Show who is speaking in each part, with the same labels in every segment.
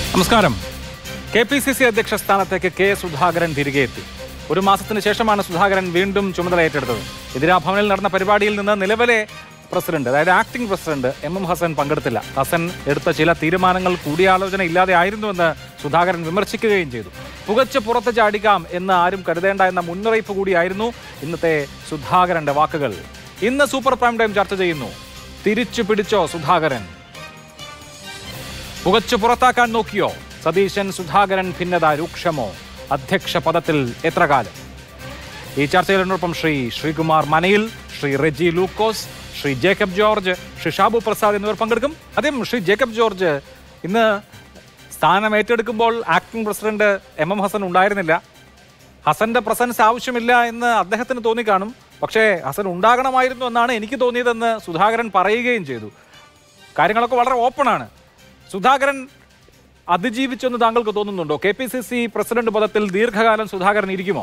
Speaker 1: നമസ്കാരം K P C C അധ്യക്ഷ സ്ഥാനത്തേക്ക് കെ സുധാകരൻ തിരികെ എത്തി ഒരു മാസത്തിന് ശേഷമാണ് സുധാകരൻ വീണ്ടും ചുമതല ഏറ്റെടുത്തത് ഇന്ദിരാഭവനിൽ നടന്ന പരിപാടിയിൽ നിന്ന് നിലവിലെ പ്രസിഡന്റ് അതായത് acting president M M Hassan പങ്കെടുത്തില്ല ഹസൻ എടുത്ത ചില തീരുമാനങ്ങൾ കൂടിയാലോചന ഇല്ലാതെ ആയിരുന്നുവെന്ന് സുധാകരൻ വിമർശിക്കുകയും ചെയ്തു പുകച്ച് പുറത്ത് ചാടിക്കാം എന്ന് ആരും കരുതേണ്ട എന്ന മുന്നറിയിപ്പ് കൂടിയായിരുന്നു ഇന്നത്തെ സുധാകരന്റെ വാക്കുകൾ ഇന്ന് സൂപ്പർ പ്രൈം ടൈം ചർച്ച ചെയ്യുന്നു തിരിച്ചു പിടിച്ചോ സുധാകരൻ പുകച്ചു പുറത്താക്കാൻ നോക്കിയോ സതീശൻ സുധാകരൻ ഭിന്നത രൂക്ഷമോ അധ്യക്ഷ പദത്തിൽ എത്ര കാലം ഈ ചർച്ചയിലൊപ്പം ശ്രീ ശ്രീകുമാർ മനയിൽ ശ്രീ റെജി ലൂക്കോസ് ശ്രീ ജേക്കബ് ജോർജ് ശ്രീ ഷാബു പ്രസാദ് എന്നിവർ പങ്കെടുക്കും ആദ്യം ശ്രീ ജേക്കബ് ജോർജ് ഇന്ന് സ്ഥാനം ഏറ്റെടുക്കുമ്പോൾ acting president M M Hassan ഉണ്ടായിരുന്നില്ല ഹസന്റെ പ്രസൻസ് ആവശ്യമില്ല എന്ന് അദ്ദേഹത്തിന് തോന്നിക്കാണും പക്ഷേ ഹസൻ ഉണ്ടാകണമായിരുന്നു എന്നാണ് എനിക്ക് തോന്നിയതെന്ന് സുധാകരൻ പറയുകയും ചെയ്തു കാര്യങ്ങളൊക്കെ വളരെ ഓപ്പണാണ് സുധാകരൻ അതിജീവിച്ചെന്ന് താങ്കൾക്ക് തോന്നുന്നുണ്ടോ K P C C president പദത്തിൽ ദീർഘകാലം സുധാകരൻ ഇരിക്കുമോ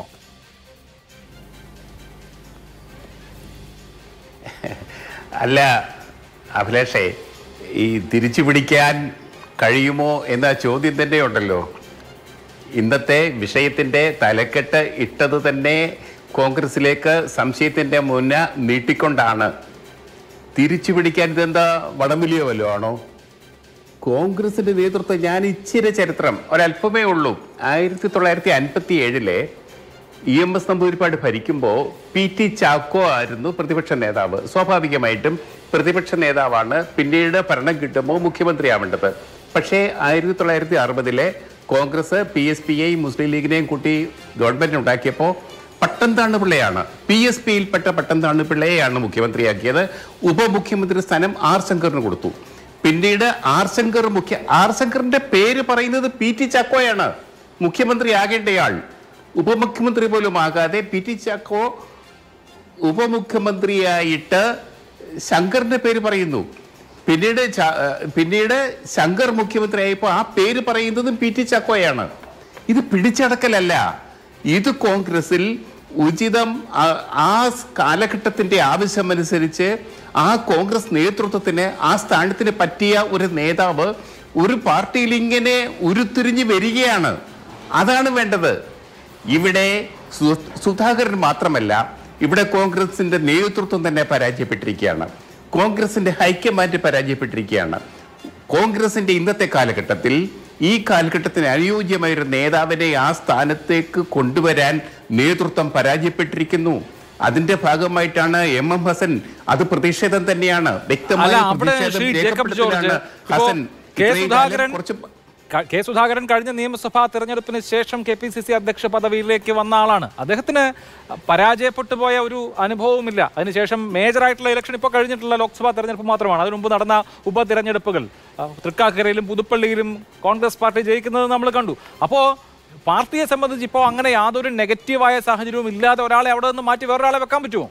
Speaker 2: അല്ല അഭിലാഷേ ഈ തിരിച്ചു പിടിക്കാൻ കഴിയുമോ എന്ന ചോദ്യം തന്നെ ഉണ്ടല്ലോ ഇന്നത്തെ വിഷയത്തിൻ്റെ തലക്കെട്ട് ഇട്ടത് തന്നെ കോൺഗ്രസിലേക്ക് സംശയത്തിൻ്റെ മുന്ന നീട്ടിക്കൊണ്ടാണ് തിരിച്ചു പിടിക്കാൻ ഇതെന്താ വടംവലിയോ വല്ലോ ആണോ കോൺഗ്രസിന്റെ നേതൃത്വം ഞാൻ ഇച്ചിരി ചരിത്രം ഒരല്പമേ ഉള്ളൂ ആയിരത്തി തൊള്ളായിരത്തി അൻപത്തി ഏഴിലെ ഇ എം എസ് നമ്പൂതിരിപ്പാട് ഭരിക്കുമ്പോൾ പി ടി ചാക്കോ ആയിരുന്നു പ്രതിപക്ഷ നേതാവ് സ്വാഭാവികമായിട്ടും പ്രതിപക്ഷ നേതാവാണ് പിന്നീട് ഭരണം കിട്ടുമ്പോൾ മുഖ്യമന്ത്രിയാവേണ്ടത് പക്ഷേ ആയിരത്തി തൊള്ളായിരത്തി അറുപതിലെ കോൺഗ്രസ് പി എസ് പിയെയും മുസ്ലിം ലീഗിനെയും കൂട്ടി ഗവൺമെന്റ് ഉണ്ടാക്കിയപ്പോൾ പട്ടംതാണ്ട് പിള്ളയാണ് പി എസ് പിയിൽപ്പെട്ട പട്ടംതാണ്ട് പിള്ളയെയാണ് മുഖ്യമന്ത്രിയാക്കിയത് ഉപമുഖ്യമന്ത്രി സ്ഥാനം ആർ ശങ്കറിന് കൊടുത്തു പിന്നീട് ആർ ശങ്കർ മുഖ്യ ആർ ശങ്കറിന്റെ പേര് പറയുന്നത് പി ടി ചാക്കോയാണ് മുഖ്യമന്ത്രി ആകേണ്ടയാൾ ഉപമുഖ്യമന്ത്രി പോലും ആകാതെ പി ടി ചാക്കോ ഉപമുഖ്യമന്ത്രിയായിട്ട് ശങ്കറിന്റെ പേര് പറയുന്നു പിന്നീട് ച- ഏഹ് പിന്നീട് ശങ്കർ മുഖ്യമന്ത്രിയായപ്പോൾ ആ പേര് പറയുന്നതും പി ടി ചാക്കോയാണ് ഇത് പിടിച്ചടക്കലല്ല ഇത് കോൺഗ്രസിൽ ഉചിതം ആ- ആ കാലഘട്ടത്തിന്റെ ആവശ്യമനുസരിച്ച് ആ കോൺഗ്രസ് നേതൃത്വത്തിന് ആ സ്ഥാനത്തിന് പറ്റിയ ഒരു നേതാവ് ഒരു പാർട്ടിയിൽ ഇങ്ങനെ ഉരുത്തിരിഞ്ഞ് വരികയാണ് അതാണ് വേണ്ടത് ഇവിടെ സു- സുധാകരൻ മാത്രമല്ല ഇവിടെ കോൺഗ്രസിന്റെ നേതൃത്വം തന്നെ പരാജയപ്പെട്ടിരിക്കുകയാണ് കോൺഗ്രസിന്റെ ഹൈക്കമാൻഡ് പരാജയപ്പെട്ടിരിക്കുകയാണ് കോൺഗ്രസിന്റെ ഇന്നത്തെ കാലഘട്ടത്തിൽ ഈ കാലഘട്ടത്തിന് അനുയോജ്യമായ ഒരു നേതാവിനെ ആ സ്ഥാനത്തേക്ക് കൊണ്ടുവരാൻ നേതൃത്വം പരാജയപ്പെട്ടിരിക്കുന്നു അതിന്റെ ഭാഗമായിട്ടാണ് എം എം ഹസൻ അത് പ്രതിഷേധം തന്നെയാണ് വ്യക്തമായ
Speaker 1: അല്ല അവിടെ
Speaker 2: പ്രതിഷേധം
Speaker 1: ശ്രീ ജേക്കബ് ജോർജ്
Speaker 2: രേഖപ്പെടുത്തലാണ്
Speaker 1: ഇപ്പോ
Speaker 2: ഹസൻ
Speaker 1: കെ
Speaker 2: ഇത്രയും കാലം
Speaker 1: സുധാകരൻ
Speaker 2: കുറച്ച്
Speaker 1: ക- കെ സുധാകരൻ കഴിഞ്ഞ നിയമസഭാ തെരഞ്ഞെടുപ്പിന് ശേഷം കെ പി സി സി അധ്യക്ഷ പദവിയിലേക്ക് വന്ന ആളാണ് അദ്ദേഹത്തിന് പരാജയപ്പെട്ടു പോയ ഒരു അനുഭവവുമില്ല അതിനുശേഷം മേജറായിട്ടുള്ള ഇലക്ഷൻ ഇപ്പോൾ കഴിഞ്ഞിട്ടുള്ള ലോക്സഭാ തെരഞ്ഞെടുപ്പ് മാത്രമാണ് അതിനു മുമ്പ് നടന്ന ഉപതെരഞ്ഞെടുപ്പുകൾ ആ, തൃക്കാക്കരയിലും പുതുപ്പള്ളിയിലും കോൺഗ്രസ് പാർട്ടി ജയിക്കുന്നത് നമ്മൾ കണ്ടു അപ്പോൾ പാർട്ടിയെ സംബന്ധിച്ച് ഇപ്പോൾ അങ്ങനെ യാതൊരു നെഗറ്റീവായ സാഹചര്യവും ഇല്ലാതെ ഒരാളെ അവിടെ നിന്ന് മാറ്റി വേറൊരാളെ വെക്കാൻ പറ്റുമോ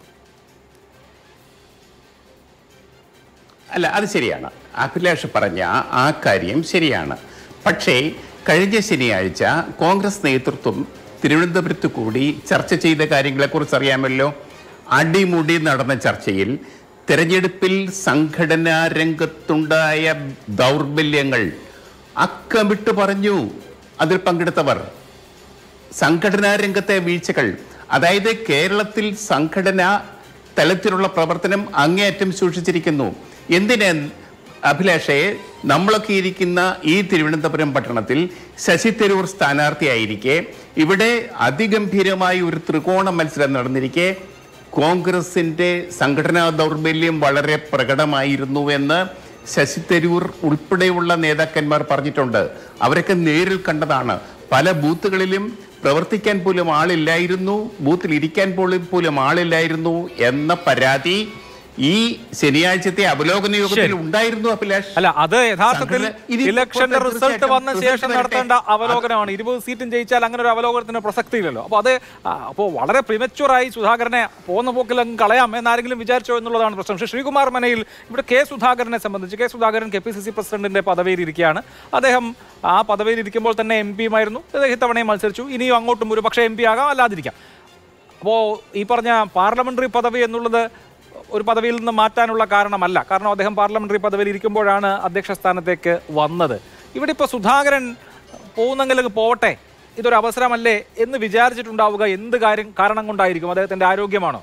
Speaker 2: അല്ല അത് ശരിയാണ് അഭിലാഷ് പറഞ്ഞ ആ കാര്യം ശരിയാണ് പക്ഷേ കഴിഞ്ഞ ശനിയാഴ്ച കോൺഗ്രസ് നേതൃത്വം തിരുവനന്തപുരത്ത് കൂടി ചർച്ച ചെയ്ത കാര്യങ്ങളെക്കുറിച്ച് അറിയാമല്ലോ അടിമുടി നടന്ന ചർച്ചയിൽ തെരഞ്ഞെടുപ്പിൽ സംഘടനാ രംഗത്തുണ്ടായ ദൗർബല്യങ്ങൾ അക്കമിട്ട് പറഞ്ഞു അതിൽ പങ്കെടുത്തവർ സംഘടനാ രംഗത്തെ വീഴ്ചകൾ അതായത് കേരളത്തിൽ സംഘടന തലത്തിലുള്ള പ്രവർത്തനം അങ്ങേയറ്റം സൂക്ഷിച്ചിരിക്കുന്നു എന്തിന് അഭിലാഷയെ നമ്മളൊക്കെ ഇരിക്കുന്ന ഈ തിരുവനന്തപുരം പട്ടണത്തിൽ ശശി തരൂർ സ്ഥാനാർത്ഥിയായിരിക്കെ ഇവിടെ അതിഗംഭീരമായ ഒരു ത്രികോണ മത്സരം നടന്നിരിക്കെ കോൺഗ്രസിന്റെ സംഘടനാ ദൗർബല്യം വളരെ പ്രകടമായിരുന്നു എന്ന് ശശി തരൂർ ഉൾപ്പെടെയുള്ള നേതാക്കന്മാർ പറഞ്ഞിട്ടുണ്ട് അവരൊക്കെ നേരിൽ കണ്ടതാണ് പല ബൂത്തുകളിലും പ്രവർത്തിക്കാൻ പോലും ആളില്ലായിരുന്നു ബൂത്തിൽ ഇരിക്കാൻ പോലും പോലും ആളില്ലായിരുന്നു എന്ന പരാതി ഈ ശനിയാഴ്ചത്തെ അവലോകന യോഗത്തിൽ
Speaker 1: ശരി.
Speaker 2: ഉണ്ടായിരുന്നു അഭിലാഷ്
Speaker 1: അല്ല അത് യഥാർത്ഥത്തിൽ
Speaker 2: സംഘടന- ഇനി
Speaker 1: ഇലക്ഷന്റെ
Speaker 2: ഇപ്പോൾ
Speaker 1: റിസൾട്ട്
Speaker 2: തീർച്ചയായിട്ടും
Speaker 1: വന്ന ശേഷം
Speaker 2: റിസൾട്ട് വരട്ടെ.
Speaker 1: നടത്തേണ്ട അവലോകനമാണ് ഇരുപത് സീറ്റും ജയിച്ചാൽ അങ്ങനെ ഒരു അവലോകനത്തിന് പ്രസക്തിയില്ലല്ലോ അപ്പോൾ അത് അപ്പോൾ വളരെ പ്രിമച്വറായി സുധാകരനെ പോകുന്ന പോക്കിൽ അങ്ങ് കളയാം എന്നാരെങ്കിലും വിചാരിച്ചോ എന്നുള്ളതാണ് പ്രശ്നം പക്ഷേ ശ്രീകുമാർ മനയിൽ ഇവിടെ കെ സുധാകരനെ സംബന്ധിച്ച് K Sudhakaran K P C C പ്രസിഡന്റിന്റെ പദവിയിൽ ഇരിക്കുകയാണ് അദ്ദേഹം ആ പദവിയിൽ ഇരിക്കുമ്പോൾ തന്നെ എം പിയുമായിരുന്നു ഇത്തവണയും മത്സരിച്ചു ഇനിയും അങ്ങോട്ടും ഒരു പക്ഷേ എം പി ആകാം അല്ലാതിരിക്കാം അപ്പോൾ ഈ പറഞ്ഞ പാർലമെന്ററി പദവി എന്നുള്ളത് ഒരു പദവിയിൽ നിന്ന് മാറ്റാനുള്ള കാരണമല്ല കാരണം അദ്ദേഹം പാർലമെന്ററി പദവിയിൽ ഇരിക്കുമ്പോഴാണ് അധ്യക്ഷ സ്ഥാനത്തേക്ക് വന്നത് ഇവിടെ ഇപ്പോൾ സുധാകരൻ പോകുന്നെങ്കിലൊക്കെ പോവട്ടെ ഇതൊരു അവസരമല്ലേ എന്ന് വിചാരിച്ചിട്ടുണ്ടാവുക എന്ത് കാര്യം കാരണം കൊണ്ടായിരിക്കും അദ്ദേഹത്തിന്റെ ആരോഗ്യമാണോ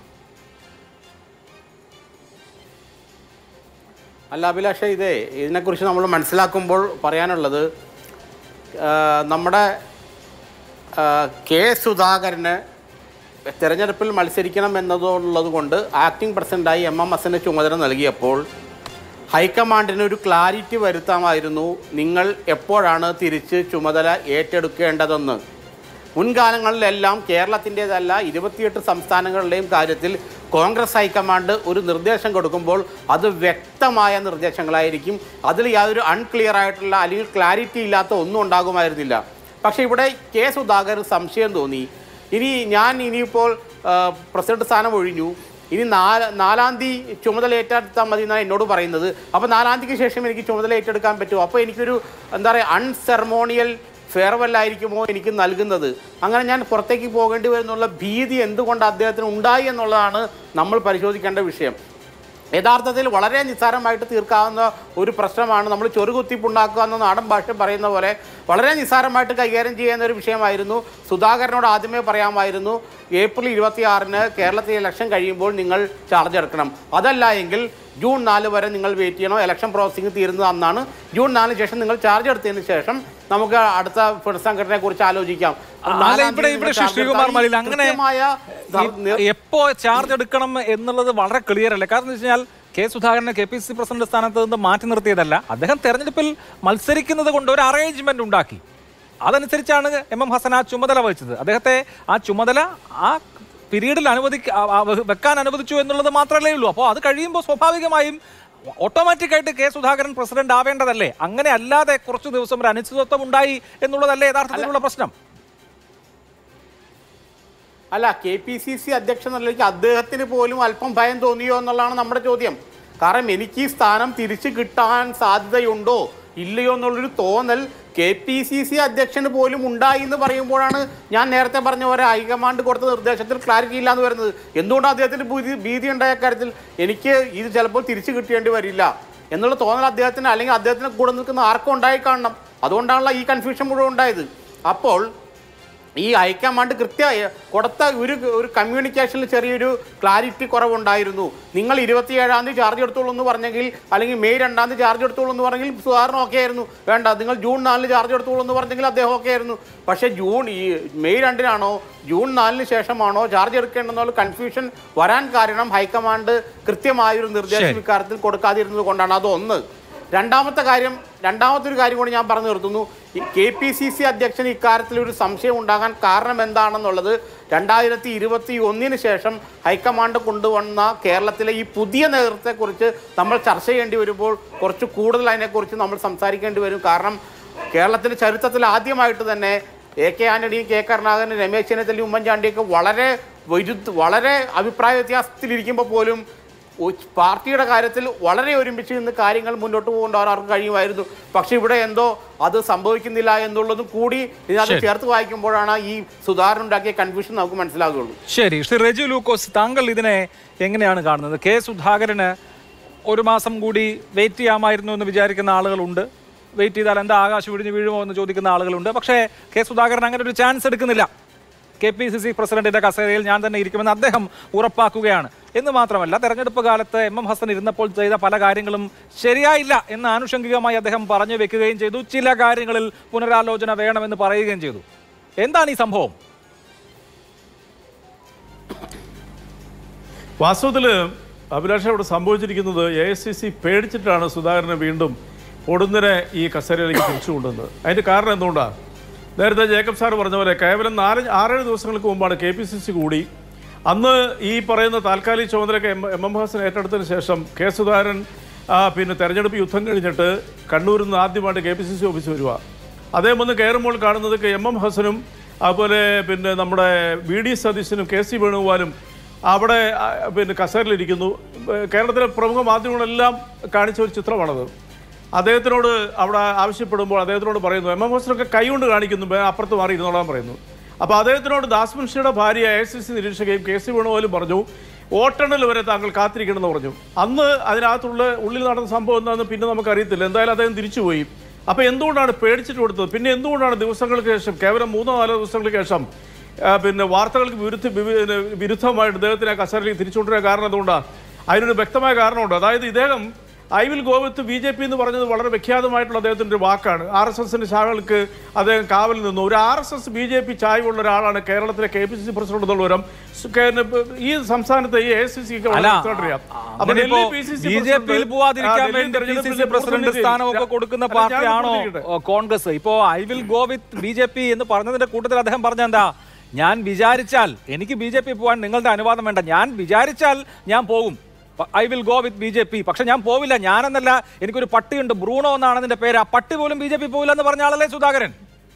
Speaker 3: അല്ല അഭിലാഷ ഇതേ ഇതിനെക്കുറിച്ച് നമ്മൾ മനസ്സിലാക്കുമ്പോൾ പറയാനുള്ളത് ആ, നമ്മുടെ ആ, കെ സുധാകരന് തെരഞ്ഞെടുപ്പിൽ മത്സരിക്കണം എന്നതുള്ളത് കൊണ്ട് ആക്ടിംഗ് പ്രസിഡന്റായി എം എം എസിന് ചുമതല നൽകിയപ്പോൾ ഹൈക്കമാൻഡിന് ഒരു ക്ലാരിറ്റി വരുത്താമായിരുന്നു നിങ്ങൾ എപ്പോഴാണ് തിരിച്ച് ചുമതല ഏറ്റെടുക്കേണ്ടതെന്ന് മുൻകാലങ്ങളിലെല്ലാം കേരളത്തിൻ്റെതല്ല ഇരുപത്തിയെട്ട് സംസ്ഥാനങ്ങളുടെയും കാര്യത്തിൽ കോൺഗ്രസ് ഹൈക്കമാൻഡ് ഒരു നിർദ്ദേശം കൊടുക്കുമ്പോൾ അത് വ്യക്തമായ നിർദ്ദേശങ്ങളായിരിക്കും അതിൽ യാതൊരു അൺക്ലിയർ ആയിട്ടുള്ള അല്ലെങ്കിൽ ക്ലാരിറ്റി ഇല്ലാത്ത ഒന്നും ഉണ്ടാകുമായിരുന്നില്ല പക്ഷേ ഇവിടെ കെ സുധാകരൻ സംശയം തോന്നി ഇനി ഞാൻ ഇനിയിപ്പോൾ ആ, പ്രസിഡന്റ് സ്ഥാനം ഒഴിഞ്ഞു ഇനി നാല് നാലാം തീയതി ചുമതല ഏറ്റെടുത്താൽ മതി എന്നാണ് എന്നോട് പറയുന്നത് അപ്പോൾ നാലാം തീയതിക്ക് ശേഷം എനിക്ക് ചുമതല ഏറ്റെടുക്കാൻ പറ്റുമോ അപ്പോൾ എനിക്കൊരു എന്താ പറയുക അൺസെറമോണിയൽ ഫെയർവെൽ ആയിരിക്കുമോ എനിക്ക് നൽകുന്നത് അങ്ങനെ ഞാൻ പുറത്തേക്ക് പോകേണ്ടി വരുന്നുള്ള ഭീതി എന്തുകൊണ്ട് അദ്ദേഹത്തിന് ഉണ്ടായി എന്നുള്ളതാണ് നമ്മൾ പരിശോധിക്കേണ്ട വിഷയം യഥാർത്ഥത്തിൽ വളരെ നിസ്സാരമായിട്ട് തീർക്കാവുന്ന ഒരു പ്രശ്നമാണ് നമ്മൾ ചൊറുകുത്തിപ്പുണ്ടാക്കുക എന്ന നാടൻ ഭാഷ പറയുന്ന പോലെ വളരെ നിസ്സാരമായിട്ട് കൈകാര്യം ചെയ്യുന്ന ഒരു വിഷയമായിരുന്നു സുധാകരനോട് ആദ്യമേ പറയാമായിരുന്നു ഏപ്രിൽ ഇരുപത്തിയാറിന് കേരളത്തിൽ ഇലക്ഷൻ കഴിയുമ്പോൾ നിങ്ങൾ ചാർജ് എടുക്കണം അതല്ല എങ്കിൽ ജൂൺ നാല് വരെ നിങ്ങൾ വെയിറ്റ് ചെയ്യണം ഇലക്ഷൻ പ്രോസസ്സിംഗ് തീരുന്നത് അന്നാണ് ജൂൺ നാലിന് ശേഷം നിങ്ങൾ ചാർജ് എടുത്തതിന് ശേഷം നമുക്ക് അടുത്ത പുനഃസംഘടനയെ കുറിച്ച് ആലോചിക്കാം
Speaker 1: അല്ല ഇവിടെ ഇവിടെ ശ്രീ ശ്രീകുമാർ മലിൽ അങ്ങനെ
Speaker 3: കൃത്യമായ ധർ-
Speaker 1: ഈ എപ്പോ ചാർജ് എടുക്കണം എന്നുള്ളത് വളരെ ക്ലിയർ അല്ലേ കാരണം എന്ന് വെച്ച് കഴിഞ്ഞാൽ കെ സുധാകരനെ കെ പി സി പ്രസിഡന്റ് സ്ഥാനത്ത് നിന്ന് മാറ്റി നിർത്തിയതല്ല അദ്ദേഹം തെരഞ്ഞെടുപ്പിൽ മത്സരിക്കുന്നത് കൊണ്ട് ഒരു അറേഞ്ച്മെന്റ് ഉണ്ടാക്കി അതനുസരിച്ചാണ് എം എം ഹസൻ ആ ചുമതല വഹിച്ചത് അദ്ദേഹത്തെ ആ ചുമതല ആ പീരീഡിൽ അനുവദി ആ- ആ വെക്കാൻ അനുവദിച്ചു എന്നുള്ളത് മാത്രമല്ലേ ഉള്ളൂ അപ്പോൾ അത് കഴിയുമ്പോൾ സ്വാഭാവികമായും ഓട്ടോമാറ്റിക് ആയിട്ട് കെ സുധാകരൻ പ്രസിഡന്റ് ആവേണ്ടതല്ലേ അങ്ങനെ അല്ലാതെ കുറച്ചു ദിവസം ഒരു അനിശ്ചിതത്വം ഉണ്ടായി എന്നുള്ളതല്ലേ യഥാർത്ഥത്തിലുള്ള പ്രശ്നം
Speaker 3: അല്ല കെ പി സി സി അധ്യക്ഷൻ നിലയ്ക്ക് അദ്ദേഹത്തിന് പോലും അല്പം ഭയം തോന്നിയോ എന്നുള്ളതാണ് നമ്മുടെ ചോദ്യം കാരണം എനിക്ക് ഈ സ്ഥാനം തിരിച്ചു കിട്ടാൻ സാധ്യതയുണ്ടോ ഇല്ലയോ എന്നുള്ളൊരു തോന്നൽ കെ പി സി സി അധ്യക്ഷന് പോലും ഉണ്ടായി എന്ന് പറയുമ്പോഴാണ് ഞാൻ നേരത്തെ പറഞ്ഞ പോലെ ഹൈക്കമാൻഡ് കൊടുത്ത നിർദ്ദേശത്തിൽ ക്ലാരിറ്റി ഇല്ല എന്ന് വരുന്നത് എന്തുകൊണ്ടാണ് അദ്ദേഹത്തിന് ഭീതി ഭീതി ഉണ്ടായ കാര്യത്തിൽ എനിക്ക് ഇത് ചിലപ്പോൾ തിരിച്ചു കിട്ടേണ്ടി വരില്ല എന്നുള്ള തോന്നൽ അദ്ദേഹത്തിന് അല്ലെങ്കിൽ അദ്ദേഹത്തിന് കൂടെ നിൽക്കുന്ന ആർക്കും ഉണ്ടായി കാണണം അതുകൊണ്ടാണല്ലോ ഈ കൺഫ്യൂഷൻ മുഴുവൻ ഉണ്ടായത് അപ്പോൾ ഈ ഹൈക്കമാൻഡ് കൃത്യ കൊടുത്ത ഒരു ഒരു കമ്മ്യൂണിക്കേഷനിൽ ചെറിയൊരു ക്ലാരിറ്റി കുറവുണ്ടായിരുന്നു നിങ്ങൾ ഇരുപത്തിയേഴാം തീയതി ചാർജ് എടുത്തോളൂ എന്ന് പറഞ്ഞെങ്കിൽ അല്ലെങ്കിൽ മെയ് രണ്ടാം തീയതി ചാർജ് എടുത്തോളൂ എന്ന് പറഞ്ഞെങ്കിൽ സുധാരണ ഓക്കെ ആയിരുന്നു വേണ്ട നിങ്ങൾ ജൂൺ നാലിന് ചാർജ് എടുത്തോളൂ എന്ന് പറഞ്ഞെങ്കിൽ അദ്ദേഹം ഓക്കെ ആയിരുന്നു പക്ഷേ ജൂൺ ഈ മെയ് രണ്ടിനാണോ ജൂൺ നാലിന് ശേഷമാണോ ചാർജ് എടുക്കേണ്ടെന്നുള്ള കൺഫ്യൂഷൻ വരാൻ കാരണം ഹൈക്കമാൻഡ് കൃത്യമായൊരു നിർദ്ദേശം
Speaker 1: ശരി.
Speaker 3: ഇക്കാര്യത്തിൽ കൊടുക്കാതിരുന്നത് കൊണ്ടാണ് അതൊന്ന് രണ്ടാമത്തെ കാര്യം രണ്ടാമത്തെ ഒരു കാര്യം കൂടി ഞാൻ പറഞ്ഞു നിർത്തുന്നു കെ പി സി സി അധ്യക്ഷന് ഇക്കാര്യത്തിൽ ഒരു സംശയം ഉണ്ടാകാൻ കാരണം എന്താണെന്നുള്ളത് രണ്ടായിരത്തി ഇരുപത്തി ഒന്നിന് ശേഷം ഹൈക്കമാൻഡ് കൊണ്ടുവന്ന കേരളത്തിലെ ഈ പുതിയ നേതൃത്വത്തെക്കുറിച്ച് നമ്മൾ ചർച്ച ചെയ്യേണ്ടി വരുമ്പോൾ കുറച്ച് കൂടുതൽ അതിനെക്കുറിച്ച് നമ്മൾ സംസാരിക്കേണ്ടി വരും കാരണം കേരളത്തിൻ്റെ ചരിത്രത്തിൽ ആദ്യമായിട്ട് തന്നെ എ കെ ആന്റണിയും കെ കരുണാകരനും രമേശ് ചെന്നിത്തലയും ഉമ്മൻചാണ്ടിയൊക്കെ വളരെ വിരുദ്ധ വളരെ അഭിപ്രായ വ്യത്യാസത്തിലിരിക്കുമ്പോൾ പോലും ഒ- പാർട്ടിയുടെ കാര്യത്തിൽ വളരെ ഒരുമിച്ച് നിന്ന് കാര്യങ്ങൾ മുന്നോട്ട് പോകേണ്ട അവർക്ക് കഴിയുമായിരുന്നു പക്ഷെ ഇവിടെ എന്തോ അത് സംഭവിക്കുന്നില്ല എന്നുള്ളതും കൂടി ഇതിനകത്ത്
Speaker 1: ശരി.
Speaker 3: ചേർത്ത് വായിക്കുമ്പോഴാണ് ഈ സുധാരണ ഉണ്ടാക്കിയ കൺഫ്യൂഷൻ നമുക്ക് മനസ്സിലാകുകയുള്ളൂ
Speaker 1: ശരി ശ്രീ റെജി ലൂക്കോസ് താങ്കൾ ഇതിനെ എങ്ങനെയാണ് കാണുന്നത് കെ സുധാകരന് ഒരു മാസം കൂടി വെയിറ്റ് ചെയ്യാമായിരുന്നു എന്ന് വിചാരിക്കുന്ന ആളുകളുണ്ട് വെയിറ്റ് ചെയ്താൽ എന്താ ആകാശം ഇടിഞ്ഞ് വീഴുമോ എന്ന് ചോദിക്കുന്ന ആളുകളുണ്ട് പക്ഷേ കെ സുധാകരൻ അങ്ങനെ ഒരു ചാൻസ് എടുക്കുന്നില്ല കെ പി സി സി പ്രസിഡന്റിന്റെ കസേരയിൽ ഞാൻ തന്നെ ഇരിക്കുമെന്ന് അദ്ദേഹം ഉറപ്പാക്കുകയാണ് എന്ന് മാത്രമല്ല തെരഞ്ഞെടുപ്പ് കാലത്ത് എം എം ഹസൻ ഇരുന്നപ്പോൾ ചെയ്ത പല കാര്യങ്ങളും ശരിയായില്ല എന്ന് ആനുഷംഗികമായി അദ്ദേഹം പറഞ്ഞു വെക്കുകയും ചെയ്തു ചില കാര്യങ്ങളിൽ പുനരാലോചന വേണമെന്ന് പറയുകയും ചെയ്തു എന്താണ് ഈ സംഭവം
Speaker 4: വാസ്തവത്തിൽ അഭിലാഷ ഇവിടെ സംഭവിച്ചിരിക്കുന്നത് എ ഐ സി സി പേടിച്ചിട്ടാണ് സുധാകരനെ വീണ്ടും ഒടുന്നനെ ഈ കസേരയിലേക്ക് തിരിച്ചു കൊണ്ടുവന്നത് അതിൻ്റെ കാരണം എന്തുകൊണ്ടാണ് നേരത്തെ ജേക്കബ് സാർ പറഞ്ഞ പോലെ കേവലം നാല് ആറേഴ് ദിവസങ്ങൾക്ക് മുമ്പാണ് കെ പി സി സി കൂടി അന്ന് ഈ പറയുന്ന താൽക്കാലിക ചുമതലയൊക്കെ എം എം എം ഹാസൻ ഏറ്റെടുത്തതിന് ശേഷം കെ സുധാകരൻ ആ, പിന്നെ തെരഞ്ഞെടുപ്പ് യുദ്ധം കഴിഞ്ഞിട്ട് കണ്ണൂരിൽ നിന്ന് ആദ്യമായിട്ട് K P C C office വരിക അദ്ദേഹം വന്ന് കയറുമ്പോൾ കാണുന്നത് കെ എം എം ഹസനും അതുപോലെ പിന്നെ നമ്മുടെ വി ഡി സതീശനും കെ സി വേണുഗോപാലും അവിടെ ആ, പിന്നെ കസേരയിലിരിക്കുന്നു ഏ, കേരളത്തിലെ പ്രമുഖ മാധ്യമങ്ങളെല്ലാം കാണിച്ച ഒരു ചിത്രമാണത് അദ്ദേഹത്തിനോട് അവിടെ ആവശ്യപ്പെടുമ്പോൾ അദ്ദേഹത്തിനോട് പറയുന്നു എം എം ഹോസനൊക്കെ കൈകൊണ്ട് കാണിക്കുന്നു "ബേ, അപ്പുറത്ത് മാറി ഇരുന്നോളാൻ പറയുന്നു അപ്പോൾ അദ്ദേഹത്തിനോട് ദാസ് മുൻഷിയുടെ ഭാര്യ എ സി സി നിരീക്ഷകയും കെ സി വേണുപോലും പറഞ്ഞു വോട്ടെണ്ണൽ വരെ താങ്കൾ കാത്തിരിക്കണമെന്ന് പറഞ്ഞു അന്ന് അതിനകത്തുള്ള ഉള്ളിൽ നടന്ന സംഭവം എന്താണെന്ന് പിന്നെ നമുക്കറിയത്തില്ല എന്തായാലും അദ്ദേഹം തിരിച്ചുപോയി അപ്പോൾ എന്തുകൊണ്ടാണ് പേടിച്ചിട്ട് കൊടുത്തത് പിന്നെ എന്തുകൊണ്ടാണ് ദിവസങ്ങൾക്ക് ശേഷം കേവലം മൂന്നോ നാലോ ദിവസങ്ങൾക്ക് ശേഷം ആ, പിന്നെ വാർത്തകൾക്ക് വിരുദ്ധ വിവ- വിരുദ്ധമായിട്ട് ഇദ്ദേഹത്തിനെ കസേരയിലേക്ക് തിരിച്ചുകൊണ്ടുവരാൻ കാരണം എന്തുകൊണ്ടാണ് അതിനൊരു വ്യക്തമായ കാരണമുണ്ട് അതായത് ഇദ്ദേഹം I will go with B J P എന്ന് പറഞ്ഞത് വളരെ വിഖ്യാതമായിട്ടുള്ള അദ്ദേഹത്തിൻ്റെ ഒരു വാക്കാണ് ആർ എസ് എസിൻ്റെ ശാഖകൾക്ക് അദ്ദേഹം കാവൽ നിന്നു ഒരു R S S B J P ചായ്വുള്ള ഒരാളാണ് കേരളത്തിലെ K P C C president എന്നുള്ളവരും ഈ സംസ്ഥാനത്തെ ഈ എ സി സിക്ക്
Speaker 1: അല്ല
Speaker 4: അറിയാം അപ്പൊ
Speaker 1: അങ്ങനെ
Speaker 4: ഡൽഹി
Speaker 1: ഇപ്പോ
Speaker 4: P C C
Speaker 1: B J
Speaker 4: president,
Speaker 1: പിയിൽ
Speaker 4: ആ,
Speaker 1: പോവാതിരിക്കാൻ
Speaker 4: ഡൽഹി
Speaker 1: വേണ്ടി പി സി സി
Speaker 4: തെരഞ്ഞെടുപ്പിൽ
Speaker 1: പ്രസിഡന്റ്
Speaker 4: പ്രതിനിധി-
Speaker 1: സ്ഥാനമൊക്കെ കൊടുക്കുന്ന
Speaker 4: അല്ല, ഞാൻ
Speaker 1: പാർട്ടിയാണോ
Speaker 4: പൂർത്തീകരിക്കട്ടെ.
Speaker 1: ഓ, കോൺഗ്രസ് ഇപ്പോ I will go with B J P എന്ന് പറഞ്ഞതിന്റെ കൂട്ടത്തിൽ അദ്ദേഹം പറഞ്ഞ എന്താ ഞാൻ വിചാരിച്ചാൽ എനിക്ക് ബി ജെ പി പോകാൻ നിങ്ങളുടെ അനുവാദം വേണ്ട ഞാൻ വിചാരിച്ചാൽ ഞാൻ പോകും I will go with B J P പക്ഷെ ഞാൻ പോവില്ല ഞാനെന്നല്ല എനിക്കൊരു പട്ടിയുണ്ട് ബ്രൂണോ എന്നാണ് അതിന്റെ പേര് ആ പട്ടി പോലും ബി ജെ പി പോവില്ല എന്ന് പറഞ്ഞ ആളല്ലേ സുധാകരൻ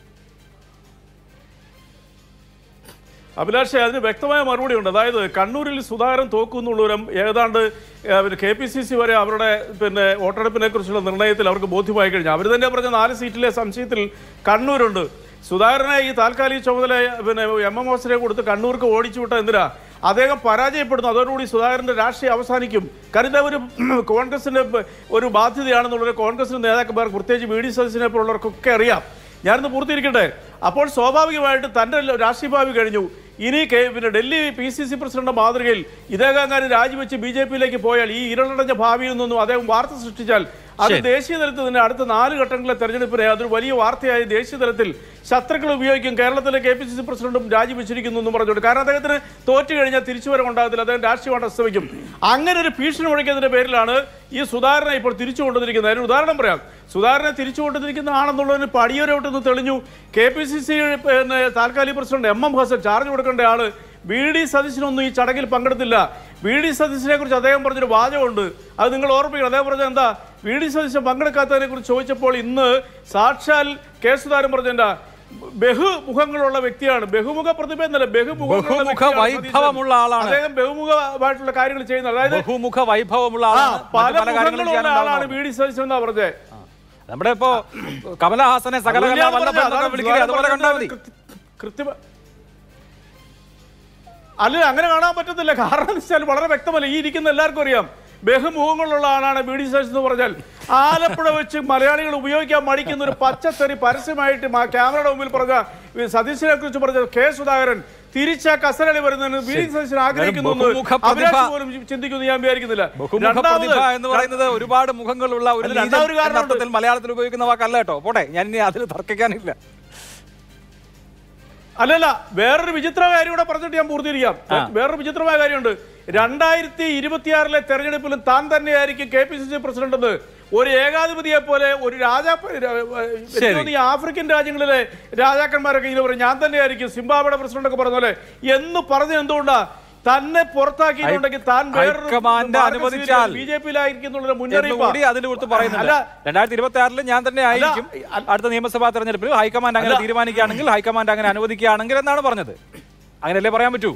Speaker 4: അഭിലാഷ് അതിന് വ്യക്തമായ മറുപടി ഉണ്ട് അതായത് കണ്ണൂരിൽ സുധാകരൻ തോക്കുന്നുള്ളവരും ഏതാണ്ട് കെ പി സി സി വരെ അവരുടെ പിന്നെ വോട്ടെടുപ്പിനെ കുറിച്ചുള്ള നിർണയത്തിൽ അവർക്ക് ബോധ്യമായി കഴിഞ്ഞു അവർ തന്നെ പറഞ്ഞ നാല് സീറ്റിലെ സംശയത്തിൽ കണ്ണൂരുണ്ട് സുധാകരനെ ഈ താൽക്കാലിക ചുമതല പിന്നെ എം എം ഹോസിനെ കൊടുത്ത് കണ്ണൂർക്ക് ഓടിച്ചു വിട്ട എന്തിനാ അദ്ദേഹം പരാജയപ്പെടുന്നു അതോടുകൂടി സുധാകരന്റെ രാഷ്ട്രീയം അവസാനിക്കും കാരണം ഇത് ഒരു കോൺഗ്രസിന്റെ ഒരു ബാധ്യതയാണെന്നുള്ളത് കോൺഗ്രസിന്റെ നേതാക്കന്മാർക്ക് പ്രത്യേകിച്ച് വി ഡി സതീശിനെ പോലുള്ളവർക്കൊക്കെ അറിയാം ഞാനിന്ന് പൂർത്തീകരിക്കട്ടെ അപ്പോൾ സ്വാഭാവികമായിട്ട് തൻ്റെ രാഷ്ട്രീയ ഭാവി കഴിഞ്ഞു ഇനി കെ പിന്നെ Delhi P C C president മാതൃകയിൽ ഇദ്ദേഹം അങ്ങനെ രാജിവെച്ച് ബി ജെ പിയിലേക്ക് പോയാൽ ഈ ഇരുളടഞ്ഞ ഭാവിയിൽ നിന്നും അദ്ദേഹം വാർത്ത സൃഷ്ടിച്ചാൽ അത്
Speaker 1: ശരി.
Speaker 4: ദേശീയ തലത്തിൽ തന്നെ അടുത്ത നാല് ഘട്ടങ്ങളിലെ തെരഞ്ഞെടുപ്പിനെ അതൊരു വലിയ വാർത്തയായി ദേശീയ തലത്തിൽ ശത്രുക്കൾ ഉപയോഗിക്കും കേരളത്തിലെ കെ പി സി സി പ്രസിഡന്റും രാജിവെച്ചിരിക്കുന്നു എന്ന് പറഞ്ഞുകൊണ്ട് കാരണം അദ്ദേഹത്തിന് തോറ്റു കഴിഞ്ഞാൽ തിരിച്ചുവരവ് ഉണ്ടാകത്തില്ല അദ്ദേഹം രാഷ്ട്രീയമായിട്ട് അസ്തമിക്കും അങ്ങനെ ഒരു ഭീഷണി മുഴക്കിയതിന്റെ പേരിലാണ് ഈ സുധാരണ ഇപ്പോൾ തിരിച്ചു കൊണ്ടുവന്നിരിക്കുന്നത് അതിന് ഉദാഹരണം പറയാം സുധാരണ തിരിച്ചു കൊണ്ടുവന്നിരിക്കുന്ന ആണെന്നുള്ളതിന് പടിയോരോട്ടൊന്ന് തെളിഞ്ഞു കെ പി സി സി പിന്നെ താൽക്കാലിക president M M Hasan charge കൊടുക്കേണ്ട ആള് വി ഡി സതീശനൊന്നും ഈ ചടങ്ങിൽ പങ്കെടുത്തില്ല വി ഡി സതീശനെ കുറിച്ച് അദ്ദേഹം പറഞ്ഞൊരു വാചകമുണ്ട് അത് നിങ്ങൾ ഓർമ്മിക്കണം അദ്ദേഹം പറഞ്ഞത് എന്താ വി ഡി സതീശൻ പങ്കെടുക്കാത്തതിനെ കുറിച്ച് ചോദിച്ചപ്പോൾ ഇന്ന് സാക്ഷാൽ കെ സുധാകരൻ പറഞ്ഞെന്താ ബഹുമുഖങ്ങളുള്ള വ്യക്തിയാണ് ബഹുമുഖ പ്രതിഭ എന്നല്ല ബഹുമുഖങ്ങളുള്ള
Speaker 1: ബഹുമുഖ
Speaker 4: വ്യക്തിയാണ്
Speaker 1: വൈഭവമുള്ള
Speaker 4: സതീശൻ.
Speaker 1: ആളാണ്.
Speaker 4: അദ്ദേഹം ബഹുമുഖമായിട്ടുള്ള കാര്യങ്ങൾ ചെയ്യുന്നത് അതായത്
Speaker 1: ബഹുമുഖ വൈഭവമുള്ള
Speaker 4: ആ,
Speaker 1: ആളാണ്
Speaker 4: പല
Speaker 1: മറ്റ് പല കാര്യങ്ങളും
Speaker 4: മുഖങ്ങളുള്ള ആളാണ്
Speaker 1: ചെയ്യാനുണ്ടാവുന്നു
Speaker 4: വി ഡി സതീശൻ എന്നാ പറഞ്ഞത്
Speaker 1: നമ്മുടെ ഇപ്പോ കമലഹാസനെ സകല
Speaker 4: അതുതന്നെയാ
Speaker 1: കല വല്ലഭൻ
Speaker 4: പറഞ്ഞത്.
Speaker 1: എന്നൊക്കെ
Speaker 4: അതാണ്
Speaker 1: വിളിക്കില്ലേ അതുപോലെ കണ്ടാൽ മതി
Speaker 4: കൃത്യ- കൃത്യമ അല്ല അങ്ങനെ കാണാൻ പറ്റത്തില്ല കാരണം എന്ന് വെച്ചാൽ വളരെ വ്യക്തമല്ല ഈ ഇരിക്കുന്ന എല്ലാവർക്കും അറിയാം ബഹുമുഖങ്ങളുള്ള ആളാണ് ബി ഡി സതീശൻ എന്ന് പറഞ്ഞാൽ ആലപ്പുഴ വെച്ച് മലയാളികൾ ഉപയോഗിക്കാൻ മടിക്കുന്ന ഒരു പച്ചത്തെറി പരസ്യമായിട്ട് മാ- ക്യാമറയുടെ മുമ്പിൽ പറഞ്ഞ ഈ സതീശനെ കുറിച്ച് പറഞ്ഞ കെ സുധാകരൻ തിരിച്ച കസരളി വരുന്നതിന് ബി ഡി സതീശൻ ആഗ്രഹിക്കുന്നു എന്ന്
Speaker 1: ബഹുമുഖ പ്രതിഭ-
Speaker 4: അഭിലാഷ് പോലും ചിന്തിക്കുന്നു ഞാൻ വിചാരിക്കുന്നില്ല
Speaker 1: ബഹുമുഖ
Speaker 4: രണ്ടാമത്
Speaker 1: പ്രതിഭ എന്ന് പറയുന്നത് ഒരുപാട് മുഖങ്ങളുള്ള ഒരു
Speaker 4: അല്ല,
Speaker 1: നീചൻ
Speaker 4: രണ്ടാമതൊരു
Speaker 1: എന്ന
Speaker 4: കാരണമുണ്ട്.
Speaker 1: അർത്ഥത്തിൽ മലയാളത്തിൽ ഉപയോഗിക്കുന്ന വാക്കല്ല കേട്ടോ പോട്ടെ ഞാൻ ഇനി അതിൽ തർക്കിക്കാനില്ല
Speaker 4: അല്ലല്ല വേറൊരു വിചിത്ര കാര്യം കൂടെ പറഞ്ഞിട്ട് ഞാൻ പൂർത്തീകരിക്കാം
Speaker 1: ആ.
Speaker 4: വേറൊരു വിചിത്രമായ കാര്യമുണ്ട് രണ്ടായിരത്തി ഇരുപത്തിയാറിലെ തെരഞ്ഞെടുപ്പിലും താൻ തന്നെയായിരിക്കും K P C C president എന്ന് ഒരു ഏകാധിപതിയെ പോലെ ഒരു രാജാ എനിക്ക് തോന്നുന്നു ഈ ആഫ്രിക്കൻ രാജ്യങ്ങളിലെ രാജാക്കന്മാരൊക്കെ ഇങ്ങനെ പറയും ഞാൻ തന്നെയായിരിക്കും സിംബാബയുടെ പ്രസിഡന്റ് ഒക്കെ പറഞ്ഞ പോലെ എന്ന് പറഞ്ഞത് എന്തുകൊണ്ടാ തന്നെ പുറത്താക്കിയിട്ടുണ്ടെങ്കിൽ താൻ
Speaker 1: ഹൈക്കമാൻഡ് അനുവദിച്ചാൽ
Speaker 4: ബി ജെ പിയിലായിരിക്കും എന്നുള്ളൊരു മുന്നറിയിപ്പ്
Speaker 1: എന്നുകൂടി അതിൽ കൊടുത്ത് പറയുന്നുണ്ട്
Speaker 4: അല്ല
Speaker 1: രണ്ടായിരത്തി ഇരുപത്തി ആറിൽ ഞാൻ തന്നെ ആയിരിക്കും
Speaker 4: അല്ല,
Speaker 1: അടുത്ത നിയമസഭാ തെരഞ്ഞെടുപ്പിൽ ഹൈക്കമാൻഡ് അങ്ങനെ
Speaker 4: അല്ല.
Speaker 1: തീരുമാനിക്കുകയാണെങ്കിൽ ഹൈക്കമാൻഡ് അങ്ങനെ അനുവദിക്കുകയാണെങ്കിൽ എന്നാണ് പറഞ്ഞത് അങ്ങനെയല്ലേ പറയാൻ പറ്റൂ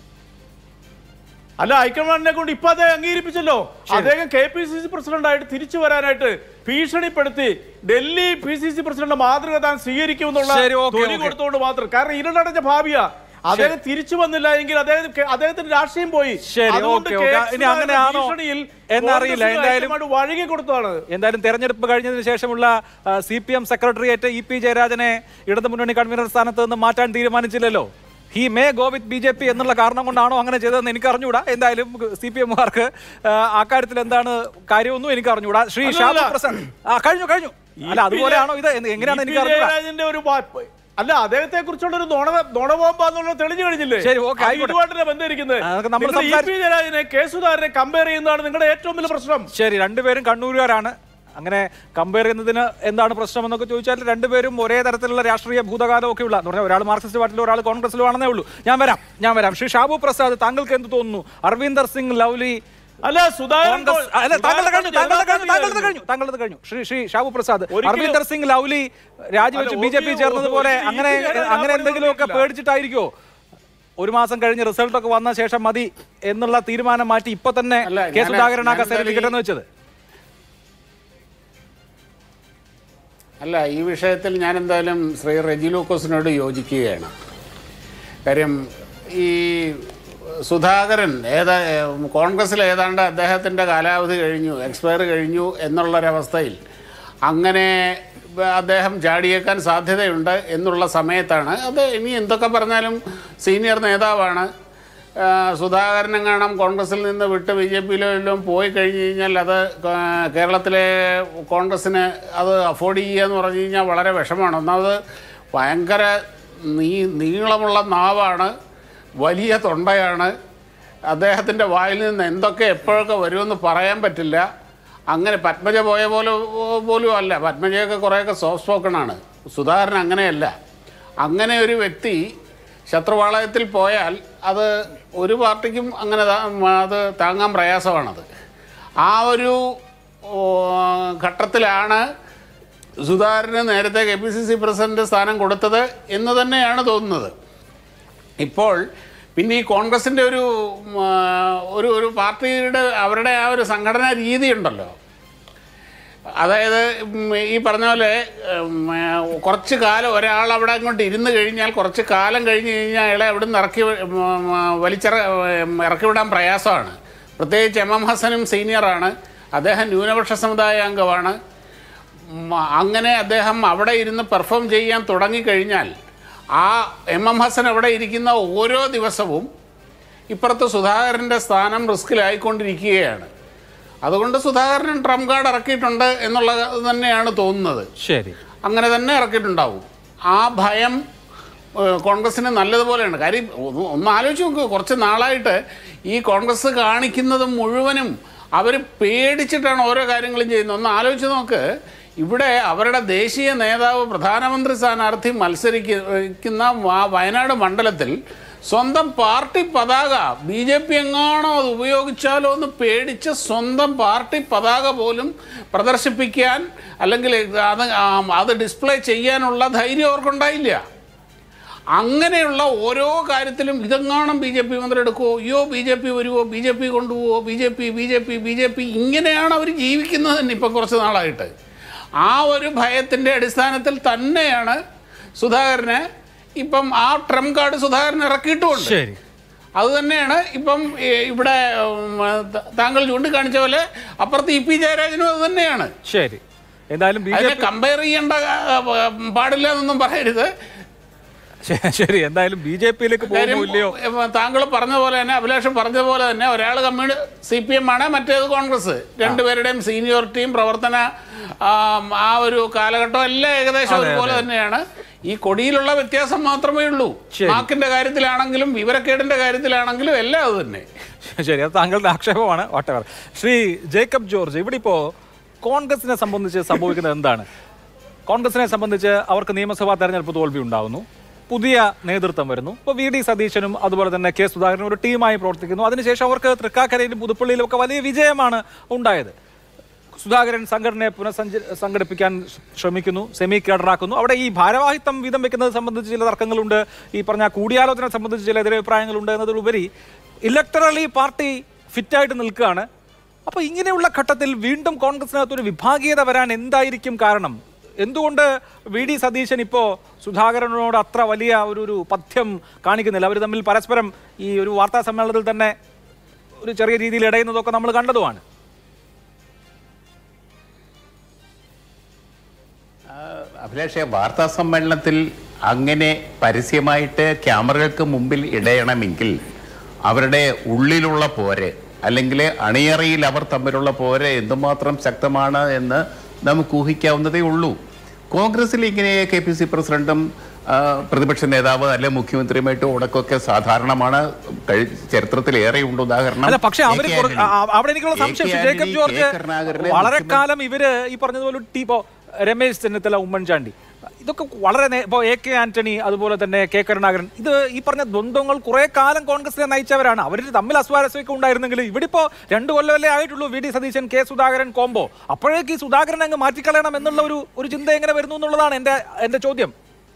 Speaker 4: അല്ല ഹൈക്കമാൻഡിനെ കൊണ്ട് ഇപ്പൊ അദ്ദേഹം അംഗീകരിപ്പിച്ചല്ലോ അദ്ദേഹം K P C C president ആയിട്ട് തിരിച്ചു വരാനായിട്ട് ഭീഷണിപ്പെടുത്തി Delhi P C C president മാതൃക താൻ സ്വീകരിക്കുമെന്നുള്ള
Speaker 1: ശരി, ഓക്കേ,
Speaker 4: ധ്വനി
Speaker 1: ഓക്കേ.
Speaker 4: കൊടുത്തുകൊണ്ട് മാത്രം കാരണം ഇരുളടഞ്ഞ ഭാവിയാ അദ്ദേഹം തിരിച്ചു വന്നില്ല എങ്കിൽ അദ്ദേഹം അദ്ദേഹത്തിന്റെ രാഷ്ട്രീയം പോയി
Speaker 1: ശരി,
Speaker 4: അതുകൊണ്ട്
Speaker 1: ഓക്കേ,
Speaker 4: കെ.
Speaker 1: ഓക്കേ. ഇനി
Speaker 4: സുധാകരൻ
Speaker 1: അങ്ങനെയാണോ
Speaker 4: ഭീഷണിയിൽ
Speaker 1: എന്നറിയില്ല.
Speaker 4: കോൺഗ്രസിന്
Speaker 1: എന്തായാലും-
Speaker 4: ഹൈക്കമാൻഡ് വഴങ്ങി കൊടുത്തതാണ്
Speaker 1: എന്തായാലും തെരഞ്ഞെടുപ്പ് കഴിഞ്ഞതിന് ശേഷമുള്ള C P M secretariat E P ജയരാജനെ ഇടതു മുന്നണി കൺവീനർ സ്ഥാനത്ത് നിന്ന് മാറ്റാൻ തീരുമാനിച്ചില്ലല്ലോ he may go with B J P എന്നുള്ള കാരണം കൊണ്ടാണോ അങ്ങനെ ചെയ്തതെന്ന് എനിക്ക് അറിഞ്ഞൂടാ എന്തായാലും സി പി എമ്മുകാർക്ക് അക്കാര്യത്തിൽ എന്താണ് കാര്യമൊന്നും എനിക്ക് അറിഞ്ഞൂടാ ശ്രീ ഷാബു
Speaker 4: അല്ലല്ല.
Speaker 1: പ്രസാദ് ആ കഴിഞ്ഞു കഴിഞ്ഞു അല്ല അതുപോലെയാണോ ഇത് എന്ന് എങ്ങനെയാണ്
Speaker 4: ഇ.
Speaker 1: എനിക്ക്
Speaker 4: പി.
Speaker 1: അറിഞ്ഞൂടാ
Speaker 4: ജയരാജന്റെ ഒരു വാ- അല്ല അദ്ദേഹത്തെ കുറിച്ചുള്ള ഒരു നുണ നുണബോംബാന്നുള്ള തെളിഞ്ഞു കഴിഞ്ഞില്ലേ
Speaker 1: ശരി, ഓക്കേ,
Speaker 4: അത്
Speaker 1: ആയിക്കോട്ടെ.
Speaker 4: ഇതുമായിട്ടല്ലേ ബന്ധമിരിക്കുന്നത്
Speaker 1: ആ, അതൊക്കെ നമ്മൾ
Speaker 4: നിങ്ങൾ ഇ.
Speaker 1: സംസാരി-
Speaker 4: പി. ജയരാജനെ കെ സുധാകരനെ കമ്പയർ ചെയ്യുന്നതാണ് നിങ്ങളുടെ ഏറ്റവും വലിയ പ്രശ്നം
Speaker 1: ശരി രണ്ടുപേരും കണ്ണൂരുകാരാണ് അങ്ങനെ കമ്പയർ ചെയ്യുന്നതിന് എന്താണ് പ്രശ്നം എന്നൊക്കെ ചോദിച്ചാൽ രണ്ടുപേരും ഒരേ തരത്തിലുള്ള രാഷ്ട്രീയ ഭൂതകാലമൊക്കെ ഉള്ള എന്ന് പറഞ്ഞാൽ ഒരാൾ മാർക്സിസ്റ്റ് പാർട്ടിയിലും ഒരാൾ കോൺഗ്രസിലും ആണെന്നേ ഉള്ളൂ ഞാൻ വരാം ഞാൻ വരാം ശ്രീ ഷാബു പ്രസാദ് താങ്കൾക്ക് എന്ത് തോന്നുന്നു അർവിന്ദർ സിംഗ് ലവ്ലി
Speaker 4: അല്ല സുധാകരൻ
Speaker 1: കോൺഗ്രസ് അല്ല താങ്കളുടെ കഴിഞ്ഞു താങ്കളുടെ കഴിഞ്ഞു താങ്കളുടെ കഴിഞ്ഞു താങ്കളുടെ കഴിഞ്ഞു ശ്രീ ശ്രീ ഷാബു പ്രസാദ്
Speaker 4: ഒരിക്കലും-
Speaker 1: അർവിന്ദർ സിംഗ് ലവ്ലി രാജിവെച്ച്
Speaker 4: അല്ല,
Speaker 1: ബി ജെ പി
Speaker 4: ഒരിക്കലും-
Speaker 1: ചേർന്നതുപോലെ
Speaker 4: ഒരിക്കലും
Speaker 1: അങ്ങനെ
Speaker 4: ഈ പി.
Speaker 1: അങ്ങനെ എന്തെങ്കിലുമൊക്കെ
Speaker 4: പറഞ്ഞിട്ടില്ല.
Speaker 1: പേടിച്ചിട്ടായിരിക്കോ ഒരു മാസം കഴിഞ്ഞ് റിസൾട്ട് ഒക്കെ വന്ന ശേഷം മതി എന്നുള്ള തീരുമാനം മാറ്റി ഇപ്പൊ തന്നെ
Speaker 3: അല്ല,
Speaker 1: കെ
Speaker 3: ഞാൻ-
Speaker 1: സുധാകരൻ ആ
Speaker 3: ഞാൻ
Speaker 1: കസേരയിൽ
Speaker 3: എന്തായാലും
Speaker 1: ഇരിക്കട്ടെന്ന് വെച്ചത്
Speaker 3: അല്ല ഈ വിഷയത്തിൽ ഞാൻ എന്തായാലും ശ്രീ റെജി ലൂക്കോസിനോട് യോജിക്കുകയാണ് കാര്യം ഈ സുധാകരൻ ഏതാ കോൺഗ്രസ്സിൽ ഏതാണ്ട് അദ്ദേഹത്തിൻ്റെ കാലാവധി കഴിഞ്ഞു എക്സ്പയർ കഴിഞ്ഞു എന്നുള്ളൊരവസ്ഥയിൽ അങ്ങനെ
Speaker 5: അദ്ദേഹം ചാടിയേക്കാൻ സാധ്യതയുണ്ട് എന്നുള്ള സമയത്താണ് അത് ഇനി എന്തൊക്കെ പറഞ്ഞാലും സീനിയർ നേതാവാണ് ആ, സുധാകരനും കാണാം കോൺഗ്രസിൽ നിന്ന് വിട്ട് ബി ജെ പിയിലോ എല്ലാം പോയി കഴിഞ്ഞ് കഴിഞ്ഞാൽ അത് ക- കേരളത്തിലെ കോൺഗ്രസ്സിന് അത് അഫോർഡ് ചെയ്യുക എന്ന് പറഞ്ഞു കഴിഞ്ഞാൽ വളരെ വിഷമമാണ് ഒന്നാമത് ഭയങ്കര നീ നീളമുള്ള നാവാണ് വലിയ തൊണ്ടയാണ് അദ്ദേഹത്തിൻ്റെ വായിൽ നിന്ന് എന്തൊക്കെ എപ്പോഴൊക്കെ വരുമെന്ന് പറയാൻ പറ്റില്ല അങ്ങനെ പത്മജ പോയ പോലെ പോലും അല്ല പത്മജയൊക്കെ കുറേയൊക്കെ സോഫ്റ്റ് സ്പോക്കണാണ് സുധാകരൻ അങ്ങനെയല്ല അങ്ങനെ ഒരു വ്യക്തി ശത്രുപാളയത്തിൽ പോയാൽ അത് ഒരു പാർട്ടിക്കും അങ്ങനെ താ- അത് താങ്ങാൻ പ്രയാസമാണത് ആ ഒരു ഓ, ഘട്ടത്തിലാണ് സുധാകരന് നേരത്തെ K P C C president സ്ഥാനം കൊടുത്തത് എന്ന് തന്നെയാണ് തോന്നുന്നത് ഇപ്പോൾ പിന്നെ ഈ കോൺഗ്രസിൻ്റെ ഒരു ഉം, ആ, ഒരു ഒരു പാർട്ടിയുടെ അവരുടെ ആ ഒരു സംഘടനാ രീതി ഉണ്ടല്ലോ അതായത് ഉം, ഈ പറഞ്ഞ പോലെ ഉം, ആ, കുറച്ച് കാലം ഒരാൾ അവിടെ അങ്ങോട്ട് ഇരുന്ന് കഴിഞ്ഞാൽ കുറച്ച് കാലം കഴിഞ്ഞ് കഴിഞ്ഞാൽ അയാളെ അവിടെ നിന്ന് ഇറക്കി വി- ഉം, ആ, വലിച്ചിറ ഉം, ഇറക്കി വിടാൻ പ്രയാസമാണ് പ്രത്യേകിച്ച് എം എം ഹസനും സീനിയറാണ് അദ്ദേഹം ന്യൂനപക്ഷ സമുദായ അംഗമാണ് ഉം, അങ്ങനെ അദ്ദേഹം അവിടെ ഇരുന്ന് പെർഫോം ചെയ്യാൻ തുടങ്ങിക്കഴിഞ്ഞാൽ ആ എം എം ഹസൻ അവിടെ ഇരിക്കുന്ന ഓരോ ദിവസവും ഇപ്പുറത്ത് സുധാകരൻ്റെ സ്ഥാനം റിസ്കിലായിക്കൊണ്ടിരിക്കുകയാണ് അതുകൊണ്ട് സുധാകരൻ ട്രംപ് കാർഡ് ഇറക്കിയിട്ടുണ്ട് എന്നുള്ളത് തന്നെയാണ് തോന്നുന്നത്
Speaker 1: ശരി
Speaker 5: അങ്ങനെ തന്നെ ഇറക്കിയിട്ടുണ്ടാവും ആ ഭയം ഏഹ്, കോൺഗ്രസിന് നല്ലതുപോലെയാണ് കാര്യം ഒന്ന് ഒന്ന് ആലോചിച്ച് നോക്ക് കുറച്ച് നാളായിട്ട് ഈ കോൺഗ്രസ് കാണിക്കുന്നത് മുഴുവനും അവർ പേടിച്ചിട്ടാണ് ഓരോ കാര്യങ്ങളും ചെയ്യുന്നത് ഒന്ന് ആലോചിച്ച് നോക്ക് ഇവിടെ അവരുടെ ദേശീയ നേതാവ് പ്രധാനമന്ത്രി സ്ഥാനാർത്ഥി മത്സരിക്കുന്ന വ- വയനാട് മണ്ഡലത്തിൽ സ്വന്തം പാർട്ടി പതാക ബി ജെ പി എങ്ങാണോ അത് ഉപയോഗിച്ചാലോ എന്ന് പേടിച്ച് സ്വന്തം പാർട്ടി പതാക പോലും പ്രദർശിപ്പിക്കാൻ അല്ലെങ്കിൽ അത് ആ, അത് ഡിസ്പ്ലേ ചെയ്യാനുള്ള ധൈര്യം അവർക്കുണ്ടായില്ല അങ്ങനെയുള്ള ഓരോ കാര്യത്തിലും ഇതെങ്ങാണം ബി ജെ പി മന്ത്രി എടുക്കുമോ അയ്യോ ബി ജെ പി വരുമോ ബി ജെ പി കൊണ്ടുപോവോ B J P B J P B J P ഇങ്ങനെയാണ് അവർ ജീവിക്കുന്നത് തന്നെ ഇപ്പം കുറച്ച് നാളായിട്ട് ആ ഒരു ഭയത്തിൻ്റെ അടിസ്ഥാനത്തിൽ തന്നെയാണ് സുധാകരനെ ഇപ്പം ആ ട്രംപ് കാർഡ് സുധാകരൻ ഇറക്കിയിട്ടുമുണ്ട്
Speaker 1: ശരി
Speaker 5: അത് തന്നെയാണ് ഇപ്പം ഈ ഇവിടെ ഉം, ത- താങ്കൾ ചൂണ്ടിക്കാണിച്ച പോലെ അപ്പുറത്ത് ഇ പി ജയരാജനും അത് തന്നെയാണ്
Speaker 1: ശരി എന്തായാലും ബി ജെ
Speaker 5: അതിനെ കമ്പയർ ചെയ്യേണ്ട ആ, പാടില്ല എന്നൊന്നും പറയരുത്
Speaker 1: ശരി എന്തായാലും ബി ജെ പിയിലേക്ക്
Speaker 5: കാര്യം
Speaker 1: പോകുമോ ഇല്ലയോ
Speaker 5: ഇപ്പൊ താങ്കൾ പറഞ്ഞ പോലെ തന്നെ അഭിലാഷം പറഞ്ഞ പോലെ തന്നെ ഒരാൾ കമ്മ്യൂണി സി പി എം ആണ് മറ്റേത് കോൺഗ്രസ് രണ്ടുപേരുടെയും സീനിയോറിറ്റിയും പ്രവർത്തന ആ, ആ ഒരു കാലഘട്ടം എല്ലാം ഏകദേശം ഒരുപോലെ തന്നെയാണ് ഈ കൊടിയിലുള്ള വ്യത്യാസം മാത്രമേ ഉള്ളൂ
Speaker 1: ശരി.
Speaker 5: മാർക്കിന്റെ കാര്യത്തിലാണെങ്കിലും വിവരക്കേടിന്റെ കാര്യത്തിലാണെങ്കിലും എല്ലാം അത് തന്നെ
Speaker 1: ശരി അത് താങ്കളുടെ ആക്ഷേപമാണ് വാട്ടവർ ശ്രീ ജേക്കബ് ജോർജ് ഇവിടെ ഇപ്പോൾ കോൺഗ്രസിനെ സംബന്ധിച്ച് സംഭവിക്കുന്നത് എന്താണ് കോൺഗ്രസിനെ സംബന്ധിച്ച് അവർക്ക് നിയമസഭാ തെരഞ്ഞെടുപ്പ് തോൽവി ഉണ്ടാകുന്നു പുതിയ നേതൃത്വം വരുന്നു ഇപ്പോൾ വി ഡി സതീശനും അതുപോലെ തന്നെ കെ സുധാകരനും ഒരു ടീമായി പ്രവർത്തിക്കുന്നു അതിനുശേഷം അവർക്ക് തൃക്കാക്കരയിലും പുതുപ്പള്ളിയിലും ഒക്കെ വലിയ വിജയമാണ് ഉണ്ടായത് സുധാകരൻ സംഘടനയെ പുനഃസഞ്ച സംഘടിപ്പിക്കാൻ ശ്രമിക്കുന്നു സെമി കേഡറാക്കുന്നു അവിടെ ഈ ഭാരവാഹിത്വം വീതം വെക്കുന്നത് സംബന്ധിച്ച് ചില തർക്കങ്ങളുണ്ട് ഈ പറഞ്ഞ കൂടിയാലോചന സംബന്ധിച്ച് ചില എതിരഭിപ്രായങ്ങളുണ്ട് എന്നതിലുപരി ഇലക്ടറലി പാർട്ടി ഫിറ്റായിട്ട് നിൽക്കുകയാണ് അപ്പോൾ ഇങ്ങനെയുള്ള ഘട്ടത്തിൽ വീണ്ടും കോൺഗ്രസിനകത്ത് ഒരു വിഭാഗീയത വരാൻ എന്തായിരിക്കും കാരണം എന്തുകൊണ്ട് വി ഡി സതീശൻ ഇപ്പോൾ സുധാകരനോട് അത്ര വലിയ ഒരു ഒരു പഥ്യം കാണിക്കുന്നില്ല അവർ തമ്മിൽ പരസ്പരം ഈ ഒരു വാർത്താ സമ്മേളനത്തിൽ തന്നെ ഒരു ചെറിയ രീതിയിൽ ഇടയുന്നതൊക്കെ നമ്മൾ കണ്ടതുമാണ്
Speaker 2: അഭിലാഷെ വാർത്താ സമ്മേളനത്തിൽ അങ്ങനെ പരസ്യമായിട്ട് ക്യാമറകൾക്ക് മുമ്പിൽ ഇടയണമെങ്കിൽ അവരുടെ ഉള്ളിലുള്ള പോര് അല്ലെങ്കിൽ അണിയറയിൽ അവർ തമ്മിലുള്ള പോര് എന്തുമാത്രം ശക്തമാണ് എന്ന് നമുക്ക് ഊഹിക്കാവുന്നതേ ഉള്ളൂ കോൺഗ്രസിൽ ഇങ്ങനെ കെ പി സി പ്രസിഡന്റും ആ, പ്രതിപക്ഷ നേതാവ് അല്ലെ മുഖ്യമന്ത്രിയുമായിട്ട് ഉടക്കമൊക്കെ സാധാരണമാണ് കഴി- ചരിത്രത്തിൽ ഏറെയുണ്ട് ഉദാഹരണം
Speaker 1: അല്ല പക്ഷെ
Speaker 2: എ
Speaker 1: അവര്
Speaker 2: കെ
Speaker 1: കുറ-
Speaker 2: ആന്റണി.
Speaker 1: ആ- ആ- അവിടെ എനിക്കുള്ള
Speaker 2: എ കെ
Speaker 1: സംശയം ശ്രീ
Speaker 2: ആന്റണി,
Speaker 1: ജേക്കബ് ജോർജ്
Speaker 2: കെ. കരുണാകരനെ
Speaker 1: വളരെ
Speaker 2: മുഖ്യമന്ത്രി-
Speaker 1: കാലം ഇവര് ഈ പറഞ്ഞതുപോലെ ടീ ഇപ്പോ രമേശ് ചെന്നിത്തല ഉമ്മൻചാണ്ടി ഇതൊക്കെ വളരെ നേ- ഇപ്പോ എ കെ ആന്റണി അതുപോലെ തന്നെ കെ കരുണാകരൻ ഇത് ഈ പറഞ്ഞ ദ്വന്ദ്വങ്ങൾ കുറെ കാലം കോൺഗ്രസിനെ നയിച്ചവരാണ് അവർ തമ്മിൽ അസ്വാരസ്യമൊക്കെ ഉണ്ടായിരുന്നെങ്കിൽ ഇവിടെ ഇപ്പോ രണ്ടു കൊല്ലമല്ലേ ആയിട്ടുള്ളൂ V D Satheesan K Sudhakaran combo അപ്പോഴേക്ക് ഈ സുധാകരൻ അങ്ങ് മാറ്റിക്കളയണം എന്നുള്ള ഒരു ഒരു ചിന്ത എങ്ങനെ വരുന്നു എന്നുള്ളതാണ് എന്റെ എന്റെ ചോദ്യം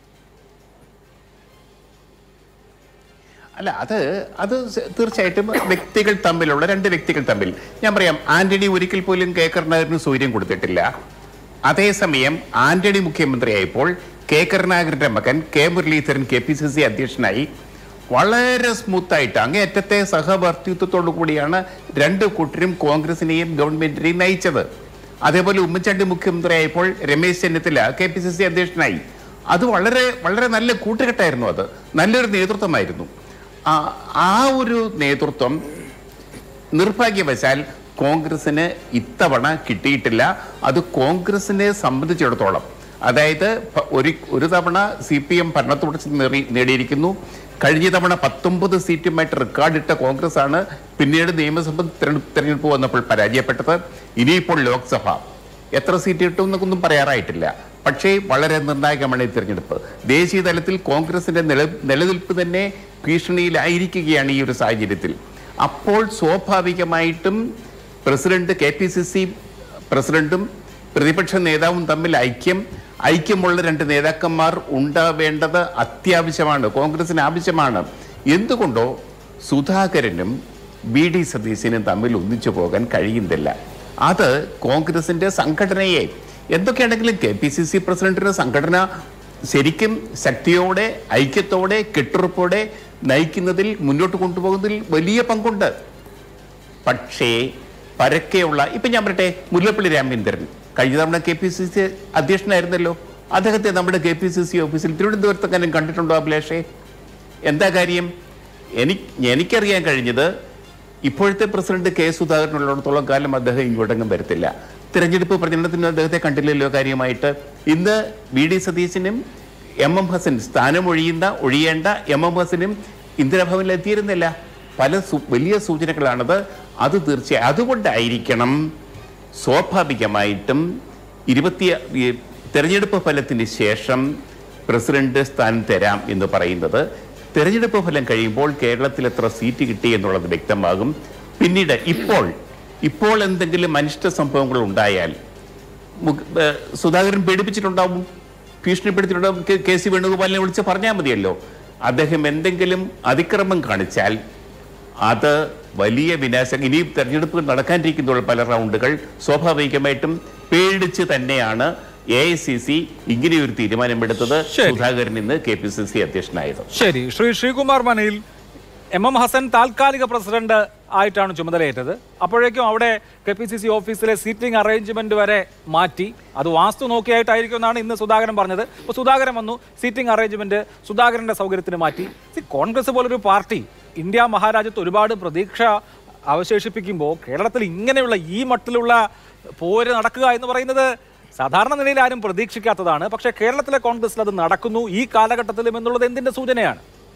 Speaker 2: അല്ല അത് അത് സ- തീർച്ചയായിട്ടും വ്യക്തികൾ തമ്മിലുള്ള രണ്ട് വ്യക്തികൾ തമ്മിൽ ഞാൻ പറയാം ആന്റണി ഒരിക്കൽ പോലും കെ കരുണാകരന് സൂര്യം കൊടുത്തിട്ടില്ല അതേസമയം ആന്റണി മുഖ്യമന്ത്രിയായപ്പോൾ കെ കരുണാകരന്റെ മകൻ K Muraleedharan K P C C അധ്യക്ഷനായി വളരെ സ്മൂത്തായിട്ട് അങ്ങേയറ്റത്തെ സഹവർത്തിത്വത്തോടു കൂടിയാണ് രണ്ട് കൂട്ടരും കോൺഗ്രസിനെയും ഗവൺമെന്റിനെയും നയിച്ചത് അതേപോലെ ഉമ്മൻചാണ്ടി മുഖ്യമന്ത്രിയായപ്പോൾ Ramesh Chennithala K P C C അധ്യക്ഷനായി അത് വളരെ വളരെ നല്ല കൂട്ടുകെട്ടായിരുന്നു അത് നല്ലൊരു നേതൃത്വമായിരുന്നു ആ ആ ഒരു നേതൃത്വം നിർഭാഗ്യവശാൽ കോൺഗ്രസിന് ഇത്തവണ കിട്ടിയിട്ടില്ല അത് കോൺഗ്രസിനെ സംബന്ധിച്ചിടത്തോളം അതായത് പ- ഒരു ഒരു തവണ സി പി എം ഭരണത്തുടർച്ച നേടി- നേടിയിരിക്കുന്നു കഴിഞ്ഞ തവണ പത്തൊമ്പത് സീറ്റുമായിട്ട് റെക്കോർഡിട്ട കോൺഗ്രസ് ആണ് പിന്നീട് നിയമസഭ തെരഞ്ഞെടുപ്പ് തെരഞ്ഞെടുപ്പ് വന്നപ്പോൾ പരാജയപ്പെട്ടത് ഇനിയിപ്പോൾ ലോക്സഭ എത്ര സീറ്റ് കിട്ടും എന്നൊന്നും പറയാറായിട്ടില്ല പക്ഷേ വളരെ നിർണായകമാണ് ഈ തിരഞ്ഞെടുപ്പ് ദേശീയ തലത്തിൽ കോൺഗ്രസിന്റെ നില നിലനിൽപ്പ് തന്നെ ഭീഷണിയിലായിരിക്കുകയാണ് ഈ ഒരു സാഹചര്യത്തിൽ അപ്പോൾ സ്വാഭാവികമായിട്ടും president K P C C പ്രസിഡന്റും പ്രതിപക്ഷ നേതാവും തമ്മിൽ ഐക്യം ഐക്യമുള്ള രണ്ട് നേതാക്കന്മാർ ഉണ്ടാവേണ്ടത് അത്യാവശ്യമാണ് കോൺഗ്രസിന് ആവശ്യമാണ് എന്തുകൊണ്ടോ സുധാകരനും ബി ഡി സതീശനും തമ്മിൽ ഒന്നിച്ചു പോകാൻ കഴിയുന്നില്ല അത് കോൺഗ്രസിന്റെ സംഘടനയെ എന്തൊക്കെയാണെങ്കിലും കെ പി സി സി പ്രസിഡന്റിന്റെ സംഘടന ശരിക്കും ശക്തിയോടെ ഐക്യത്തോടെ കെട്ടുറപ്പോടെ നയിക്കുന്നതിൽ മുന്നോട്ട് കൊണ്ടുപോകുന്നതിൽ വലിയ പങ്കുണ്ട് പക്ഷേ പരക്കെയുള്ള ഇപ്പൊ ഞാൻ പറയട്ടെ മുല്ലപ്പള്ളി രാമചന്ദ്രൻ കഴിഞ്ഞ തവണ കെ പി സി സി അധ്യക്ഷനായിരുന്നല്ലോ അദ്ദേഹത്തെ നമ്മുടെ കെ പി സി സി ഓഫീസിൽ തിരുവനന്തപുരത്തെങ്ങാനും കണ്ടിട്ടുണ്ടോ അഭിലാഷേ എന്താ കാര്യം എനിക്ക് എനിക്കറിയാൻ കഴിഞ്ഞത് ഇപ്പോഴത്തെ പ്രസിഡന്റ് കെ സുധാകരനുള്ളിടത്തോളം കാലം അദ്ദേഹം ഇങ്ങോട്ടെങ്ങും വരത്തില്ല തിരഞ്ഞെടുപ്പ് പ്രചരണത്തിന് അദ്ദേഹത്തെ കണ്ടില്ലല്ലോ കാര്യമായിട്ട് ഇന്ന് വി ഡി സതീശനും എം എം ഹസൻ സ്ഥാനമൊഴിയുന്ന ഒഴിയേണ്ട എം എം ഹസനും ഇന്ദിരാഭവനിൽ എത്തിയിരുന്നില്ല പല സു- വലിയ സൂചനകളാണത് അത് തീർച്ചയായും അതുകൊണ്ടായിരിക്കണം സ്വാഭാവികമായിട്ടും ഇരുപത്തി ഈ തെരഞ്ഞെടുപ്പ് ഫലത്തിന് ശേഷം പ്രസിഡന്റ് സ്ഥാനം തരാം എന്ന് പറയുന്നത് തെരഞ്ഞെടുപ്പ് ഫലം കഴിയുമ്പോൾ കേരളത്തിൽ എത്ര സീറ്റ് കിട്ടി എന്നുള്ളത് വ്യക്തമാകും പിന്നീട് ഇപ്പോൾ ഇപ്പോൾ എന്തെങ്കിലും അനിഷ്ട സംഭവങ്ങൾ ഉണ്ടായാൽ മുഖ- ഏഹ് സുധാകരൻ പേടിപ്പിച്ചിട്ടുണ്ടാവും ഭീഷണിപ്പെടുത്തിയിട്ടുണ്ടാവും കെ- കെ സി വേണുഗോപാലിനെ വിളിച്ച് പറഞ്ഞാൽ മതിയല്ലോ അദ്ദേഹം എന്തെങ്കിലും അതിക്രമം കാണിച്ചാൽ അത് വലിയ വിനാശം ഇനി തെരഞ്ഞെടുപ്പ് നടക്കാനിരിക്കുന്ന പല റൗണ്ടുകൾ സ്വാഭാവികമായിട്ടും പേടിച്ച് തന്നെയാണ് എ ഐ സി സി ഇങ്ങനെയൊരു തീരുമാനമെടുത്തത്
Speaker 1: ശരി.
Speaker 2: സുധാകരൻ ഇന്ന് കെ പി സി സി അധ്യക്ഷനായത്
Speaker 1: ശരി ശ്രീ ശ്രീകുമാർ മനയിൽ എം എം ഹസൻ താൽക്കാലിക പ്രസിഡന്റ് ആയിട്ടാണ് ചുമതലയേറ്റത് അപ്പോഴേക്കും അവിടെ കെ പി സി സി ഓഫീസിലെ സീറ്റിംഗ് അറേഞ്ച്മെന്റ് വരെ മാറ്റി അത് വാസ്തു നോക്കിയായിട്ടായിരിക്കും എന്നാണ് ഇന്ന് സുധാകരൻ പറഞ്ഞത് അപ്പോൾ സുധാകരൻ വന്നു സീറ്റിംഗ് അറേഞ്ച്മെന്റ് സുധാകരന്റെ സൗകര്യത്തിന് മാറ്റി See, കോൺഗ്രസ് പോലൊരു പാർട്ടി ഇന്ത്യ മഹാരാജ്യത്ത് ഒരുപാട് പ്രതീക്ഷ അവശേഷിപ്പിക്കുമ്പോൾ കേരളത്തിൽ ഇങ്ങനെയുള്ള ഈ മട്ടിലുള്ള പോര് നടക്കുക എന്ന് പറയുന്നത് സാധാരണ നിലയിൽ ആരും പ്രതീക്ഷിക്കാത്തതാണ് പക്ഷേ കേരളത്തിലെ കോൺഗ്രസിൽ അത് നടക്കുന്നു ഈ കാലഘട്ടത്തിലും എന്നുള്ളത് എന്തിന്റെ സൂചനയാണ്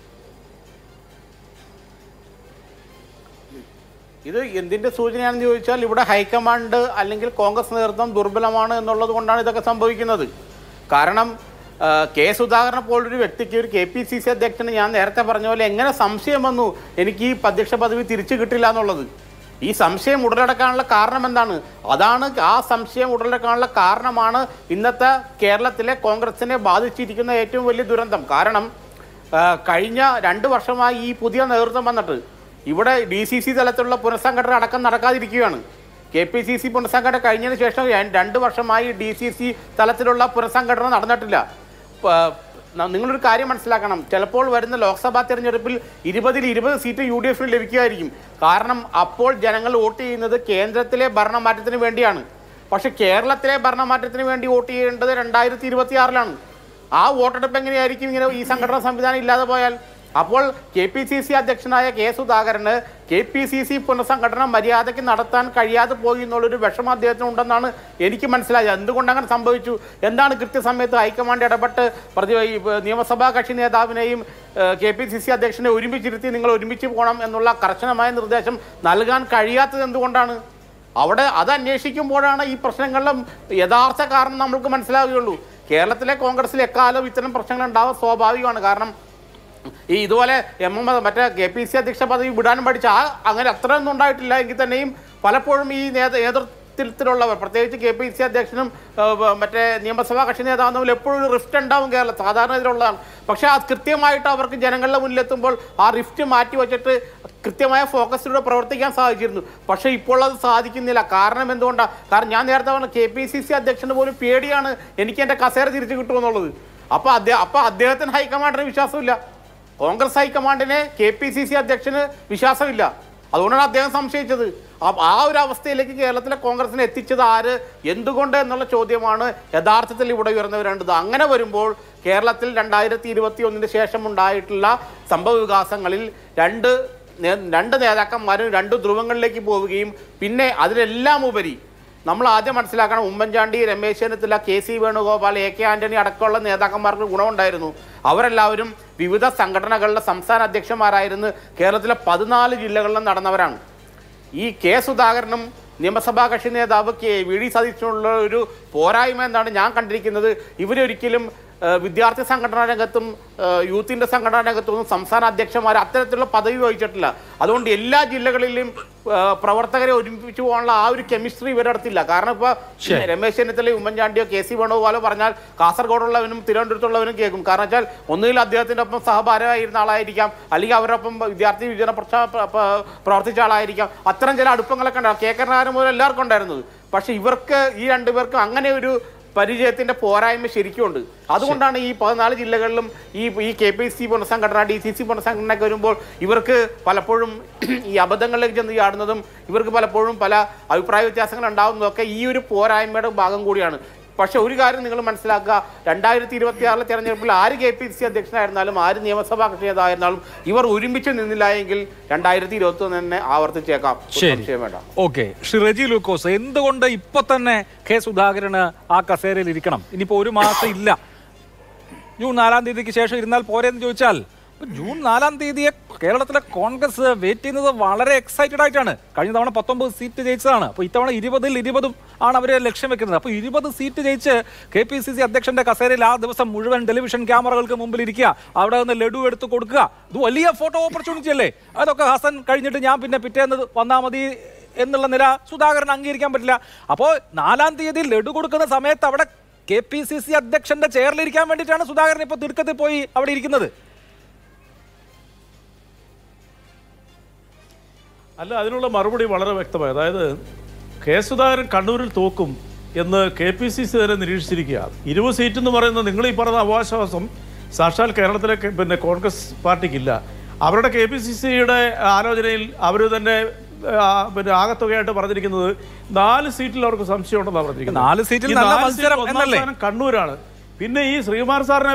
Speaker 3: ഇത് എന്തിന്റെ സൂചനയാണെന്ന് ചോദിച്ചാൽ ഇവിടെ ഹൈക്കമാൻഡ് അല്ലെങ്കിൽ കോൺഗ്രസ് നേതൃത്വം ദുർബലമാണ് എന്നുള്ളത് കൊണ്ടാണ് ഇതൊക്കെ സംഭവിക്കുന്നത് കാരണം ആ, കെ സുധാകരനെ പോലൊരു വ്യക്തിക്ക് ഒരു കെ പി സി സി അധ്യക്ഷന് ഞാൻ നേരത്തെ പറഞ്ഞ പോലെ എങ്ങനെ സംശയം വന്നു എനിക്ക് ഈ അധ്യക്ഷ പദവി തിരിച്ചു കിട്ടില്ല എന്നുള്ളത് ഈ സംശയം ഉടലെടുക്കാനുള്ള കാരണം എന്താണ് അതാണ് ആ സംശയം ഉടലെടുക്കാനുള്ള കാരണമാണ് ഇന്നത്തെ കേരളത്തിലെ കോൺഗ്രസിനെ ബാധിച്ചിരിക്കുന്ന ഏറ്റവും വലിയ ദുരന്തം കാരണം ആ, കഴിഞ്ഞ രണ്ട് വർഷമായി ഈ പുതിയ നേതൃത്വം വന്നിട്ട് ഇവിടെ ഡി സി സി തലത്തിലുള്ള പുനഃസംഘടന അടക്കം നടക്കാതിരിക്കുകയാണ് കെ പി സി സി പുനഃസംഘടന കഴിഞ്ഞതിന് ശേഷം ര- രണ്ട് വർഷമായി ഡി സി സി തലത്തിലുള്ള പുനഃസംഘടന നടന്നിട്ടില്ല പ- ന- നിങ്ങളൊരു കാര്യം മനസ്സിലാക്കണം ചിലപ്പോൾ വരുന്ന ലോക്സഭാ തെരഞ്ഞെടുപ്പിൽ ഇരുപതിൽ ഇരുപത് സീറ്റ് യു ഡി എഫിന് ലഭിക്കുമായിരിക്കും കാരണം അപ്പോൾ ജനങ്ങൾ വോട്ട് ചെയ്യുന്നത് കേന്ദ്രത്തിലെ ഭരണമാറ്റത്തിന് വേണ്ടിയാണ് പക്ഷെ കേരളത്തിലെ ഭരണമാറ്റത്തിന് വേണ്ടി വോട്ട് ചെയ്യേണ്ടത് രണ്ടായിരത്തി ഇരുപത്തി ആറിലാണ് ആ വോട്ടെടുപ്പ് എങ്ങനെയായിരിക്കും ഇങ്ങനെ ഈ സംഘടനാ സംവിധാനം ഇല്ലാതെ പോയാൽ അപ്പോൾ കെ പി സി സി അധ്യക്ഷനായ കെ സുധാകരന് കെ പി സി സി പുനഃസംഘടന മര്യാദയ്ക്ക് നടത്താൻ കഴിയാതെ പോയി എന്നുള്ളൊരു വിഷമം അദ്ദേഹത്തിന് ഉണ്ടെന്നാണ് എനിക്ക് മനസ്സിലായത് എന്തുകൊണ്ട് അങ്ങനെ സംഭവിച്ചു എന്താണ് കൃത്യസമയത്ത് ഹൈക്കമാൻഡ് ഇടപെട്ട് പ്രതി ഈ നിയമസഭാ കക്ഷി നേതാവിനെയും കെ പി സി സി അധ്യക്ഷനെ ഒരുമിച്ചിരുത്തി നിങ്ങൾ ഒരുമിച്ച് പോകണം എന്നുള്ള കർശനമായ നിർദ്ദേശം നൽകാൻ കഴിയാത്തത് എന്തുകൊണ്ടാണ് അവിടെ അത് അന്വേഷിക്കുമ്പോഴാണ് ഈ പ്രശ്നങ്ങളുടെ യഥാർത്ഥ കാരണം നമ്മൾക്ക് മനസ്സിലാവുകയുള്ളൂ കേരളത്തിലെ കോൺഗ്രസിൽ എക്കാലം ഇത്തരം പ്രശ്നങ്ങൾ ഉണ്ടാവാൻ സ്വാഭാവികമാണ് കാരണം ഈ ഇതുപോലെ എം എം മറ്റേ കെ പി സി അധ്യക്ഷ പദവി വിടാനും പഠിച്ച ആ അങ്ങനെ അത്രയൊന്നും ഉണ്ടായിട്ടില്ല എങ്കിൽ തന്നെയും പലപ്പോഴും ഈ നേത നേതൃത്വത്തിലുള്ളവർ പ്രത്യേകിച്ച് കെ പി സി അധ്യക്ഷനും ആ, വ- മറ്റേ നിയമസഭാ കക്ഷി നേതാവും തമ്മിൽ എപ്പോഴും ഒരു റിഫ്റ്റ് ഉണ്ടാവും കേരളം സാധാരണ ഇതിലുള്ളതാണ് പക്ഷേ അത് കൃത്യമായിട്ട് അവർക്ക് ജനങ്ങളുടെ മുന്നിലെത്തുമ്പോൾ ആ റിഫ്റ്റ് മാറ്റി വെച്ചിട്ട് കൃത്യമായ ഫോക്കസിലൂടെ പ്രവർത്തിക്കാൻ സാധിച്ചിരുന്നു പക്ഷേ ഇപ്പോൾ അത് സാധിക്കുന്നില്ല കാരണം എന്തുകൊണ്ടാണ് കാരണം ഞാൻ നേരത്തെ പറഞ്ഞ കെ പി സി സി അധ്യക്ഷന് പോലും പേടിയാണ് എനിക്ക് എൻ്റെ കസേര തിരിച്ചു കിട്ടുമെന്നുള്ളത് അപ്പോൾ അദ്ദേഹം അപ്പോൾ അദ്ദേഹത്തിന് ഹൈക്കമാൻഡിന് വിശ്വാസമില്ല കോൺഗ്രസ് ഹൈക്കമാൻഡിന് കെ പി സി സി അധ്യക്ഷന് വിശ്വാസമില്ല അതുകൊണ്ടാണ് അദ്ദേഹം സംശയിച്ചത് ആ- ആ ഒരു അവസ്ഥയിലേക്ക് കേരളത്തിലെ കോൺഗ്രസിനെ എത്തിച്ചത് ആര് എന്തുകൊണ്ട് എന്നുള്ള ചോദ്യമാണ് യഥാർത്ഥത്തിൽ ഇവിടെ ഉയർന്നു വരേണ്ടത് അങ്ങനെ വരുമ്പോൾ കേരളത്തിൽ രണ്ടായിരത്തി ഇരുപത്തി ഒന്നിന് ശേഷം ഉണ്ടായിട്ടുള്ള സംഭവ വികാസങ്ങളിൽ രണ്ട് നേ- രണ്ട് നേതാക്കന്മാരും രണ്ട് ധ്രുവങ്ങളിലേക്ക് പോവുകയും പിന്നെ അതിലെല്ലാം ഉപരി നമ്മൾ ആദ്യം മനസ്സിലാക്കണം Oommen Chandy Ramesh Chennithala K C Venugopal A K Antony അടക്കമുള്ള നേതാക്കന്മാർക്ക് ഗുണമുണ്ടായിരുന്നു അവരെല്ലാവരും വിവിധ സംഘടനകളുടെ സംസ്ഥാന അധ്യക്ഷന്മാരായിരുന്നു കേരളത്തിലെ പതിനാല് ജില്ലകളിലും നടന്നവരാണ് ഈ കെ സുധാകരനും നിയമസഭാ കക്ഷി നേതാവ് കെ വി ഡി സതീശനുള്ള ഒരു പോരായ്മ എന്നാണ് ഞാൻ കണ്ടിരിക്കുന്നത് ഇവരൊരിക്കലും ആ, വിദ്യാർത്ഥി സംഘടനാ രംഗത്തും ആ, യൂത്തിൻ്റെ സംഘടനാ രംഗത്തും സംസ്ഥാന അധ്യക്ഷന്മാർ അത്തരത്തിലുള്ള പദവി വഹിച്ചിട്ടില്ല അതുകൊണ്ട് എല്ലാ ജില്ലകളിലും ആ, പ്രവർത്തകരെ ഒരുമിപ്പിച്ച് പോകാനുള്ള ആ ഒരു കെമിസ്ട്രി ഇവരുടെ അടുത്തില്ല കാരണം ഇപ്പോൾ രമേശ് ചെന്നിത്തല ഉമ്മൻചാണ്ടിയോ കെ സി വേണുഗോപാലോ പറഞ്ഞാൽ കാസർഗോഡുള്ളവനും തിരുവനന്തപുരത്തുള്ളവനും കേൾക്കും കാരണം വെച്ചാൽ ഒന്നുകിൽ അദ്ദേഹത്തിൻ്റെ ഒപ്പം സഹഭാരമായിരുന്ന ആളായിരിക്കാം അല്ലെങ്കിൽ അവരൊപ്പം വിദ്യാർത്ഥി വിജന പ്രക്ഷ പ്ര- പ്ര- പ്രവർത്തിച്ച ആളായിരിക്കാം അത്തരം ചില അടുപ്പങ്ങളൊക്കെ ഉണ്ടാവും കെ കരുണാകരൻ മുതൽ എല്ലാവർക്കും ഉണ്ടായിരുന്നത് പക്ഷെ ഇവർക്ക് ഈ രണ്ടുപേർക്കും അങ്ങനെ ഒരു പരിചയത്തിന്റെ പോരായ്മ ശരിക്കുമുണ്ട് അതുകൊണ്ടാണ് ഈ പതിനാല് ജില്ലകളിലും ഈ ഈ കെ പി സി പുനഃസംഘടന ഡി സി സി പുനഃസംഘടനയൊക്കെ വരുമ്പോൾ ഇവർക്ക് പലപ്പോഴും ഈ അബദ്ധങ്ങളിലേക്ക് ചെന്ന് ചാടുന്നതും ഇവർക്ക് പലപ്പോഴും പല അഭിപ്രായ വ്യത്യാസങ്ങൾ ഉണ്ടാകുന്നതൊക്കെ ഈ ഒരു പോരായ്മയുടെ ഭാഗം കൂടിയാണ് പക്ഷെ ഒരു കാര്യം നിങ്ങൾ മനസ്സിലാക്കുക രണ്ടായിരത്തി ഇരുപത്തി ആറിലെ തെരഞ്ഞെടുപ്പിൽ ആര് കെ പി സി അധ്യക്ഷനായിരുന്നാലും ആര് നിയമസഭാ കക്ഷി നേതാവായിരുന്നാലും ഇവർ ഒരുമിച്ച് നിന്നില്ല എങ്കിൽ രണ്ടായിരത്തി ഇരുപത്തി ഒന്ന് തന്നെ ആവർത്തിച്ചേക്കാം ഒരു
Speaker 1: ശരി
Speaker 3: സംശയം വേണ്ട
Speaker 1: ഓക്കെ ശ്രീ റെജി ലൂക്കോസ് എന്തുകൊണ്ട് ഇപ്പൊ തന്നെ കെ സുധാകരന് ആ കസേരയിൽ ഇരിക്കണം ഇനിയിപ്പോ ഒരു മാസം ഇല്ല ജൂൺ നാലാം തീയതിക്ക് ശേഷം ഇരുന്നാൽ പോരെന്ന് ചോദിച്ചാൽ ഇപ്പൊ ജൂൺ നാലാം തീയതിയെ കേരളത്തിലെ കോൺഗ്രസ് വെയിറ്റ് ചെയ്യുന്നത് വളരെ എക്സൈറ്റഡ് ആയിട്ടാണ് കഴിഞ്ഞ തവണ പത്തൊമ്പത് സീറ്റ് ജയിച്ചതാണ് അപ്പോൾ ഇത്തവണ ഇരുപതിൽ ഇരുപതും ആണ് അവർ ലക്ഷ്യം വെക്കുന്നത് അപ്പോൾ ഇരുപത് സീറ്റ് ജയിച്ച് കെ പി സി സി അധ്യക്ഷന്റെ കസേരയിൽ ആ ദിവസം മുഴുവൻ ടെലിവിഷൻ ക്യാമറകൾക്ക് മുമ്പിൽ ഇരിക്കുക അവിടെ നിന്ന് ലഡു എടുത്ത് കൊടുക്കുക ഇത് വലിയ ഫോട്ടോ ഓപ്പർച്യൂണിറ്റി അല്ലേ അതൊക്കെ ഹസൻ കഴിഞ്ഞിട്ട് ഞാൻ പിന്നെ പിറ്റേന്ന് വന്നാൽ മതി എന്നുള്ള നില സുധാകരൻ അംഗീകരിക്കാൻ പറ്റില്ല അപ്പോൾ നാലാം തീയതി ലഡു കൊടുക്കുന്ന സമയത്ത് അവിടെ കെ പി സി സി അധ്യക്ഷന്റെ ചെയറിലിരിക്കാൻ വേണ്ടിയിട്ടാണ് സുധാകരൻ ഇപ്പോൾ തിടുക്കത്തിൽ പോയി അവിടെ ഇരിക്കുന്നത്
Speaker 4: അല്ല അതിനുള്ള മറുപടി വളരെ വ്യക്തമായി അതായത് കെ സുധാകരൻ കണ്ണൂരിൽ തോക്കും എന്ന് കെ പി സി സി തന്നെ നിരീക്ഷിച്ചിരിക്കുക ഇരുപത് സീറ്റ് എന്ന് പറയുന്നത് നിങ്ങൾ ഈ പറഞ്ഞ അവകാശവാസം സാക്ഷാൽ കേരളത്തിലെ കെ- പിന്നെ കോൺഗ്രസ് പാർട്ടിക്കില്ല അവരുടെ കെ പി സി സിയുടെ ആലോചനയിൽ അവർ തന്നെ ആ, പിന്നെ ആകത്തുകയായിട്ട് പറഞ്ഞിരിക്കുന്നത് നാല് സീറ്റിൽ അവർക്ക് സംശയം ഉണ്ടെന്നാണ് പറഞ്ഞിരിക്കുന്നത്
Speaker 1: നാല് സീറ്റിൽ
Speaker 4: ഈ
Speaker 1: നല്ല
Speaker 4: നാല്
Speaker 1: മത്സരം
Speaker 4: സീറ്റിൽ ഒന്നാം
Speaker 1: എന്നല്ലേ?
Speaker 4: സ്ഥാനം കണ്ണൂരാണ് പിന്നെ ഈ ശ്രീകുമാർ സാറിനെ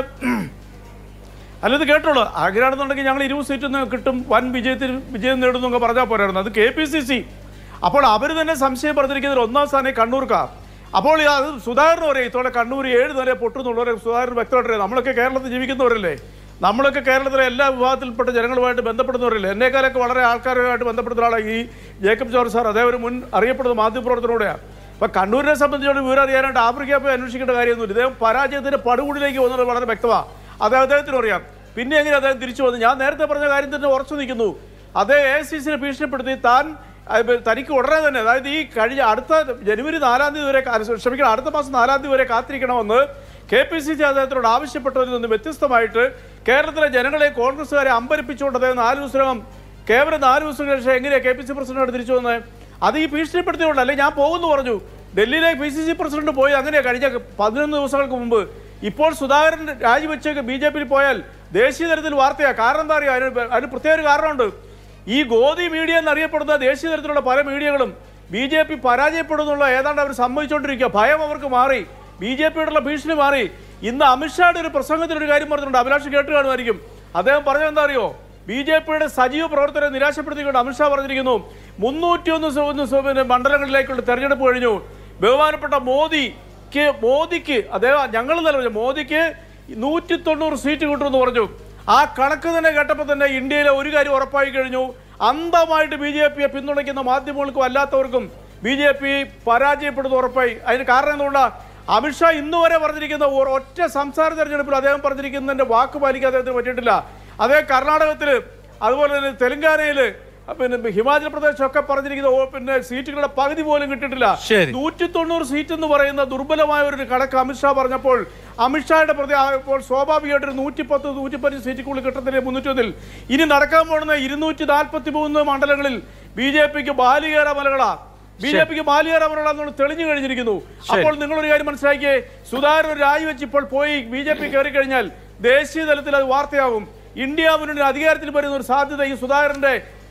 Speaker 4: അല്ല ഇത് കേട്ടോളൂ ആഗ്രഹമാണെന്നുണ്ടെങ്കിൽ ഞങ്ങൾ ഇരുപത് സീറ്റ് ഒന്ന് കിട്ടും വൻ വിജയത്തിൽ വിജയം നേടുന്നു എന്നൊക്കെ പറഞ്ഞാൽ പോരായിരുന്നു അത് കെ പി സി സി അപ്പോൾ അവർ തന്നെ സംശയം പറഞ്ഞിരിക്കുന്നതിൽ ഒന്നാം സ്ഥാനം കണ്ണൂർക്കാർ അപ്പോൾ ഈ അത് സുധാകരൻ പറയും ഇത്തോടെ കണ്ണൂർ ഏഴ് നില പൊട്ടുന്നുള്ളവരെ സുധാകരൻ വ്യക്തമായിട്ട് നമ്മളൊക്കെ കേരളത്തിൽ ജീവിക്കുന്നവരല്ലേ നമ്മളൊക്കെ കേരളത്തിലെ എല്ലാ വിഭാഗത്തിൽപ്പെട്ട ജനങ്ങളുമായിട്ട് ബന്ധപ്പെടുന്നവരല്ലേ എന്നേക്കാളൊക്കെ വളരെ ആൾക്കാരുമായിട്ട് ബന്ധപ്പെടുന്ന ഒരാളാണ് ഈ ജേക്കബ് ജോർജ് സാർ അതേ ഒരു മുൻ അറിയപ്പെടുന്ന മാധ്യമപ്രവർത്തനോടെയാണ് അപ്പൊ കണ്ണൂരിനെ സംബന്ധിച്ചോളം വിവരം അറിയാനായിട്ട് ആഫ്രിക്ക പോയി അന്വേഷിക്കേണ്ട കാര്യമൊന്നുമില്ല ഇദ്ദേഹം പരാജയത്തിന്റെ പടുകൂടിലേക്ക് വന്നത് വളരെ വ്യക്തമാണ് അത് അദ്ദേഹത്തിനും അറിയാം പിന്നെ എങ്ങനെ അദ്ദേഹം തിരിച്ചു വന്നു ഞാൻ നേരത്തെ പറഞ്ഞ കാര്യം തന്നെ ഉറച്ചു നിൽക്കുന്നു അതേ എ സി സിനെ ഭീഷണിപ്പെടുത്തി താൻ ആ, ഇപ്പൊ തനിക്ക് ഉടനെ തന്നെ അതായത് ഈ കഴിഞ്ഞ അടുത്ത ജനുവരി നാലാം തീയതി വരെ കാ- ക്ഷമിക്കണം അടുത്ത മാസം നാലാം തീയതി വരെ കാത്തിരിക്കണമെന്ന് കെ പി സി സി അദ്ദേഹത്തിനോട് ആവശ്യപ്പെട്ടതിൽ നിന്ന് വ്യത്യസ്തമായിട്ട് കേരളത്തിലെ ജനങ്ങളെ കോൺഗ്രസ്സുകാരെ അമ്പരിപ്പിച്ചുകൊണ്ട് അദ്ദേഹം നാല് ദിവസത്തിനകം കേവലം നാല് ദിവസം ശേഷം എങ്ങനെയാണ് കെ പി സി പ്രസിഡന്റ് തിരിച്ചു വന്നത് അത് ഈ ഭീഷണിപ്പെടുത്തിയോണ്ട് അല്ലെ ഞാൻ പോകുന്നു പറഞ്ഞു ഡൽഹിയിലെ പി സി സി പ്രസിഡന്റ് പോയി അങ്ങനെയാ കഴിഞ്ഞ പതിനൊന്ന് ദിവസങ്ങൾക്ക് മുമ്പ് ഇപ്പോൾ സുധാകരൻ രാജിവെച്ച് ബി ജെ പിയിൽ പോയാൽ ദേശീയ തലത്തിൽ വാർത്തയാണ് കാരണം എന്താ അറിയാം അതിന് അതിന് പ്രത്യേക ഒരു കാരണമുണ്ട് ഈ ഗോദി മീഡിയ എന്നറിയപ്പെടുന്ന ദേശീയ തലത്തിലുള്ള പല മീഡിയകളും ബി ജെ പി പരാജയപ്പെടുന്നുള്ള ഏതാണ്ട് അവർ സമ്മതിച്ചുകൊണ്ടിരിക്കുക ഭയം അവർക്ക് മാറി ബി ജെ പിയോടുള്ള ഭീഷണി മാറി ഇന്ന് അമിത്ഷായുടെ ഒരു പ്രസംഗത്തിൽ ഒരു കാര്യം പറഞ്ഞിട്ടുണ്ട് അഭിലാഷ് കേട്ട് കാണുമായിരിക്കും അദ്ദേഹം പറഞ്ഞത് എന്താ അറിയോ ബി ജെ പിയുടെ സജീവ പ്രവർത്തകരെ നിരാശപ്പെടുത്തിക്കൊണ്ട് അമിത്ഷാ പറഞ്ഞിരിക്കുന്നു മുന്നൂറ്റിയൊന്ന് സ- ഒന്ന് സ- പിന്നെ മണ്ഡലങ്ങളിലേക്കുള്ള തെരഞ്ഞെടുപ്പ് കഴിഞ്ഞു ബഹുമാനപ്പെട്ട മോദിക്ക് മോദിക്ക് അദ്ദേഹം ഞങ്ങൾ തന്നെ പറഞ്ഞു മോദിക്ക് നൂറ്റി തൊണ്ണൂറ് സീറ്റ് കിട്ടുമെന്ന് പറഞ്ഞു ആ കണക്ക് തന്നെ കേട്ടപ്പോൾ തന്നെ ഇന്ത്യയിലെ ഒരു കാര്യം ഉറപ്പായി കഴിഞ്ഞു അന്ധമായിട്ട് ബി ജെ പിയെ പിന്തുണയ്ക്കുന്ന മാധ്യമങ്ങൾക്കും അല്ലാത്തവർക്കും ബി ജെ പി പരാജയപ്പെടുന്ന ഉറപ്പായി അതിന് കാരണം എന്തുകൊണ്ടാണ് അമിത്ഷാ ഇന്ന് വരെ പറഞ്ഞിരിക്കുന്ന ഒരു ഒറ്റ സംസ്ഥാന തെരഞ്ഞെടുപ്പിൽ അദ്ദേഹം പറഞ്ഞിരിക്കുന്നതിന്റെ വാക്ക് പാലിക്കാൻ അദ്ദേഹത്തിന് പറ്റിയിട്ടില്ല അതേ കർണാടകത്തിൽ അതുപോലെ തന്നെ തെലങ്കാനയിൽ പിന്നെ ഹിമാചൽ പ്രദേശ് ഒക്കെ പറഞ്ഞിരിക്കുന്ന ഓ- പിന്നെ സീറ്റുകളുടെ പകുതി പോലും കിട്ടിയിട്ടില്ല
Speaker 1: ശരി.
Speaker 4: നൂറ്റി തൊണ്ണൂറ് സീറ്റ് എന്ന് പറയുന്ന ദുർബലമായ ഒരു കണക്ക് അമിത്ഷാ പറഞ്ഞപ്പോൾ അമിത്ഷായുടെ പ്രതി ഇപ്പോൾ സ്വാഭാവികമായിട്ട് ഒരു നൂറ്റി പത്ത് നൂറ്റി പതിനഞ്ച് സീറ്റുകളിൽ കിട്ടത്തില്ല മുന്നൂറ്റൊന്നിൽ ഇനി നടക്കാൻ പോകുന്ന ഇരുന്നൂറ്റി നാൽപ്പത്തി മൂന്ന് മണ്ഡലങ്ങളിൽ ബി ജെ പിക്ക് ബാലികേറ മലകളാ ബി ജെ പിക്ക് ബാലികേറ മലകളാണെന്ന് തെളിഞ്ഞു കഴിഞ്ഞിരിക്കുന്നു അപ്പോൾ നിങ്ങളൊരു കാര്യം മനസ്സിലാക്കിയേ സുധാകരൻ ഒരു രാജിവെച്ച് ഇപ്പോൾ പോയി ബി ജെ പി കയറി കഴിഞ്ഞാൽ ദേശീയ തലത്തിൽ അത് വാർത്തയാകും ഇന്ത്യ മുന്നണി അധികാരത്തിൽ വരുന്ന ഒരു സാധ്യത ഈ സുധാകരന്റെ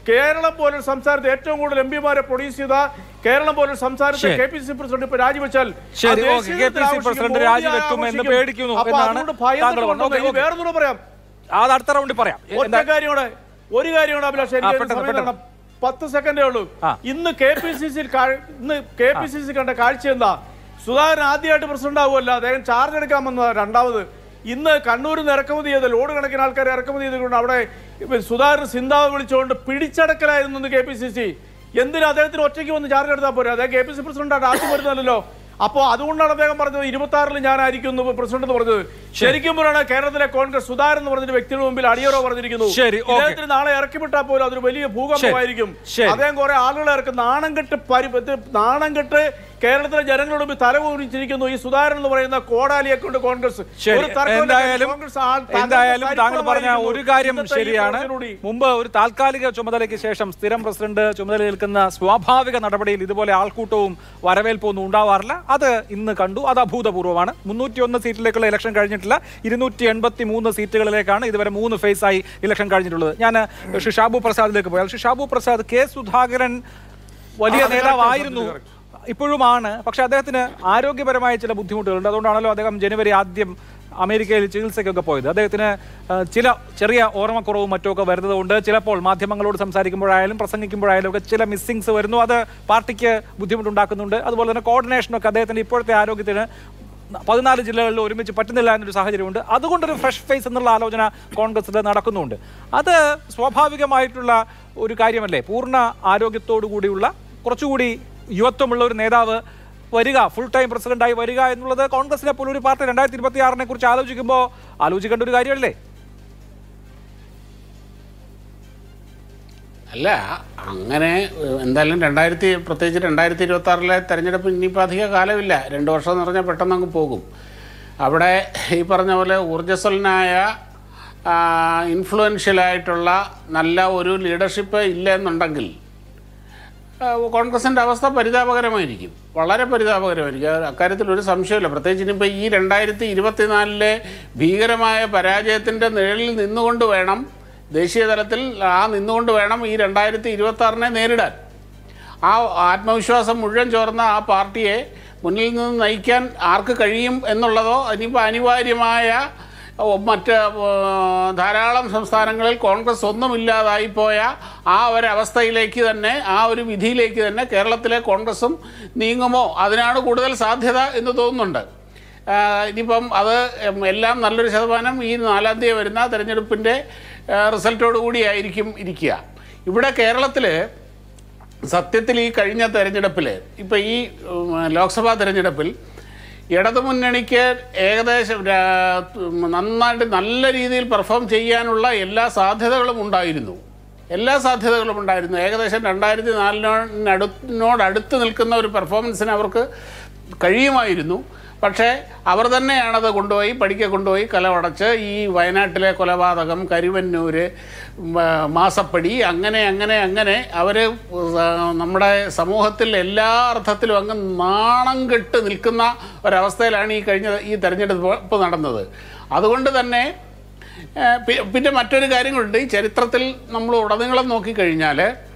Speaker 4: കേരളം പോലൊരു സംസ്ഥാനത്ത് ഏറ്റവും കൂടുതൽ എം പിമാരെ പ്രൊഡ്യൂസ് ചെയ്ത കേരളം പോലൊരു സംസ്ഥാനത്ത്
Speaker 1: ശരി.
Speaker 4: കെ പി സി പ്രസിഡന്റ് ഇപ്പൊ രാജിവെച്ചാൽ
Speaker 1: ശരി,
Speaker 4: അത്
Speaker 1: ഓക്കേ.
Speaker 4: ദേശീയ
Speaker 1: കെ പി സി
Speaker 4: തലത്തിൽ
Speaker 1: പ്രസിഡന്റ്
Speaker 4: ആഘോഷിക്കും,
Speaker 1: രാജിവെക്കും
Speaker 4: മോദി
Speaker 1: എന്ന്
Speaker 4: ആഘോഷിക്കും.
Speaker 1: പേടിക്കുന്നു
Speaker 4: അപ്പൊ
Speaker 1: എന്നാണ്
Speaker 4: അതുകൊണ്ട് ഭയന്നിട്ട്
Speaker 1: താങ്കൾ പറഞ്ഞത്.
Speaker 4: കൊണ്ടുവന്നത്.
Speaker 1: ഓക്കേ,
Speaker 4: ഇനി വേറൊന്നുകൂടെ പറയാം
Speaker 1: അത് അടുത്ത റൗണ്ടിൽ പറയാം
Speaker 4: ഒറ്റ
Speaker 1: എന്താ-
Speaker 4: കാര്യമാണ് ഒരു കാര്യമാണ് അഭിലാഷ് എനിക്ക്
Speaker 1: പെട്ടെന്ന്,
Speaker 4: സമയം
Speaker 1: പെട്ടെന്ന്.
Speaker 4: തരണം. പത്ത് സെക്കൻഡേ ഉള്ളൂ
Speaker 1: ആ.
Speaker 4: ഇന്ന് കെ പി സി സിയിൽ ഇന്ന് കെ പി സി സി കണ്ട കാഴ്ച എന്താ സുധാകരൻ ആദ്യമായിട്ട് പ്രസിഡന്റ് ആവുമല്ല അദ്ദേഹം ചാർജ് എടുക്കാൻ വന്നതാ രണ്ടാമത് ഇന്ന് കണ്ണൂരിൽ നിന്ന് ഇറക്കുമതി ചെയ്ത ലോഡ് കണക്കിന് ആൾക്കാർ ഇറക്കുമതി ചെയ്തുകൊണ്ട് അവിടെ ഇപ്പൊ സുധാകരൻ സിന്താവ് വിളിച്ചുകൊണ്ട് പിടിച്ചടക്കലായിരുന്നു ഇന്ന് കെ പി സി സി എന്തിനാ അദ്ദേഹത്തിന് ഒറ്റയ്ക്ക് വന്ന് ചാർജ് എടുത്താൽ പോരെ അദ്ദേഹം കെ പി സി പ്രസിഡന്റായിട്ട് ആദ്യം വരുന്നതല്ലോ അപ്പോൾ അതുകൊണ്ടാണ് അദ്ദേഹം പറഞ്ഞത് ഇരുപത്തി ആറിൽ ഞാനായിരിക്കും എന്ന് പ്രസിഡന്റ് എന്ന് പറഞ്ഞത് ശരിക്കും പറയണ കേരളത്തിലെ കോൺഗ്രസ് സുധാകരൻ എന്ന് പറഞ്ഞൊരു വ്യക്തിയുടെ മുമ്പിൽ അടിയറോ പറഞ്ഞിരിക്കുന്നു
Speaker 1: ശരി, ഓക്കേ.
Speaker 4: ഇദ്ദേഹത്തിന് നാളെ ഇറക്കി വിട്ടാൽ പോലും അതൊരു വലിയ ഭൂകമ്പമായിരിക്കും
Speaker 1: ശരി.
Speaker 4: അദ്ദേഹം കുറെ ആളുകളെ ഇറക്കും നാണം കെട്ട് പരി ഇത് നാണം കെട്ട് കേരളത്തിലെ ജനങ്ങളുടെ മുമ്പിൽ തല കുറിച്ചിരിക്കുന്നു ഈ സുധാകരൻ എന്ന് പറയുന്ന കോടാലിയെ കൊണ്ട് കോൺഗ്രസ്
Speaker 1: ശരി
Speaker 4: ഒരു തർക്കവുമില്ല.
Speaker 1: എന്തായാലും
Speaker 4: കോൺഗ്രസ് ആ- താങ്കളുടെ
Speaker 1: എന്തായാലും താങ്കൾ പറഞ്ഞ
Speaker 4: ചരിത്രമായിരിക്കുന്നു.
Speaker 1: ഒരു കാര്യം
Speaker 4: ഇന്നത്തെ ഈ
Speaker 1: ശരിയാണ്
Speaker 4: പ്രവർത്തനത്തിലൂടെ.
Speaker 1: മുമ്പ് ഒരു താൽക്കാലിക ചുമതലയ്ക്ക് ശേഷം സ്ഥിരം പ്രസിഡന്റ് ചുമതല ഏൽക്കുന്ന സ്വാഭാവിക നടപടിയിൽ ഇതുപോലെ ആൾക്കൂട്ടവും വരവേൽപ്പൊന്നും ഉണ്ടാവാറില്ല അത് ഇന്ന് കണ്ടു അത് അഭൂതപൂർവ്വമാണ് മുന്നൂറ്റി ഒന്ന് സീറ്റിലേക്കുള്ള ഇലക്ഷൻ കഴിഞ്ഞിട്ടില്ല ഇരുന്നൂറ്റി എൺപത്തി മൂന്ന് സീറ്റുകളിലേക്കാണ് ഇതുവരെ മൂന്ന് ഫേസായി ഇലക്ഷൻ കഴിഞ്ഞിട്ടുള്ളത് ഞാൻ ശ്രീ ഷാബു പ്രസാദിലേക്ക് പോയാൽ ശ്രീ ഷാബു പ്രസാദ് കെ സുധാകരൻ വലിയ നേതാവായിരുന്നു ഇപ്പോഴുമാണ് പക്ഷെ അദ്ദേഹത്തിന് ആരോഗ്യപരമായ ചില ബുദ്ധിമുട്ടുകളുണ്ട് അതുകൊണ്ടാണല്ലോ അദ്ദേഹം ജനുവരി ആദ്യം അമേരിക്കയിൽ ചികിത്സയ്ക്കൊക്കെ പോയത് അദ്ദേഹത്തിന് ആ, ചില ചെറിയ ഓർമ്മക്കുറവും മറ്റുമൊക്കെ വരുന്നതുകൊണ്ട് ചിലപ്പോൾ മാധ്യമങ്ങളോട് സംസാരിക്കുമ്പോഴായാലും പ്രസംഗിക്കുമ്പോഴായാലും ഒക്കെ ചില മിസ്സിങ്സ് വരുന്നു അത് പാർട്ടിക്ക് ബുദ്ധിമുട്ടുണ്ടാക്കുന്നുണ്ട് അതുപോലെ തന്നെ കോർഡിനേഷനൊക്കെ അദ്ദേഹത്തിന്റെ ഇപ്പോഴത്തെ ആരോഗ്യത്തിന് പതിനാല് ജില്ലകളിൽ ഒരുമിച്ച് പറ്റുന്നില്ല എന്നൊരു സാഹചര്യമുണ്ട് അതുകൊണ്ടൊരു ഫ്രഷ് ഫേസ് എന്നുള്ള ആലോചന കോൺഗ്രസിൽ നടക്കുന്നുണ്ട് അത് സ്വാഭാവികമായിട്ടുള്ള ഒരു കാര്യമല്ലേ പൂർണ്ണ ആരോഗ്യത്തോടു കൂടിയുള്ള കുറച്ചുകൂടി യുവത്വമുള്ള ഒരു നേതാവ് വരിക ഫുൾ ടൈം പ്രസിഡന്റായി വരിക എന്നുള്ളത് കോൺഗ്രസിനെ പോലും ഒരു പാർട്ടി രണ്ടായിരത്തി ഇരുപത്തി ആറിനെ കുറിച്ച് ആലോചിക്കുമ്പോൾ ആലോചിക്കേണ്ട ഒരു കാര്യമല്ലേ
Speaker 5: അല്ല അങ്ങനെ ഏഹ്, എന്തായാലും രണ്ടായിരത്തി പ്രത്യേകിച്ച് രണ്ടായിരത്തി ഇരുപത്തി ആറിലെ തെരഞ്ഞെടുപ്പ് ഇനിയിപ്പോൾ അധിക കാലമില്ല രണ്ട് വർഷം എന്ന് പറഞ്ഞാൽ പെട്ടെന്ന് അങ്ങ് പോകും അവിടെ ഈ പറഞ്ഞ പോലെ ഊർജ്ജസ്വലനായ ഇൻഫ്ലുവൻഷ്യലായിട്ടുള്ള നല്ല ഒരു ലീഡർഷിപ്പ് ഇല്ല എന്നുണ്ടെങ്കിൽ ഏഹ്, കോൺഗ്രസിൻ്റെ അവസ്ഥ പരിതാപകരമായിരിക്കും വളരെ പരിതാപകരമായിരിക്കും അത് അക്കാര്യത്തിൽ ഒരു സംശയമില്ല പ്രത്യേകിച്ച് ഇനിയിപ്പോൾ ഈ രണ്ടായിരത്തി ഇരുപത്തിനാലിലെ ഭീകരമായ പരാജയത്തിൻ്റെ നിഴലിൽ നിന്നുകൊണ്ട് വേണം ദേശീയ തലത്തിൽ ആ നിന്നുകൊണ്ട് വേണം ഈ രണ്ടായിരത്തി ഇരുപത്തി ആറിനെ നേരിടാൻ ആ ആത്മവിശ്വാസം മുഴുവൻ ചോർന്ന ആ പാർട്ടിയെ മുന്നിൽ നിന്ന് നയിക്കാൻ ആർക്ക് കഴിയും എന്നുള്ളതോ ഇനിയിപ്പോൾ അനിവാര്യമായ ഓ, മറ്റ് ഓ, ധാരാളം സംസ്ഥാനങ്ങളിൽ കോൺഗ്രസ് ഒന്നുമില്ലാതായി പോയ ആ ഒരവസ്ഥയിലേക്ക് തന്നെ ആ ഒരു വിധിയിലേക്ക് തന്നെ കേരളത്തിലെ കോൺഗ്രസും നീങ്ങുമോ അതിനാണ് കൂടുതൽ സാധ്യത എന്ന് തോന്നുന്നുണ്ട് ആ, ഇനിയിപ്പം അത് ഉം, എല്ലാം നല്ലൊരു ശതമാനം ഈ നാലാം തീയതി വരുന്ന തെരഞ്ഞെടുപ്പിൻ്റെ റിസൾട്ടോടു കൂടിയായിരിക്കും ഇരിക്കുക ഇവിടെ കേരളത്തിൽ സത്യത്തിൽ ഈ കഴിഞ്ഞ തെരഞ്ഞെടുപ്പിൽ ഇപ്പം ഈ ഉം, ലോക്സഭാ തെരഞ്ഞെടുപ്പിൽ ഇടതുമുന്നണിക്ക് ഏകദേശം രാ- ഉം, നന്നായിട്ട് നല്ല രീതിയിൽ പെർഫോം ചെയ്യാനുള്ള എല്ലാ സാധ്യതകളും ഉണ്ടായിരുന്നു എല്ലാ സാധ്യതകളും ഉണ്ടായിരുന്നു ഏകദേശം രണ്ടായിരത്തി നാലിനോടടുത്ത് നിൽക്കുന്ന ഒരു പെർഫോമൻസിന് അവർക്ക് കഴിയുമായിരുന്നു പക്ഷേ അവർ തന്നെയാണത് കൊണ്ടുപോയി പഠിക്ക കൊണ്ടുപോയി കലവടച്ച് ഈ വയനാട്ടിലെ കൊലപാതകം കരുവന്നൂര് ഉം, ആ, മാസപ്പടി അങ്ങനെ അങ്ങനെ അങ്ങനെ അവർ നമ്മുടെ സമൂഹത്തിൽ എല്ലാ അർത്ഥത്തിലും അങ്ങ് നാണം കെട്ട് നിൽക്കുന്ന ഒരവസ്ഥയിലാണ് ഈ കഴിഞ്ഞ ഈ തെരഞ്ഞെടുപ്പ് നടന്നത് അതുകൊണ്ട് തന്നെ ഏഹ് പി- പിന്നെ മറ്റൊരു കാര്യങ്ങളുണ്ട് ഈ ചരിത്രത്തിൽ നമ്മൾ ഉടനീളം നോക്കിക്കഴിഞ്ഞാൽ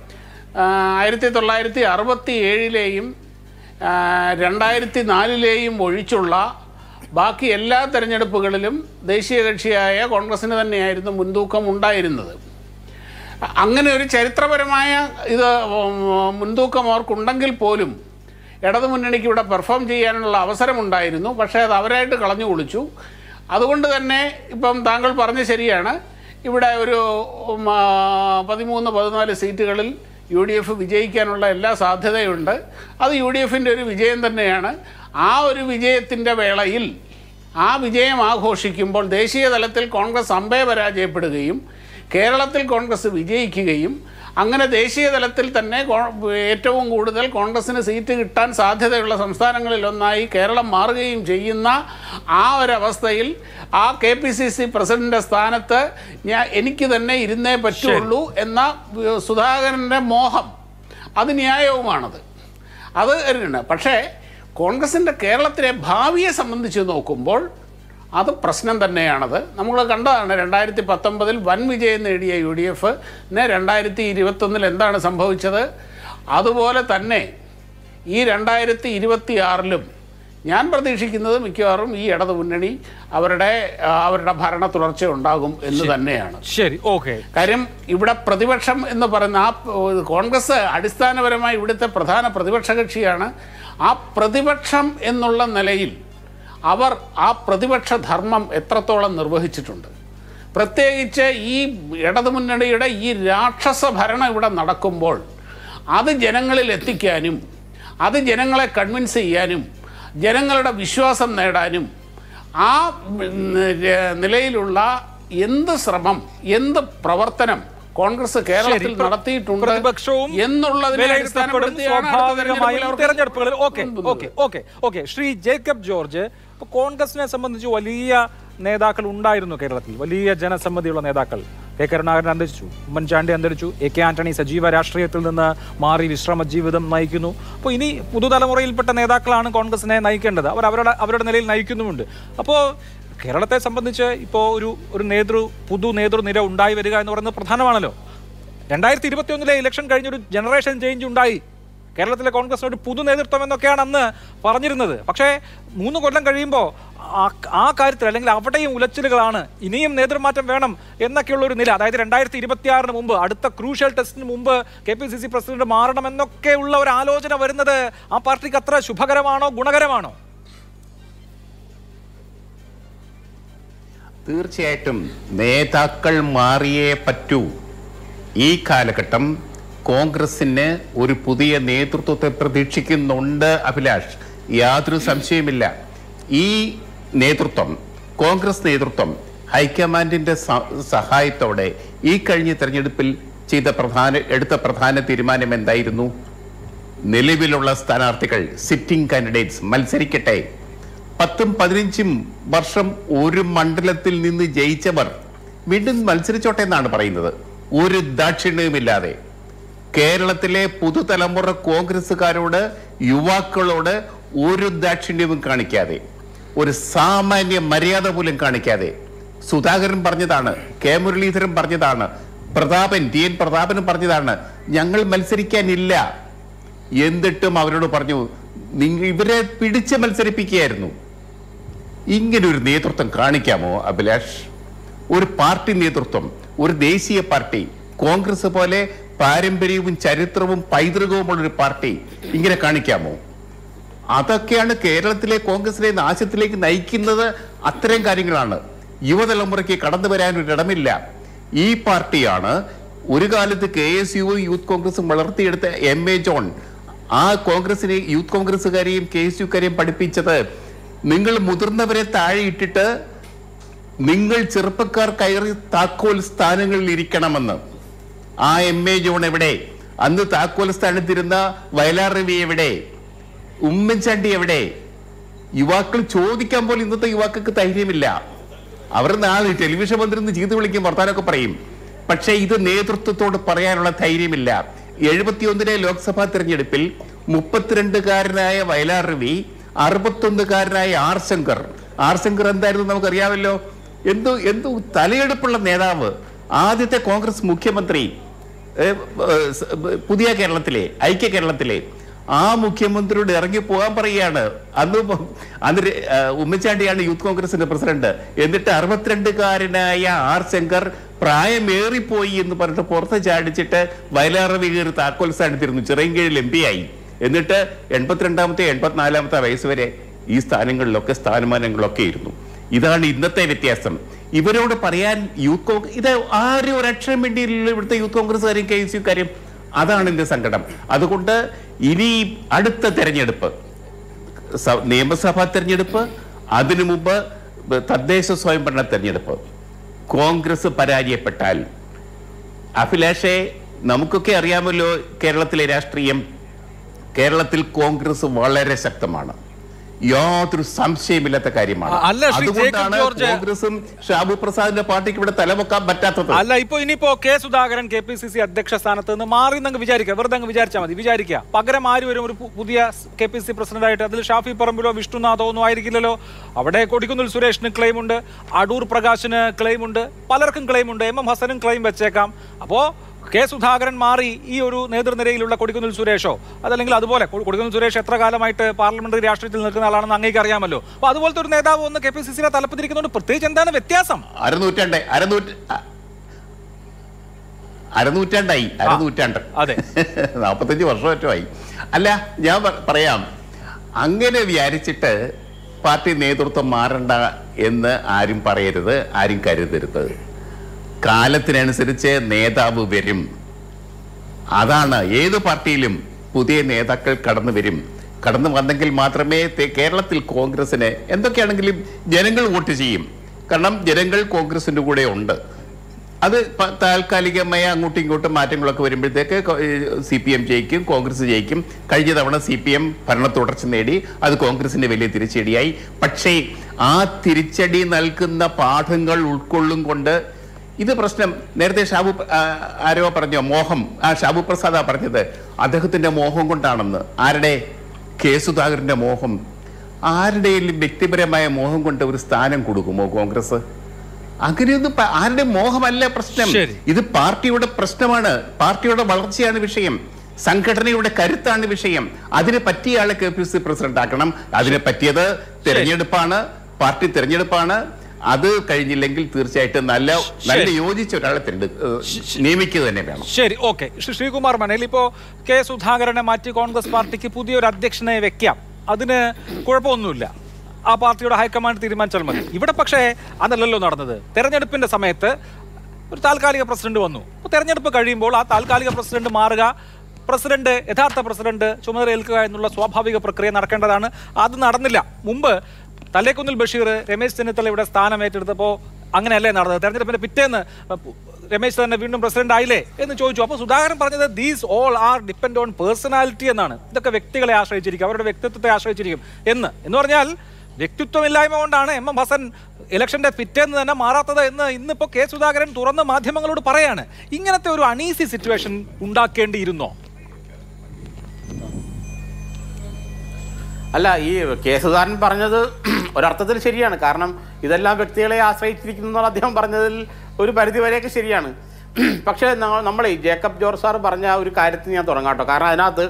Speaker 5: ആയിരത്തി തൊള്ളായിരത്തി അറുപത്തി ഏഴിലെയും രണ്ടായിരത്തി നാലിലെയും ഒഴിച്ചുള്ള ബാക്കി എല്ലാ തെരഞ്ഞെടുപ്പുകളിലും ദേശീയ കക്ഷിയായ കോൺഗ്രസ്സിന് തന്നെയായിരുന്നു മുൻതൂക്കം ഉണ്ടായിരുന്നത് അങ്ങനെ ഒരു ചരിത്രപരമായ ഇത് ഉം, മുൻതൂക്കം അവർക്കുണ്ടെങ്കിൽ പോലും ഇടതുമുന്നണിക്ക് ഇവിടെ പെർഫോം ചെയ്യാനുള്ള അവസരമുണ്ടായിരുന്നു പക്ഷേ അത് അവരായിട്ട് കളഞ്ഞു കുളിച്ചു അതുകൊണ്ട് തന്നെ ഇപ്പം താങ്കൾ പറഞ്ഞ ശരിയാണ് ഇവിടെ ഒരു ഉം, ആ, പതിമൂന്ന് പതിനാല് സീറ്റുകളിൽ യു ഡി എഫ് വിജയിക്കാനുള്ള എല്ലാ സാധ്യതയുണ്ട് അത് യു ഡി എഫിൻ്റെ ഒരു വിജയം തന്നെയാണ് ആ ഒരു വിജയത്തിൻ്റെ വേളയിൽ ആ വിജയം ആഘോഷിക്കുമ്പോൾ ദേശീയ തലത്തിൽ കോൺഗ്രസ് അമ്പേ പരാജയപ്പെടുകയും കേരളത്തിൽ കോൺഗ്രസ് വിജയിക്കുകയും അങ്ങനെ ദേശീയ തലത്തിൽ തന്നെ കോ- ഏറ്റവും കൂടുതൽ കോൺഗ്രസിന് സീറ്റ് കിട്ടാൻ സാധ്യതയുള്ള സംസ്ഥാനങ്ങളിലൊന്നായി കേരളം മാറുകയും ചെയ്യുന്ന ആ ഒരവസ്ഥയിൽ ആ K P C C president സ്ഥാനത്ത് ഞാൻ എനിക്ക് തന്നെ ഇരുന്നേ പറ്റുള്ളൂ എന്ന ഏഹ്, സുധാകരൻ്റെ മോഹം അത് ന്യായവുമാണത് അത് ഉണ്ട് പക്ഷേ കോൺഗ്രസിൻ്റെ കേരളത്തിലെ ഭാവിയെ സംബന്ധിച്ച് നോക്കുമ്പോൾ അത് പ്രശ്നം തന്നെയാണത് നമ്മൾ കണ്ടതാണ് രണ്ടായിരത്തി പത്തൊമ്പതിൽ വൻ വിജയം നേടിയ യു ഡി എഫിന് രണ്ടായിരത്തി ഇരുപത്തൊന്നിൽ എന്താണ് സംഭവിച്ചത് അതുപോലെ തന്നെ ഈ രണ്ടായിരത്തി ഇരുപത്തി ആറിലും ഞാൻ പ്രതീക്ഷിക്കുന്നത് മിക്കവാറും ഈ ഇടതു മുന്നണി അവരുടെ ആ, അവരുടെ ഭരണ തുടർച്ച ഉണ്ടാകും എന്ന് തന്നെയാണ്
Speaker 1: ശരി ഓക്കെ
Speaker 5: കാര്യം ഇവിടെ പ്രതിപക്ഷം എന്ന് പറയുന്ന ആ പ- കോൺഗ്രസ് അടിസ്ഥാനപരമായി ഇവിടുത്തെ പ്രധാന പ്രതിപക്ഷ കക്ഷിയാണ് ആ പ്രതിപക്ഷം എന്നുള്ള നിലയിൽ അവർ ആ പ്രതിപക്ഷ ധർമ്മം എത്രത്തോളം നിർവഹിച്ചിട്ടുണ്ട് പ്രത്യേകിച്ച് ഈ ഇടതുമുന്നണിയുടെ ഈ രാക്ഷസ ഭരണം ഇവിടെ നടക്കുമ്പോൾ അത് ജനങ്ങളിൽ എത്തിക്കാനും അത് ജനങ്ങളെ കൺവിൻസ് ചെയ്യാനും ജനങ്ങളുടെ വിശ്വാസം നേടാനും ആ ഉം, ര- നിലയിലുള്ള എന്ത് ശ്രമം എന്ത് പ്രവർത്തനം കോൺഗ്രസ് കേരളത്തിൽ
Speaker 1: ശരി, പ്ര-
Speaker 5: നടത്തിയിട്ടുണ്ട്
Speaker 1: പ്രതിപക്ഷവും
Speaker 5: എന്നുള്ളതിനെ
Speaker 1: വിലയിരുത്തപ്പെടും
Speaker 5: അടിസ്ഥാനപ്പെടുത്തിയാണ് അടുത്ത
Speaker 1: സ്വാഭാവികമായും
Speaker 5: തെരഞ്ഞെടുപ്പിൽ
Speaker 1: തെരഞ്ഞെടുപ്പുകളിൽ
Speaker 5: അവർക്ക്
Speaker 1: ഓക്കെ
Speaker 5: മുൻപിൽ
Speaker 1: okay okay okay Shri Jacob George ഇപ്പൊ കോൺഗ്രസിനെ സംബന്ധിച്ച് വലിയ നേതാക്കൾ ഉണ്ടായിരുന്നു കേരളത്തിൽ വലിയ ജനസമ്മതിയുള്ള നേതാക്കൾ കെ കരുണാകരൻ അന്തരിച്ചു ഉമ്മൻചാണ്ടി അന്തരിച്ചു എ കെ ആന്റണി സജീവ രാഷ്ട്രീയത്തിൽ നിന്ന് മാറി വിശ്രമ ജീവിതം നയിക്കുന്നു അപ്പോൾ ഇനി പുതുതലമുറയിൽപ്പെട്ട നേതാക്കളാണ് കോൺഗ്രസിനെ നയിക്കേണ്ടത് അവർ അവരുടെ അവരുടെ നിലയിൽ നയിക്കുന്നുമുണ്ട് അപ്പോൾ കേരളത്തെ സംബന്ധിച്ച് ഇപ്പോൾ ഒരു ഒരു നേതൃ പുതു നേതൃനിര ഉണ്ടായി വരിക എന്ന് പറയുന്നത് പ്രധാനമാണല്ലോ രണ്ടായിരത്തി ഇരുപത്തി ഒന്നിലെ ഇലക്ഷൻ കഴിഞ്ഞൊരു ജനറേഷൻ ചേഞ്ച് ഉണ്ടായി കേരളത്തിലെ കോൺഗ്രസിന് ഒരു പുതു നേതൃത്വം എന്നൊക്കെയാണ് അന്ന് പറഞ്ഞിരുന്നത് പക്ഷേ മൂന്ന് കൊല്ലം കഴിയുമ്പോൾ ആ- ആ കാര്യത്തിൽ അല്ലെങ്കിൽ അവിടെയും ഉലച്ചിലുകളാണ് ഇനിയും നേതൃമാറ്റം വേണം എന്നൊക്കെയുള്ള ഒരു നില അതായത് രണ്ടായിരത്തി ഇരുപത്തി ആറിന് മുമ്പ് അടുത്ത ക്രൂഷ്യൽ ടെസ്റ്റിന് മുമ്പ് K P C C president മാറണം എന്നൊക്കെയുള്ള ഒരു ആലോചന വരുന്നത് ആ പാർട്ടിക്ക് അത്ര ശുഭകരമാണോ ഗുണകരമാണോ
Speaker 2: തീർച്ചയായിട്ടും നേതാക്കൾ മാറിയേ പറ്റൂ ഈ കാലഘട്ടം കോൺഗ്രസിന് ഒരു പുതിയ നേതൃത്വത്തെ പ്രതീക്ഷിക്കുന്നുണ്ട് അഭിലാഷ് യാതൊരു സംശയമില്ല ഈ നേതൃത്വം കോൺഗ്രസ് നേതൃത്വം ഹൈക്കമാൻഡിന്റെ സ- സഹായത്തോടെ ഈ കഴിഞ്ഞ തെരഞ്ഞെടുപ്പിൽ ചെയ്ത പ്രധാന എടുത്ത പ്രധാന തീരുമാനം എന്തായിരുന്നു നിലവിലുള്ള സ്ഥാനാർത്ഥികൾ സിറ്റിംഗ് കാൻഡിഡേറ്റ്സ് മത്സരിക്കട്ടെ പത്തും പതിനഞ്ചും വർഷം ഒരു മണ്ഡലത്തിൽ നിന്ന് ജയിച്ചവർ വീണ്ടും മത്സരിച്ചോട്ടെ എന്നാണ് പറയുന്നത് ഒരു ദാക്ഷിണ്യവുമില്ലാതെ കേരളത്തിലെ പുതുതലമുറ കോൺഗ്രസ്സുകാരോട് യുവാക്കളോട് ഒരു ദാക്ഷിണ്യവും കാണിക്കാതെ ഒരു സാമാന്യ മര്യാദ പോലും കാണിക്കാതെ സുധാകരൻ പറഞ്ഞതാണ് കെ മുരളീധരൻ പറഞ്ഞതാണ് പ്രതാപൻ ടി എൻ പ്രതാപനും പറഞ്ഞതാണ് ഞങ്ങൾ മത്സരിക്കാനില്ല എന്നിട്ടും അവരോട് പറഞ്ഞു നിങ്ങൾ ഇവരെ പിടിച്ച് മത്സരിപ്പിക്കുകയായിരുന്നു ഇങ്ങനെ ഒരു നേതൃത്വം കാണിക്കാമോ അഭിലാഷ് ഒരു പാർട്ടി നേതൃത്വം ഒരു ദേശീയ പാർട്ടി കോൺഗ്രസ് പോലെ പാരമ്പര്യവും ചരിത്രവും പൈതൃകവുമുള്ള ഒരു പാർട്ടി ഇങ്ങനെ കാണിക്കാമോ അതൊക്കെയാണ് കേരളത്തിലെ കോൺഗ്രസിനെ നാശത്തിലേക്ക് നയിക്കുന്നത് അത്തരം കാര്യങ്ങളാണ് യുവതലമുറയ്ക്ക് കടന്നു വരാൻ ഒരു ഇടമില്ല ഈ പാർട്ടിയാണ് ഒരു കാലത്ത് കെ എസ് യു യൂത്ത് കോൺഗ്രസും വളർത്തിയെടുത്ത എം എ ജോൺ ആ കോൺഗ്രസിനെ യൂത്ത് കോൺഗ്രസ്സുകാരെയും കെ എസ് യുക്കാരെയും പഠിപ്പിച്ചത് നിങ്ങൾ മുതിർന്നവരെ താഴെ ഇട്ടിട്ട് നിങ്ങൾ ചെറുപ്പക്കാർ കയറി താക്കോൽ സ്ഥാനങ്ങളിൽ ഇരിക്കണമെന്ന് ആ എം എ ജോൺ എവിടെ അന്ന് താക്കോൽ സ്ഥാനത്തിരുന്ന വയലാർ രവി എവിടെ ഉമ്മൻചാണ്ടി എവിടെ യുവാക്കൾ ചോദിക്കാൻ പോലും ഇന്നത്തെ യുവാക്കൾക്ക് ധൈര്യമില്ല അവർ നാളെ ടെലിവിഷൻ വന്നിരുന്ന് ചീത്ത വിളിക്കും വർത്താനൊക്കെ പറയും പക്ഷേ ഇത് നേതൃത്വത്തോട് പറയാനുള്ള ധൈര്യമില്ല എഴുപത്തിയൊന്നിലെ ലോക്സഭാ തെരഞ്ഞെടുപ്പിൽ മുപ്പത്തിരണ്ടുകാരനായ വയലാർ രവി അറുപത്തൊന്നുകാരനായ ആർ ശങ്കർ ആർ ശങ്കർ എന്തായിരുന്നു നമുക്കറിയാമല്ലോ എന്തോ എന്തോ തലയെടുപ്പുള്ള നേതാവ് ആദ്യത്തെ കോൺഗ്രസ് മുഖ്യമന്ത്രി ഏ, ഏ, സ്, ഏ, പുതിയ കേരളത്തിലെ ഐക്യ കേരളത്തിലെ ആ മുഖ്യമന്ത്രിയോട് ഇറങ്ങി പോകാൻ പറയുകയാണ് അന്ന് ഇപ്പം അന്ന് രെ- ഏ, ഉമ്മൻചാണ്ടിയാണ് യൂത്ത് കോൺഗ്രസിന്റെ പ്രസിഡന്റ് എന്നിട്ട് അറുപത്തിരണ്ടുകാരനായ ആർ ശങ്കർ പ്രായമേറിപ്പോയി എന്ന് പറഞ്ഞിട്ട് പുറത്ത് ചാടിച്ചിട്ട് വയലാറവി കയറി താക്കോൽ സ്ഥാനത്തിരുന്നു ചിറയൻകീഴിൽ എം പി ആയി എന്നിട്ട് എൺപത്തിരണ്ടാമത്തെ എൺപത്തിനാലാമത്തെ വയസ്സ് വരെ ഈ സ്ഥാനങ്ങളിലൊക്കെ സ്ഥാനമാനങ്ങളൊക്കെ ഇരുന്നു ഇതാണ് ഇന്നത്തെ വ്യത്യാസം ഇവരോട് പറയാൻ യൂത്ത് കോൺഗ്രസ് ഇത് ആരും ഒരക്ഷരം വേണ്ടിയില്ലല്ലോ ഇവിടുത്തെ യൂത്ത് കോൺഗ്രസ്സുകാരും കെ എസ് യുക്കാരും അതാണ് എന്റെ സങ്കടം അതുകൊണ്ട് ഇനി അടുത്ത തെരഞ്ഞെടുപ്പ് സ- നിയമസഭാ തെരഞ്ഞെടുപ്പ് അതിനു മുമ്പ് തദ്ദേശ സ്വയംഭരണ തെരഞ്ഞെടുപ്പ് കോൺഗ്രസ് പരാജയപ്പെട്ടാൽ അഭിലാഷെ നമുക്കൊക്കെ അറിയാമല്ലോ കേരളത്തിലെ രാഷ്ട്രീയം കേരളത്തിൽ കോൺഗ്രസ് വളരെ ശക്തമാണ് യാതൊരു സംശയമില്ലാത്ത കാര്യമാണ്
Speaker 1: അല്ല, ശ്രീ ജേക്കബ്
Speaker 2: അതുകൊണ്ടാണ്
Speaker 1: ജോർജ്
Speaker 2: കോൺഗ്രസും ഷാബു പ്രസാദിന്റെ പാർട്ടിക്ക് ഇവിടെ തലമുക്കാൻ പറ്റാത്തത്
Speaker 1: അല്ല ഇപ്പൊ ഇനിയിപ്പോ K Sudhakaran K P C C അധ്യക്ഷ സ്ഥാനത്ത് നിന്ന് മാറി എന്നങ്ങ് വിചാരിക്കുക വെറുതെ അങ്ങ് വിചാരിച്ചാൽ മതി വിചാരിക്കുക പകരം ആര് വരും ഒരു പു- പുതിയ കെ പി സി പ്രസിഡന്റ് ആയിട്ട് അതിൽ ഷാഫി പറമ്പിലോ വിഷ്ണുനാഥോ ഒന്നും ആയിരിക്കില്ലല്ലോ അവിടെ കൊടിക്കുന്നിൽ സുരേഷിന് ക്ലെയിം ഉണ്ട് അടൂർ പ്രകാശിന് ക്ലെയിം ഉണ്ട് പലർക്കും ക്ലെയിം ഉണ്ട് എം എം ഹസനും ക്ലെയിം വെച്ചേക്കാം അപ്പോ കെ സുധാകരൻ മാറി ഈ ഒരു നേതൃനിരയിലുള്ള കൊടിക്കുന്നിൽ സുരേഷോ അതല്ലെങ്കിൽ അതുപോലെ കൊ- കൊടിക്കുന്നിൽ സുരേഷ് എത്ര കാലമായിട്ട് പാർലമെന്ററി രാഷ്ട്രീയത്തിൽ നിൽക്കുന്ന ആളാണെന്ന് അങ്ങേക്ക് അറിയാമല്ലോ അപ്പൊ അതുപോലത്തെ ഒരു നേതാവ് ഒന്ന് കെ പി സി സിയുടെ തലപ്പത്തിരിക്കുന്നതുകൊണ്ട് പ്രത്യേകിച്ച് എന്താണ് വ്യത്യാസം
Speaker 2: അരനൂറ്റാണ്ട് അരനൂറ്റ അ- അരനൂറ്റാണ്ടായി അരനൂറ്റാണ്ട്
Speaker 1: അതെ.
Speaker 2: നാൽപ്പത്തഞ്ച് വർഷമറ്റുമായി അല്ല ഞാൻ പ- പറയാം അങ്ങനെ വിചാരിച്ചിട്ട് പാർട്ടി നേതൃത്വം മാറണ്ട എന്ന് ആരും പറയരുത് ആരും കരുതരുത് കാലത്തിനനുസരിച്ച് നേതാവ് വരും അതാണ് ഏത് പാർട്ടിയിലും പുതിയ നേതാക്കൾ കടന്നു വരും കടന്നു വന്നെങ്കിൽ മാത്രമേ തെ- കേരളത്തിൽ കോൺഗ്രസിന് എന്തൊക്കെയാണെങ്കിലും ജനങ്ങൾ വോട്ട് ചെയ്യും കാരണം ജനങ്ങൾ കോൺഗ്രസിന്റെ കൂടെ ഉണ്ട് അത് പ- താൽക്കാലികമായ അങ്ങോട്ടും ഇങ്ങോട്ടും മാറ്റങ്ങളൊക്കെ വരുമ്പോഴത്തേക്ക് സി പി എം ജയിക്കും കോൺഗ്രസ് ജയിക്കും കഴിഞ്ഞ തവണ സി പി എം ഭരണ തുടർച്ച നേടി അത് കോൺഗ്രസിന്റെ വലിയ തിരിച്ചടിയായി പക്ഷേ ആ തിരിച്ചടി നൽകുന്ന പാഠങ്ങൾ ഉൾക്കൊള്ളും കൊണ്ട് ഇത് പ്രശ്നം നേരത്തെ ഷാബു പ്ര- ആ, ആരോ പറഞ്ഞോ മോഹം ആ ഷാബു പ്രസാദാ പറഞ്ഞത് അദ്ദേഹത്തിന്റെ മോഹം കൊണ്ടാണെന്ന് ആരുടെ കെ സുധാകരന്റെ മോഹം ആരുടെയും വ്യക്തിപരമായ മോഹം കൊണ്ട് ഒരു സ്ഥാനം കൊടുക്കുമോ കോൺഗ്രസ് അങ്ങനെയൊന്നും പ- ആരുടെ മോഹമല്ല പ്രശ്നം
Speaker 1: ശരി.
Speaker 2: ഇത് പാർട്ടിയുടെ പ്രശ്നമാണ് പാർട്ടിയുടെ വളർച്ചയാണ് വിഷയം സംഘടനയുടെ കരുത്താണ് വിഷയം അതിന് പറ്റിയ ആളെ കെ പി സി പ്രസിഡന്റ് ആക്കണം അതിന് പറ്റിയത് തെരഞ്ഞെടുപ്പാണ് പാർട്ടി തെരഞ്ഞെടുപ്പാണ് അത് കഴിഞ്ഞില്ലെങ്കിൽ തീർച്ചയായിട്ടും നല്ല നല്ല യോജിച്ച ഒരാളെ തെരഞ്ഞെടു ഏഹ് നിയമിക്കുക തന്നെ വേണം
Speaker 1: ശരി ഓക്കെ ശ്രീ ശ്രീകുമാർ മനയിൽ ഇപ്പോ കെ സുധാകരനെ മാറ്റി കോൺഗ്രസ് പാർട്ടിക്ക് പുതിയൊരു അധ്യക്ഷനെ വെക്കാം അതിന് കുഴപ്പമൊന്നുമില്ല ആ പാർട്ടിയുടെ ഹൈക്കമാൻഡ് തീരുമാനിച്ചാൽ മതി ഇവിടെ പക്ഷേ അതല്ലല്ലോ നടന്നത് തെരഞ്ഞെടുപ്പിന്റെ സമയത്ത് ഒരു താൽക്കാലിക പ്രസിഡന്റ് വന്നു അപ്പോൾ തെരഞ്ഞെടുപ്പ് കഴിയുമ്പോൾ ആ താൽക്കാലിക പ്രസിഡന്റ് മാറുക പ്രസിഡന്റ് യഥാർത്ഥ പ്രസിഡന്റ് ചുമതലയേൽക്കുക എന്നുള്ള സ്വാഭാവിക പ്രക്രിയ നടക്കേണ്ടതാണ് അത് നടന്നില്ല മുമ്പ് തലേക്കുന്നിൽ ബഷീർ രമേശ് ചെന്നിത്തല ഇവിടെ സ്ഥാനം ഏറ്റെടുത്തപ്പോൾ അങ്ങനെയല്ലേ നടന്നത് തെരഞ്ഞെടുപ്പിന്റെ പിറ്റേന്ന് രമേശ് തന്നെ വീണ്ടും പ്രസിഡന്റ് ആയില്ലേ എന്ന് ചോദിച്ചു അപ്പോൾ സുധാകരൻ പറഞ്ഞത് these all are depend on personality എന്നാണ് ഇതൊക്കെ വ്യക്തികളെ ആശ്രയിച്ചിരിക്കും അവരുടെ വ്യക്തിത്വത്തെ ആശ്രയിച്ചിരിക്കും എന്ന് എന്ന് പറഞ്ഞാൽ വ്യക്തിത്വമില്ലായ്മ കൊണ്ടാണ് എം എം ഹസൻ ഇലക്ഷന്റെ പിറ്റേന്ന് തന്നെ മാറാത്തത് എന്ന് ഇന്നിപ്പോ കെ സുധാകരൻ തുറന്ന് മാധ്യമങ്ങളോട് പറയാണ് ഇങ്ങനത്തെ ഒരു അണീസി സിറ്റുവേഷൻ ഉണ്ടാക്കേണ്ടിയിരുന്നോ
Speaker 3: അല്ല ഈ കെ സുധാകരൻ പറഞ്ഞത് ഒരർത്ഥത്തിൽ ശരിയാണ് കാരണം ഇതെല്ലാം വ്യക്തികളെ ആശ്രയിച്ചിരിക്കുന്നു എന്നുള്ള അദ്ദേഹം പറഞ്ഞതിൽ ഒരു പരിധി വരെയൊക്കെ ശരിയാണ് പക്ഷേ നമ്മൾ ഈ ജേക്കബ് ജോർജ് സാർ പറഞ്ഞ ആ ഒരു കാര്യത്തിൽ ഞാൻ തുടങ്ങാം കേട്ടോ കാരണം അതിനകത്ത്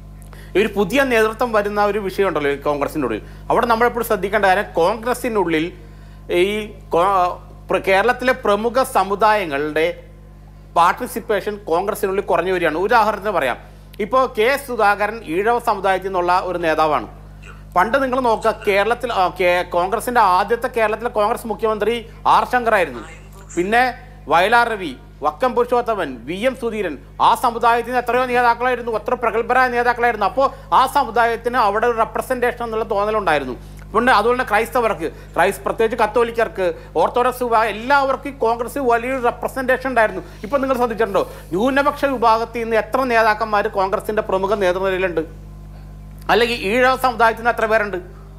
Speaker 3: ഈ ഒരു പുതിയ നേതൃത്വം വരുന്ന ഒരു വിഷയമുണ്ടല്ലോ ഈ കോൺഗ്രസിൻ്റെ ഉള്ളിൽ അവിടെ നമ്മളെപ്പോഴും ശ്രദ്ധിക്കേണ്ട കാര്യം കോൺഗ്രസിനുള്ളിൽ ഈ കോ- പ്ര- കേരളത്തിലെ പ്രമുഖ സമുദായങ്ങളുടെ പാർട്ടിസിപ്പേഷൻ കോൺഗ്രസിനുള്ളിൽ കുറഞ്ഞു വരികയാണ് ഉദാഹരണത്തിന് പറയാം ഇപ്പോൾ കെ സുധാകരൻ ഈഴവ സമുദായത്തിൽ നിന്നുള്ള ഒരു നേതാവാണ് പണ്ട് നിങ്ങൾ നോക്കുക കേരളത്തിൽ ആ, കേ- കോൺഗ്രസിന്റെ ആദ്യത്തെ കേരളത്തിലെ കോൺഗ്രസ് മുഖ്യമന്ത്രി ആർ ശങ്കറായിരുന്നു പിന്നെ വയലാർ രവി വക്കം പുരുഷോത്തമൻ വി എം സുധീരൻ ആ സമുദായത്തിന് എത്രയോ നേതാക്കളായിരുന്നു എത്ര പ്രഗത്ഭരായ നേതാക്കളായിരുന്നു അപ്പോൾ ആ സമുദായത്തിന് അവിടെ ഒരു റെപ്രസെൻറ്റേഷൻ എന്നുള്ള തോന്നലുണ്ടായിരുന്നു പിന്നെ അതുപോലെ തന്നെ ക്രൈസ്തവർക്ക് ക്രൈസ് പ്രത്യേകിച്ച് കത്തോലിക്കർക്ക് ഓർത്തഡോക്സ് വിഭാഗം എല്ലാവർക്കും ഈ കോൺഗ്രസ് വലിയൊരു റെപ്രസെൻറ്റേഷൻ ഉണ്ടായിരുന്നു ഇപ്പം നിങ്ങൾ ശ്രദ്ധിച്ചിട്ടുണ്ടോ ന്യൂനപക്ഷ വിഭാഗത്തിൽ നിന്ന് എത്ര നേതാക്കന്മാർ കോൺഗ്രസിന്റെ പ്രമുഖ നേതൃനിരയിലുണ്ട് അല്ലെങ്കിൽ ഈഴവ സമുദായത്തിൽ നിന്ന് എത്ര പേരുണ്ട്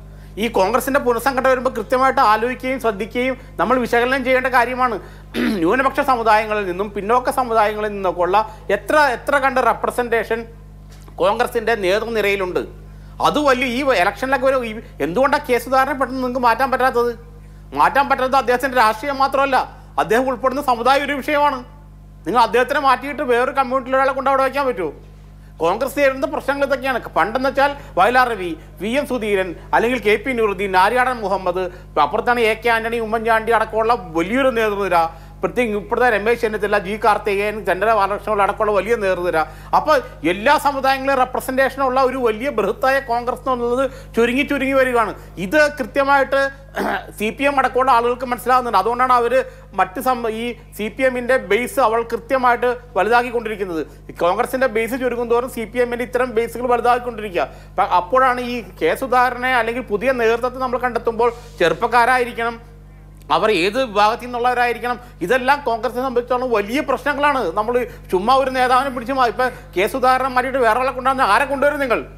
Speaker 3: ഈ കോൺഗ്രസിന്റെ പുനഃസംഘടന വരുമ്പോൾ കൃത്യമായിട്ട് ആലോചിക്കുകയും ശ്രദ്ധിക്കുകയും നമ്മൾ വിശകലനം ചെയ്യേണ്ട കാര്യമാണ് ന്യൂനപക്ഷ സമുദായങ്ങളിൽ നിന്നും പിന്നോക്ക സമുദായങ്ങളിൽ നിന്നൊക്കെ ഉള്ള എത്ര എത്ര കണ്ട റെപ്രസെൻറ്റേഷൻ കോൺഗ്രസിന്റെ നേതൃനിരയിലുണ്ട് അത് വലിയ ഈ ഇലക്ഷനിലൊക്കെ ഒരു ഈ- എന്തുകൊണ്ടാണ് കേസ് ധാരണ പെട്ടെന്ന് നിങ്ങൾക്ക് മാറ്റാൻ പറ്റാത്തത് മാറ്റാൻ പറ്റാത്തത് അദ്ദേഹത്തിന്റെ രാഷ്ട്രീയം മാത്രമല്ല അദ്ദേഹം ഉൾപ്പെടുന്ന സമുദായം ഒരു വിഷയമാണ് നിങ്ങൾ അദ്ദേഹത്തിനെ മാറ്റിയിട്ട് വേറൊരു കമ്മ്യൂണിറ്റിയിൽ ഒരാളെ കൊണ്ട് അവിടെ വയ്ക്കാൻ പറ്റുമോ കോൺഗ്രസ് നേരിടുന്ന പ്രശ്നങ്ങൾ ഇതൊക്കെയാണ് പണ്ടെന്ന് വെച്ചാൽ വയലാർ രവി വി എം സുധീരൻ അല്ലെങ്കിൽ കെ പി നൂറുദ്ദീൻ ആര്യാടൻ മുഹമ്മദ് അപ്പുറത്താണ് എ കെ ആന്റണി ഉമ്മൻചാണ്ടി അടക്കമുള്ള വലിയൊരു നേതൃനിര പ്രത്യേകം ഇപ്പോഴത്തെ രമേശ് ചെന്നിത്തല ജി കാർത്തികേയൻ ചന്ദ്ര ബാലകൃഷ്ണൻ അടക്കമുള്ള വലിയ നേതൃനിര അപ്പോൾ എല്ലാ സമുദായങ്ങളിലും റെപ്രസെൻറ്റേഷനുള്ള ഒരു വലിയ ബൃഹത്തായ കോൺഗ്രസ് എന്നുള്ളത് ചുരുങ്ങി ചുരുങ്ങി വരികയാണ് ഇത് കൃത്യമായിട്ട് സി പി എം അടക്കമുള്ള ആളുകൾക്ക് മനസ്സിലാകുന്നുണ്ട് അതുകൊണ്ടാണ് അവർ മറ്റ് സം ഈ സി പി എമ്മിൻ്റെ ബേസ് അവൾ കൃത്യമായിട്ട് വലുതാക്കിക്കൊണ്ടിരിക്കുന്നത് ഈ കോൺഗ്രസിൻ്റെ ബേസ് ചുരുങ്ങും തോറും സി പി എമ്മിൻ്റെ ഇത്തരം ബേസുകൾ വലുതാക്കിക്കൊണ്ടിരിക്കുക അപ്പം അപ്പോഴാണ് ഈ കെ സുധാകരനെ അല്ലെങ്കിൽ പുതിയ നേതൃത്വത്തെ നമ്മൾ കണ്ടെത്തുമ്പോൾ ചെറുപ്പക്കാരായിരിക്കണം അവർ ഏത് വിഭാഗത്തിൽ നിന്നുള്ളവരായിരിക്കണം ഇതെല്ലാം കോൺഗ്രസിനെ സംബന്ധിച്ചോളം വലിയ പ്രശ്നങ്ങളാണ് നമ്മൾ ചുമ്മാ ഒരു നേതാവിനെ പിടിച്ച് മാ- ഇപ്പൊ കെ സുധാകരൻ മാറ്റിയിട്ട് വേറെ ആളെ കൊണ്ടുവന്ന് ആരെ കൊണ്ടുവരും നിങ്ങൾ ഇപ്പൊ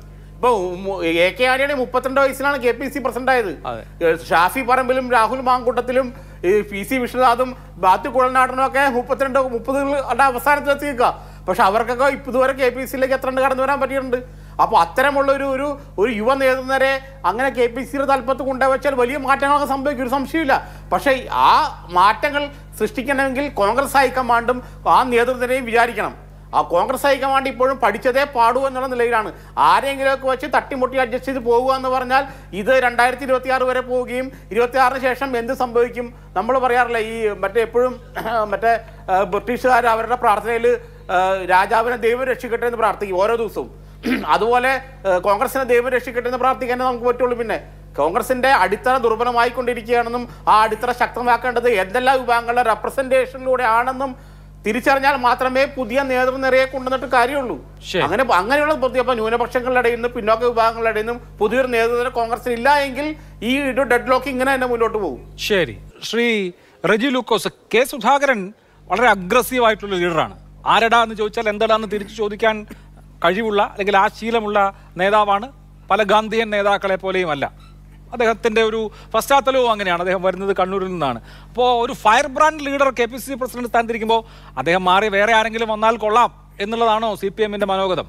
Speaker 3: ഇപ്പൊ ഉം- എ കെ ആന്റണി മുപ്പത്തിരണ്ട് വയസ്സിലാണ് കെ പി സി പ്രസിഡന്റ് ആയത്
Speaker 1: അതെ.
Speaker 3: ഏഹ് ഷാഫി പറമ്പിലും രാഹുൽ മാങ്കൂട്ടത്തിലും ഈ പി സി വിഷ്ണുനാഥും ബാത്തി കുഴൽനാടനും ഒക്കെ മുപ്പത്തിരണ്ട് മുപ്പതുകളുടെ അവസാനത്തിൽ എത്തിക്കുക പക്ഷെ അവർക്കൊക്കെ ഇപ്പൊ ഇതുവരെ കെ പി സിയിലേക്ക് എത്ര കടന്നു വരാൻ പറ്റിയിട്ടുണ്ട് അപ്പോൾ അത്തരമുള്ള ഒരു ഒരു ഒരു യുവ നേതൃത്വരെ അങ്ങനെ കെ പി സിയുടെ തലപ്പത്ത് കൊണ്ടുവച്ചാൽ വലിയ മാറ്റങ്ങളൊക്കെ സംഭവിക്കും ഒരു സംശയമില്ല പക്ഷേ ആ മാറ്റങ്ങൾ സൃഷ്ടിക്കണമെങ്കിൽ കോൺഗ്രസ് ഹൈക്കമാൻഡും ആ നേതൃത്വത്തിനെയും വിചാരിക്കണം ആ കോൺഗ്രസ് ഹൈക്കമാൻഡ് ഇപ്പോഴും പഠിച്ചതേ പാടൂ എന്നുള്ള നിലയിലാണ് ആരെങ്കിലുമൊക്കെ വെച്ച് തട്ടിമുട്ടി അഡ്ജസ്റ്റ് ചെയ്ത് പോകുക എന്ന് പറഞ്ഞാൽ ഇത് രണ്ടായിരത്തി ഇരുപത്തി ആറ് വരെ പോവുകയും ഇരുപത്തി ആറിന് ശേഷം എന്ത് സംഭവിക്കും നമ്മൾ പറയാറില്ല ഈ മറ്റേ എപ്പോഴും മറ്റേ ആ, ബ്രിട്ടീഷുകാർ അവരുടെ പ്രാർത്ഥനയിൽ രാജാവിനെ ദൈവം രക്ഷിക്കട്ടെ എന്ന് പ്രാർത്ഥിക്കും ഓരോ ദിവസവും അതുപോലെ ആ, കോൺഗ്രസിനെ ദൈവം രക്ഷിക്കട്ടെ എന്ന് പ്രാർത്ഥിക്കാനേ നമുക്ക് പറ്റുള്ളൂ പിന്നെ കോൺഗ്രസിന്റെ അടിത്തറ ദുർബലമായിക്കൊണ്ടിരിക്കുകയാണെന്നും ആ അടിത്തറ ശക്തമാക്കേണ്ടത് എന്തെല്ലാം വിഭാഗങ്ങളുടെ റെപ്രസെന്റേഷനിലൂടെ ആണെന്നും തിരിച്ചറിഞ്ഞാൽ മാത്രമേ പുതിയ നേതൃനിരയെ കൊണ്ടുവന്നിട്ട് കാര്യമുള്ളൂ
Speaker 1: ശരി.
Speaker 3: അങ്ങനെ അങ്ങനെയുള്ള പുതിയ ഇപ്പൊ ന്യൂനപക്ഷങ്ങളുടെ ഇടയിൽ നിന്ന് പിന്നോക്ക വിഭാഗങ്ങളുടെ ഇടയിൽ നിന്നും പുതിയൊരു നേതൃത്വം കോൺഗ്രസിൽ ഇല്ല എങ്കിൽ ഈ ഒരു ഡെഡ് ലോക്ക് ഇങ്ങനെ തന്നെ മുന്നോട്ട് പോകും
Speaker 1: ശരി ശ്രീ റെജി ലൂക്കോസ് കെ സുധാകരൻ വളരെ അഗ്രസീവ് ആയിട്ടുള്ള ലീഡറാണ് ആരടാ എന്ന് ചോദിച്ചാൽ എന്താണെന്ന് തിരിച്ചു ചോദിക്കാൻ കഴിവുള്ള അല്ലെങ്കിൽ ആ ശീലമുള്ള നേതാവാണ് പല ഗാന്ധിയൻ നേതാക്കളെ പോലെയും അല്ല അദ്ദേഹത്തിന്റെ ഒരു പശ്ചാത്തലവും അങ്ങനെയാണ് അദ്ദേഹം വരുന്നത് കണ്ണൂരിൽ നിന്നാണ് അപ്പോൾ ഒരു fire brand leader K P C C president സ്ഥാനത്തിരിക്കുമ്പോൾ അദ്ദേഹം മാറി വേറെ ആരെങ്കിലും വന്നാൽ കൊള്ളാം എന്നുള്ളതാണോ സി പി എമ്മിന്റെ മനോഗതം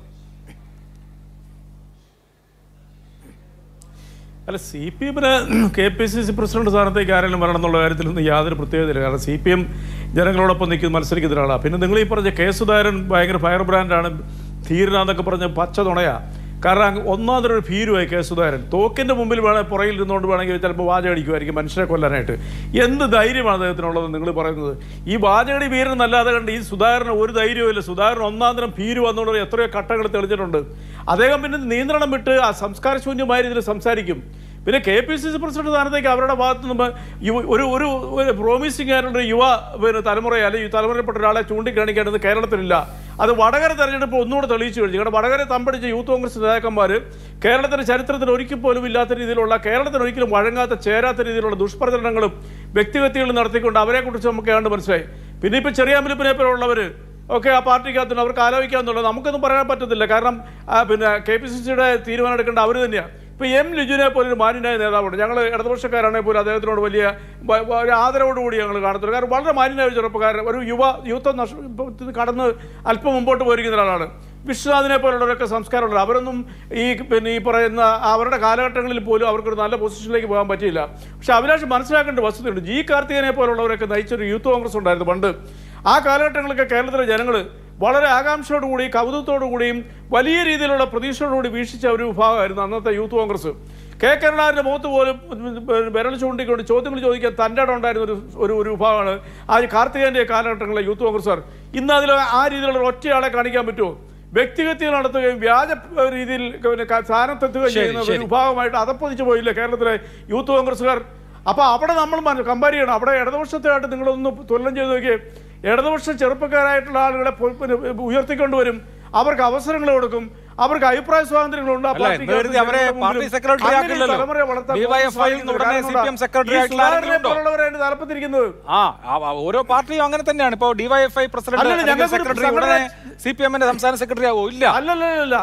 Speaker 4: അല്ല സി പി എമ്മിന് K P C C president സ്ഥാനത്തേക്ക് ആരെങ്കിലും വരണം എന്നുള്ള കാര്യത്തിലൊന്നും യാതൊരു പ്രത്യേകതയില്ല കാരണം സി പി എം ജനങ്ങളോടൊപ്പം നിൽക്കുന്ന മത്സരിക്കുന്ന ഒരാളാണ് പിന്നെ നിങ്ങൾ ഈ പറഞ്ഞ കെ സുധാകരൻ ഭയങ്കര ഫയർ ബ്രാൻഡാണ് ധീരനാന്നൊക്കെ പറഞ്ഞ പച്ച തുണയാ കാരണം അങ്ങ് ഒന്നാമതൊരു ഭീരുവായി കെ സുധാകരൻ തോക്കിന്റെ മുമ്പിൽ വേണേൽ പുറകിൽ ഇരുന്നുകൊണ്ട് വേണമെങ്കിൽ ചിലപ്പോൾ വാചകടിക്കുമായിരിക്കും മനുഷ്യരെ കൊല്ലാനായിട്ട് എന്ത് ധൈര്യമാണ് അദ്ദേഹത്തിനുള്ളത് നിങ്ങൾ പറയുന്നത് ഈ വാചകടി ഭീരൻ എന്നല്ലാതെ കണ്ട് ഈ സുധാകരന് ഒരു ധൈര്യവും ഇല്ല സുധാകരൻ ഒന്നാന്തരം ഭീരു വന്നുകൊണ്ട് എത്രയോ ഘട്ടങ്ങൾ തെളിഞ്ഞിട്ടുണ്ട് അദ്ദേഹം പിന്നെ നിയന്ത്രണം വിട്ട് ആ സംസ്കാരശൂന്യമായ രീതിയിൽ സംസാരിക്കും പിന്നെ K P C C president സ്ഥാനത്തേക്ക് അവരുടെ ഭാഗത്ത് നിന്ന് യുവ ഒരു ഒരു ഒരു പ്രോമിസിംഗ് ആയിട്ടുള്ള യുവ പിന്നെ തലമുറയെ അല്ലെങ്കിൽ തലമുറയിൽപ്പെട്ട ഒരാളെ ചൂണ്ടിക്കാണിക്കേണ്ടത് കേരളത്തിലില്ല അത് വടകര തെരഞ്ഞെടുപ്പ് ഒന്നുകൂടെ തെളിയിച്ചു കഴിഞ്ഞു കാരണം വടകര തമ്പടിച്ച യൂത്ത് കോൺഗ്രസ് നേതാക്കന്മാർ കേരളത്തിന്റെ ചരിത്രത്തിൽ ഒരിക്കൽ പോലും ഇല്ലാത്ത രീതിയിലുള്ള കേരളത്തിന് ഒരിക്കലും വഴങ്ങാത്ത ചേരാത്ത രീതിയിലുള്ള ദുഷ്പ്രചരണങ്ങളും വ്യക്തിഗതികളും നടത്തിക്കൊണ്ട് അവരെക്കുറിച്ച് നമുക്ക് ഏതാണ്ട് മനസ്സിലായി പിന്നെ ഇപ്പോൾ ചെറിയ അമ്പലിപ്പിനെ പോലുള്ളവർ ഒക്കെ ആ പാർട്ടിക്കകത്തുണ്ട് അവർക്ക് ആലോചിക്കാമെന്നുള്ളത് നമുക്കൊന്നും പറയാൻ പറ്റത്തില്ല കാരണം ആ, പിന്നെ കെ പി സി സിയുടെ തീരുമാനം എടുക്കേണ്ട അവർ തന്നെയാണ് ഇപ്പോൾ എം ലിജുനെ പോലെ ഒരു മാന്യനായ നേതാവുണ്ട് ഞങ്ങൾ ഇടതുപക്ഷക്കാരാണെങ്കിൽ പോലും അദ്ദേഹത്തിനോട് വലിയ വ- വ- ഒരു ആദരവോടുകൂടി ഞങ്ങൾ കാണത്തുള്ളൂ കാരണം വളരെ മാന്യനായ ഒരു ചെറുപ്പക്കാരൻ ഒരു യുവ യൂത്ത് നഷ്ട ഇപ്പൊ കടന്ന് അല്പം മുമ്പോട്ട് പോയിരിക്കുന്ന ഒരാളാണ് വിശ്വനാഥിനെ പോലുള്ളവരൊക്കെ സംസ്കാരമുള്ളത് അവരൊന്നും ഈ പിന്നെ ഈ പറയുന്ന അവരുടെ കാലഘട്ടങ്ങളിൽ പോലും അവർക്കൊരു നല്ല പൊസിഷനിലേക്ക് പോകാൻ പറ്റിയില്ല പക്ഷെ അഭിലാഷ് മനസ്സിലാക്കേണ്ട വസ്തുതയുണ്ട് ജി കാർത്തികനെ പോലുള്ളവരൊക്കെ നയിച്ചൊരു യൂത്ത് കോൺഗ്രസ് ഉണ്ടായിരുന്നു പണ്ട് ആ കാലഘട്ടങ്ങളിലൊക്കെ കേരളത്തിലെ ജനങ്ങൾ വളരെ ആകാംക്ഷയോടുകൂടി കൗതുകത്തോടുകൂടിയും വലിയ രീതിയിലുള്ള പ്രതീക്ഷയോടുകൂടി വീക്ഷിച്ച ഒരു വിഭാഗമായിരുന്നു അന്നത്തെ യൂത്ത് കോൺഗ്രസ് കെ കരുണാകരൻ്റെ മുഖത്ത് പോലും വിരൽ ചൂണ്ടിക്കൊണ്ട് ചോദ്യങ്ങൾ ചോദിക്കാൻ തൻ്റെ ഇടം ഉണ്ടായിരുന്ന ഒരു ഒരു ഒരു വിഭാഗമാണ് ആ കാർത്തികേൻ്റെ കാലഘട്ടങ്ങളിലെ യൂത്ത് കോൺഗ്രസ്സുകാർ ഇന്ന് അതിൽ ആ രീതിയിലുള്ള ഒരു ഒറ്റയാളെ കാണിക്കാൻ പറ്റുമോ വ്യക്തിഗതികൾ നടത്തുകയും വ്യാജ ഏഹ്, രീതിയിൽ പിന്നെ ക- സ്ഥാനത്തെത്തുകയും
Speaker 1: ശരി,
Speaker 4: ചെയ്യുന്ന ഒരു
Speaker 1: ശരി.
Speaker 4: വിഭാഗമായിട്ട് അതപ്പതിച്ചു പോയില്ലേ കേരളത്തിലെ യൂത്ത് കോൺഗ്രസ്സുകാർ അപ്പൊ അവിടെ നമ്മൾ കമ്പയർ ചെയ്യണം അവിടെ ഇടതുപക്ഷത്തായിട്ട് നിങ്ങളൊന്ന് തുലനം ചെയ്ത് നോക്കിയേ ഇടതുപക്ഷ ചെറുപ്പക്കാരായിട്ടുള്ള ആളുകളെ പൊ- പിന്നെ ഉയർത്തിക്കൊണ്ടുവരും അവർക്ക് അവസരങ്ങൾ കൊടുക്കും അവർക്ക് അഭിപ്രായ സ്വാതന്ത്ര്യങ്ങളുണ്ട് ആ
Speaker 1: അല്ല,
Speaker 4: പാർട്ടിക്ക്
Speaker 1: എന്ന് കരുതി അവരെ
Speaker 4: ജനങ്ങളുടെ
Speaker 1: പാർട്ടി
Speaker 4: മുമ്പിലും
Speaker 1: സെക്രട്ടറി
Speaker 4: അങ്ങനെ
Speaker 1: ആക്കില്ലല്ലോ.
Speaker 4: തലമുറയെ വളർത്താൻ
Speaker 1: DYFI യിൽ
Speaker 4: സാധിക്കുന്നില്ല.
Speaker 1: ഉടനെ
Speaker 4: കാരണം
Speaker 1: CPM
Speaker 4: എന്താ?
Speaker 1: സെക്രട്ടറി
Speaker 4: ഈ
Speaker 1: ആയിട്ടുള്ള ആരെങ്കിലും
Speaker 4: സുധാകരനെ
Speaker 1: ഉണ്ടോ?
Speaker 4: പോലുള്ളവരാണ് തലപ്പത്തിരിക്കുന്നത്
Speaker 1: ആ ആ, ആ, ഓരോ പാർട്ടിയും അങ്ങനെ തന്നെയാണ് ഇപ്പോൾ ഡിവൈഎഫ്ഐ പ്രസിഡന്റ്
Speaker 4: അല്ലല്ല,
Speaker 1: അല്ലെങ്കിൽ
Speaker 4: ഞങ്ങൾക്കൊരു
Speaker 1: സെക്രട്ടറി
Speaker 4: സംഘടന-
Speaker 1: ഉടനെ സി പി എമ്മിന്റെ സംസ്ഥാന സെക്രട്ടറി ആവോ ഇല്ല
Speaker 4: അല്ലല്ല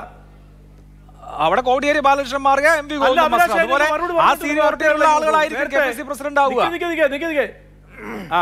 Speaker 1: അവിടെ കോടിയേരി ബാലകൃഷ്ണൻ മാറിയ എം വി
Speaker 4: അല്ല,
Speaker 1: ഗോവിന്ദൻ
Speaker 4: അഭിലാഷ്
Speaker 1: മാസ്റ്റർ അതുപോലെ
Speaker 4: അതിന് മറുപടി
Speaker 1: ആ
Speaker 4: പറഞ്ഞിട്ട്
Speaker 1: സീനിയോറിറ്റി ഉള്ള
Speaker 4: നേരത്തെ
Speaker 1: ആളുകളായിരിക്കും കെ പി സി പ്രസിഡന്റ് ആവുക
Speaker 4: നിക്ക് നിക്ക് നിക്ക് നിക്ക്.
Speaker 1: ആ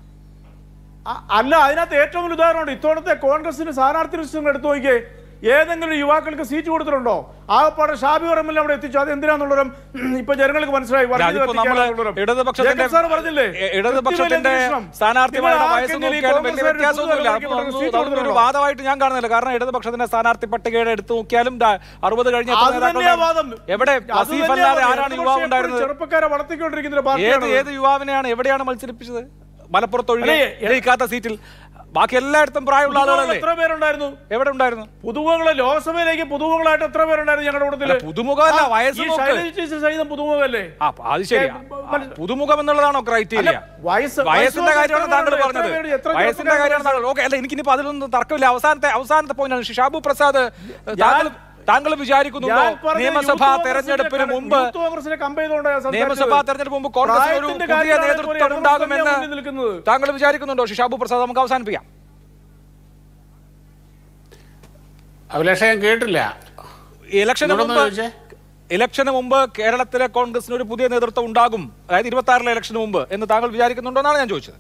Speaker 4: അ- അല്ല അതിനകത്ത് ഏറ്റവും വലിയ ഉദാഹരണമുണ്ട് ഇത്തവണത്തെ കോൺഗ്രസിന്റെ സ്ഥാനാർത്ഥി ലിസ്റ്റ് നിങ്ങൾ എടുത്തു നോക്കിയേ ഏതെങ്കിലും യുവാക്കൾക്ക് സീറ്റ് കൊടുത്തിട്ടുണ്ടോ ആകപ്പാടെ ഷാബി പറമ്പിൽ അവിടെ എത്തിച്ചു അത് എന്തിനാന്നുള്ളതും ഇപ്പൊ ജനങ്ങൾക്ക് മനസ്സിലായി വർഗീയത
Speaker 1: അതിപ്പോ നമ്മള്
Speaker 4: കത്തിക്കാനുള്ളതും.
Speaker 1: ഇടതുപക്ഷത്തിന്റെ
Speaker 4: ജേക്കബ് സാർ പറഞ്ഞില്ലേ
Speaker 1: ഇ- ഇടതുപക്ഷത്തിന്റെ
Speaker 4: കൃത്യമായ അന്വേഷണം.
Speaker 1: സ്ഥാനാർത്ഥിമാരുടെ
Speaker 4: നിങ്ങൾ
Speaker 1: വയസ്സ്
Speaker 4: ആർക്കെങ്കിലും ഈ
Speaker 1: നോക്കിയാലും വലിയ
Speaker 4: കോൺഗ്രസ്സുകാരുടെ
Speaker 1: വ്യത്യാസമൊന്നുമില്ല
Speaker 4: പുതുതായി
Speaker 1: അപ്പൊ
Speaker 4: കിട്ടുന്ന
Speaker 1: അതൊന്നും-
Speaker 4: സീറ്റ്
Speaker 1: അതൊന്നും ഒരു
Speaker 4: കൊടുത്തിട്ടുണ്ടോ?
Speaker 1: വാദമായിട്ട് ഞാൻ കാണുന്നില്ല കാരണം ഇടതുപക്ഷത്തിന്റെ സ്ഥാനാർത്ഥി പട്ടികയുടെ എടുത്തു നോക്കിയാലും ദാ അറുപത് കഴിഞ്ഞ എത്ര
Speaker 4: അത് തന്നെയാ
Speaker 1: നേതാക്കളുണ്ട്?
Speaker 4: വാദം.
Speaker 1: എവിടെ
Speaker 4: അത്
Speaker 1: വസീഫ്
Speaker 4: തന്നെയാ
Speaker 1: അല്ലാതെ
Speaker 4: വാദം.
Speaker 1: ആരാണ്
Speaker 4: ഇടതുപക്ഷം
Speaker 1: യുവാവ്
Speaker 4: എപ്പോഴും
Speaker 1: ഉണ്ടായിരുന്നത്
Speaker 4: ചെറുപ്പക്കാരെ വളർത്തിക്കൊണ്ടിരിക്കുന്ന ഒരു
Speaker 1: ഏത്
Speaker 4: പാർട്ടിയാണ്
Speaker 1: ഏത് യുവാവിനെയാണ് എവിടെയാണ് മത്സരിപ്പിച്ചത് മലപ്പുറത്ത് ഒഴികെ
Speaker 4: അല്ലേ, എ-
Speaker 1: ജയിക്കാത്ത സീറ്റിൽ ബാക്കി എല്ലായിടത്തും പ്രായമുള്ള ആളുകളല്ലേ
Speaker 4: എത്ര പേരുണ്ടായിരുന്നു
Speaker 1: എവിടെ ഉണ്ടായിരുന്നു
Speaker 4: പുതുമുഖങ്ങളെ ലോക്സഭയിലേക്ക് പുതുമുഖങ്ങളായിട്ട് എത്ര പേരുണ്ടായിരുന്നു ഞങ്ങളുടെ കൂട്ടത്തില്
Speaker 1: അല്ല, പുതുമുഖമല്ല,
Speaker 4: ആ,
Speaker 1: വയസ്സ്
Speaker 4: ഈ
Speaker 1: നോക്ക്.
Speaker 4: ശൈലജ ടീച്ചർ സഹിതം പുതുമുഖമല്ലേ
Speaker 1: ആ അത് ശരി
Speaker 4: ഏ, മന-
Speaker 1: പുതുമുഖം എന്നുള്ളതാണോ ക്രൈറ്റീരിയ
Speaker 4: അല്ല, വയസ്സ്-
Speaker 1: വയസ്സിന്റെ
Speaker 4: വയസ്സ്
Speaker 1: കാര്യമാണ് താങ്കൾ
Speaker 4: എത്ര
Speaker 1: പറഞ്ഞത്
Speaker 4: പേര്, എത്ര
Speaker 1: വയസ്സിന്റെ
Speaker 4: ചെറുപ്പക്കാർ
Speaker 1: കാര്യമാണ് താങ്കൾ ഓക്കെ അല്ല എനിക്കിനിപ്പോ അതിലൊന്നും തർക്കമില്ല അവസാനത്തെ അവസാനത്തെ പോയിന്റാണ് ഷിഷാബു പ്രസാദ് താങ്കൾ താങ്കൾ വിചാരിക്കുന്നുണ്ടോ
Speaker 4: ഞാൻ പറഞ്ഞ
Speaker 1: നിയമസഭാ
Speaker 4: യൂത്ത് കോൺഗ്രസിനെ
Speaker 1: തെരഞ്ഞെടുപ്പിന്
Speaker 4: കണ്ട-
Speaker 1: മുമ്പ്
Speaker 4: യൂത്ത് കോൺഗ്രസിനെ compare ചെയ്തുകൊണ്ടാണ് ഞാൻ സംസാരിച്ചത്.
Speaker 1: നിയമസഭാ തെരഞ്ഞെടുപ്പ് മുമ്പ് കോൺഗ്രസിന് ഒരു
Speaker 4: പ്രായത്തിന്റെ
Speaker 1: പുതിയ
Speaker 4: കാര്യത്തിലാണ് ഇപ്പോൾ
Speaker 1: നേതൃത്വം
Speaker 4: ഇടതുപക്ഷം
Speaker 1: ഉണ്ടാകുമെന്ന്
Speaker 4: മുന്നിൽ നിൽക്കുന്നത്.
Speaker 1: താങ്കൾ വിചാരിക്കുന്നുണ്ടോ ഷിഷാബു പ്രസാദ് നമുക്ക് അവസാനിപ്പിക്കാം
Speaker 5: അഭിലാഷ ഞാൻ കേട്ടില്ല
Speaker 1: ഇലക്ഷന്
Speaker 5: എന്നോടൊന്ന്
Speaker 1: മുമ്പ്
Speaker 5: ചോദിച്ചേ.
Speaker 1: ഇലക്ഷന് മുമ്പ് കേരളത്തിലെ കോൺഗ്രസിന് ഒരു പുതിയ നേതൃത്വം ഉണ്ടാകും അതായത് ഇരുപത്തി ആറിലെ ഇലക്ഷന് മുമ്പ് എന്ന് താങ്കൾ വിചാരിക്കുന്നുണ്ടോ എന്നാണ് ഞാൻ ചോദിച്ചത്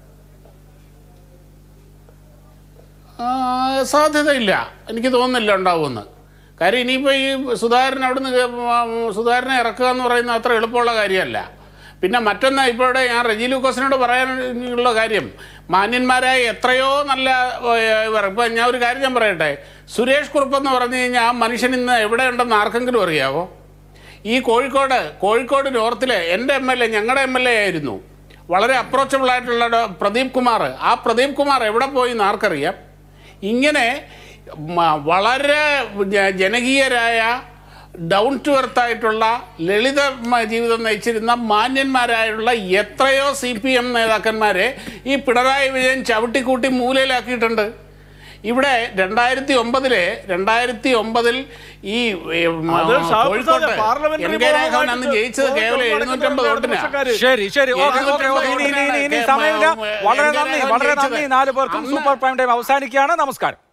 Speaker 5: ആ, സാധ്യതയില്ല എനിക്ക് തോന്നുന്നില്ല ഉണ്ടാവുമെന്ന് കാര്യം ഇനിയിപ്പോൾ ഈ സുധാകരൻ അവിടുന്ന് കേ- ഉം, സുധാകരനെ ഇറക്കുക എന്ന് പറയുന്നത് അത്ര എളുപ്പമുള്ള കാര്യമല്ല പിന്നെ മറ്റൊന്ന് ഇപ്പോൾ ഇവിടെ ഞാൻ റെജി ലൂക്കോസിനോട് പറയാനുള്ള കാര്യം മാന്യന്മാരായ എത്രയോ നല്ല ഏഹ്, ഇവർ ഇപ്പം ഞാൻ ഒരു കാര്യം ഞാൻ പറയട്ടെ സുരേഷ് കുറുപ്പ് എന്ന് പറഞ്ഞു കഴിഞ്ഞാൽ ആ മനുഷ്യൻ ഇന്ന് എവിടെ ഉണ്ടെന്ന് ആർക്കെങ്കിലും അറിയാവോ ഈ കോഴിക്കോട് കോഴിക്കോട് നോർത്തിലെ എൻ്റെ എം എൽ എ ഞങ്ങളുടെ എം എൽ എ ആയിരുന്നു വളരെ അപ്രോച്ചബിൾ ആയിട്ടുള്ള ഡോ- പ്രദീപ് കുമാർ ആ പ്രദീപ് കുമാർ എവിടെ പോയി എന്ന് ആർക്കറിയാം ഇങ്ങനെ മ- വളരെ ജ- ജനകീയരായ ഡൗൺ ടു എർത്ത് ആയിട്ടുള്ള ലളിത മ- ജീവിതം നയിച്ചിരുന്ന മാന്യന്മാരായുള്ള എത്രയോ സി പി എം നേതാക്കന്മാരെ ഈ പിണറായി വിജയൻ ചവിട്ടിക്കൂട്ടി മൂലയിലാക്കിയിട്ടുണ്ട് ഇവിടെ രണ്ടായിരത്തി ഒമ്പതിലെ രണ്ടായിരത്തി ഒമ്പതിൽ ഈ ഏ, മ-
Speaker 4: അത് ഷാ
Speaker 5: കോഴിക്കോട്ടെ
Speaker 4: Prasad parliamentary
Speaker 5: N K Raghavan അന്ന്
Speaker 4: മോഹൻലാലിന്റെ
Speaker 5: ജയിച്ചത് കേവലം
Speaker 4: കോഴിക്കോട്
Speaker 5: എഴുന്നൂറ്റമ്പത് വോട്ടിനാ
Speaker 4: പ്രതിപക്ഷക്കാര്
Speaker 1: ശരി ശരി ഓക്കെ ഓക്കെ ഓക്കെ ഇനി ഇനി ഇനി ഇനി സമയമില്ല വളരെ നന്ദി വളരെ നന്ദി നാല് പേർക്കും സൂപ്പർ പ്രൈം ടൈം അവസാനിക്കുകയാണ് നമസ്കാരം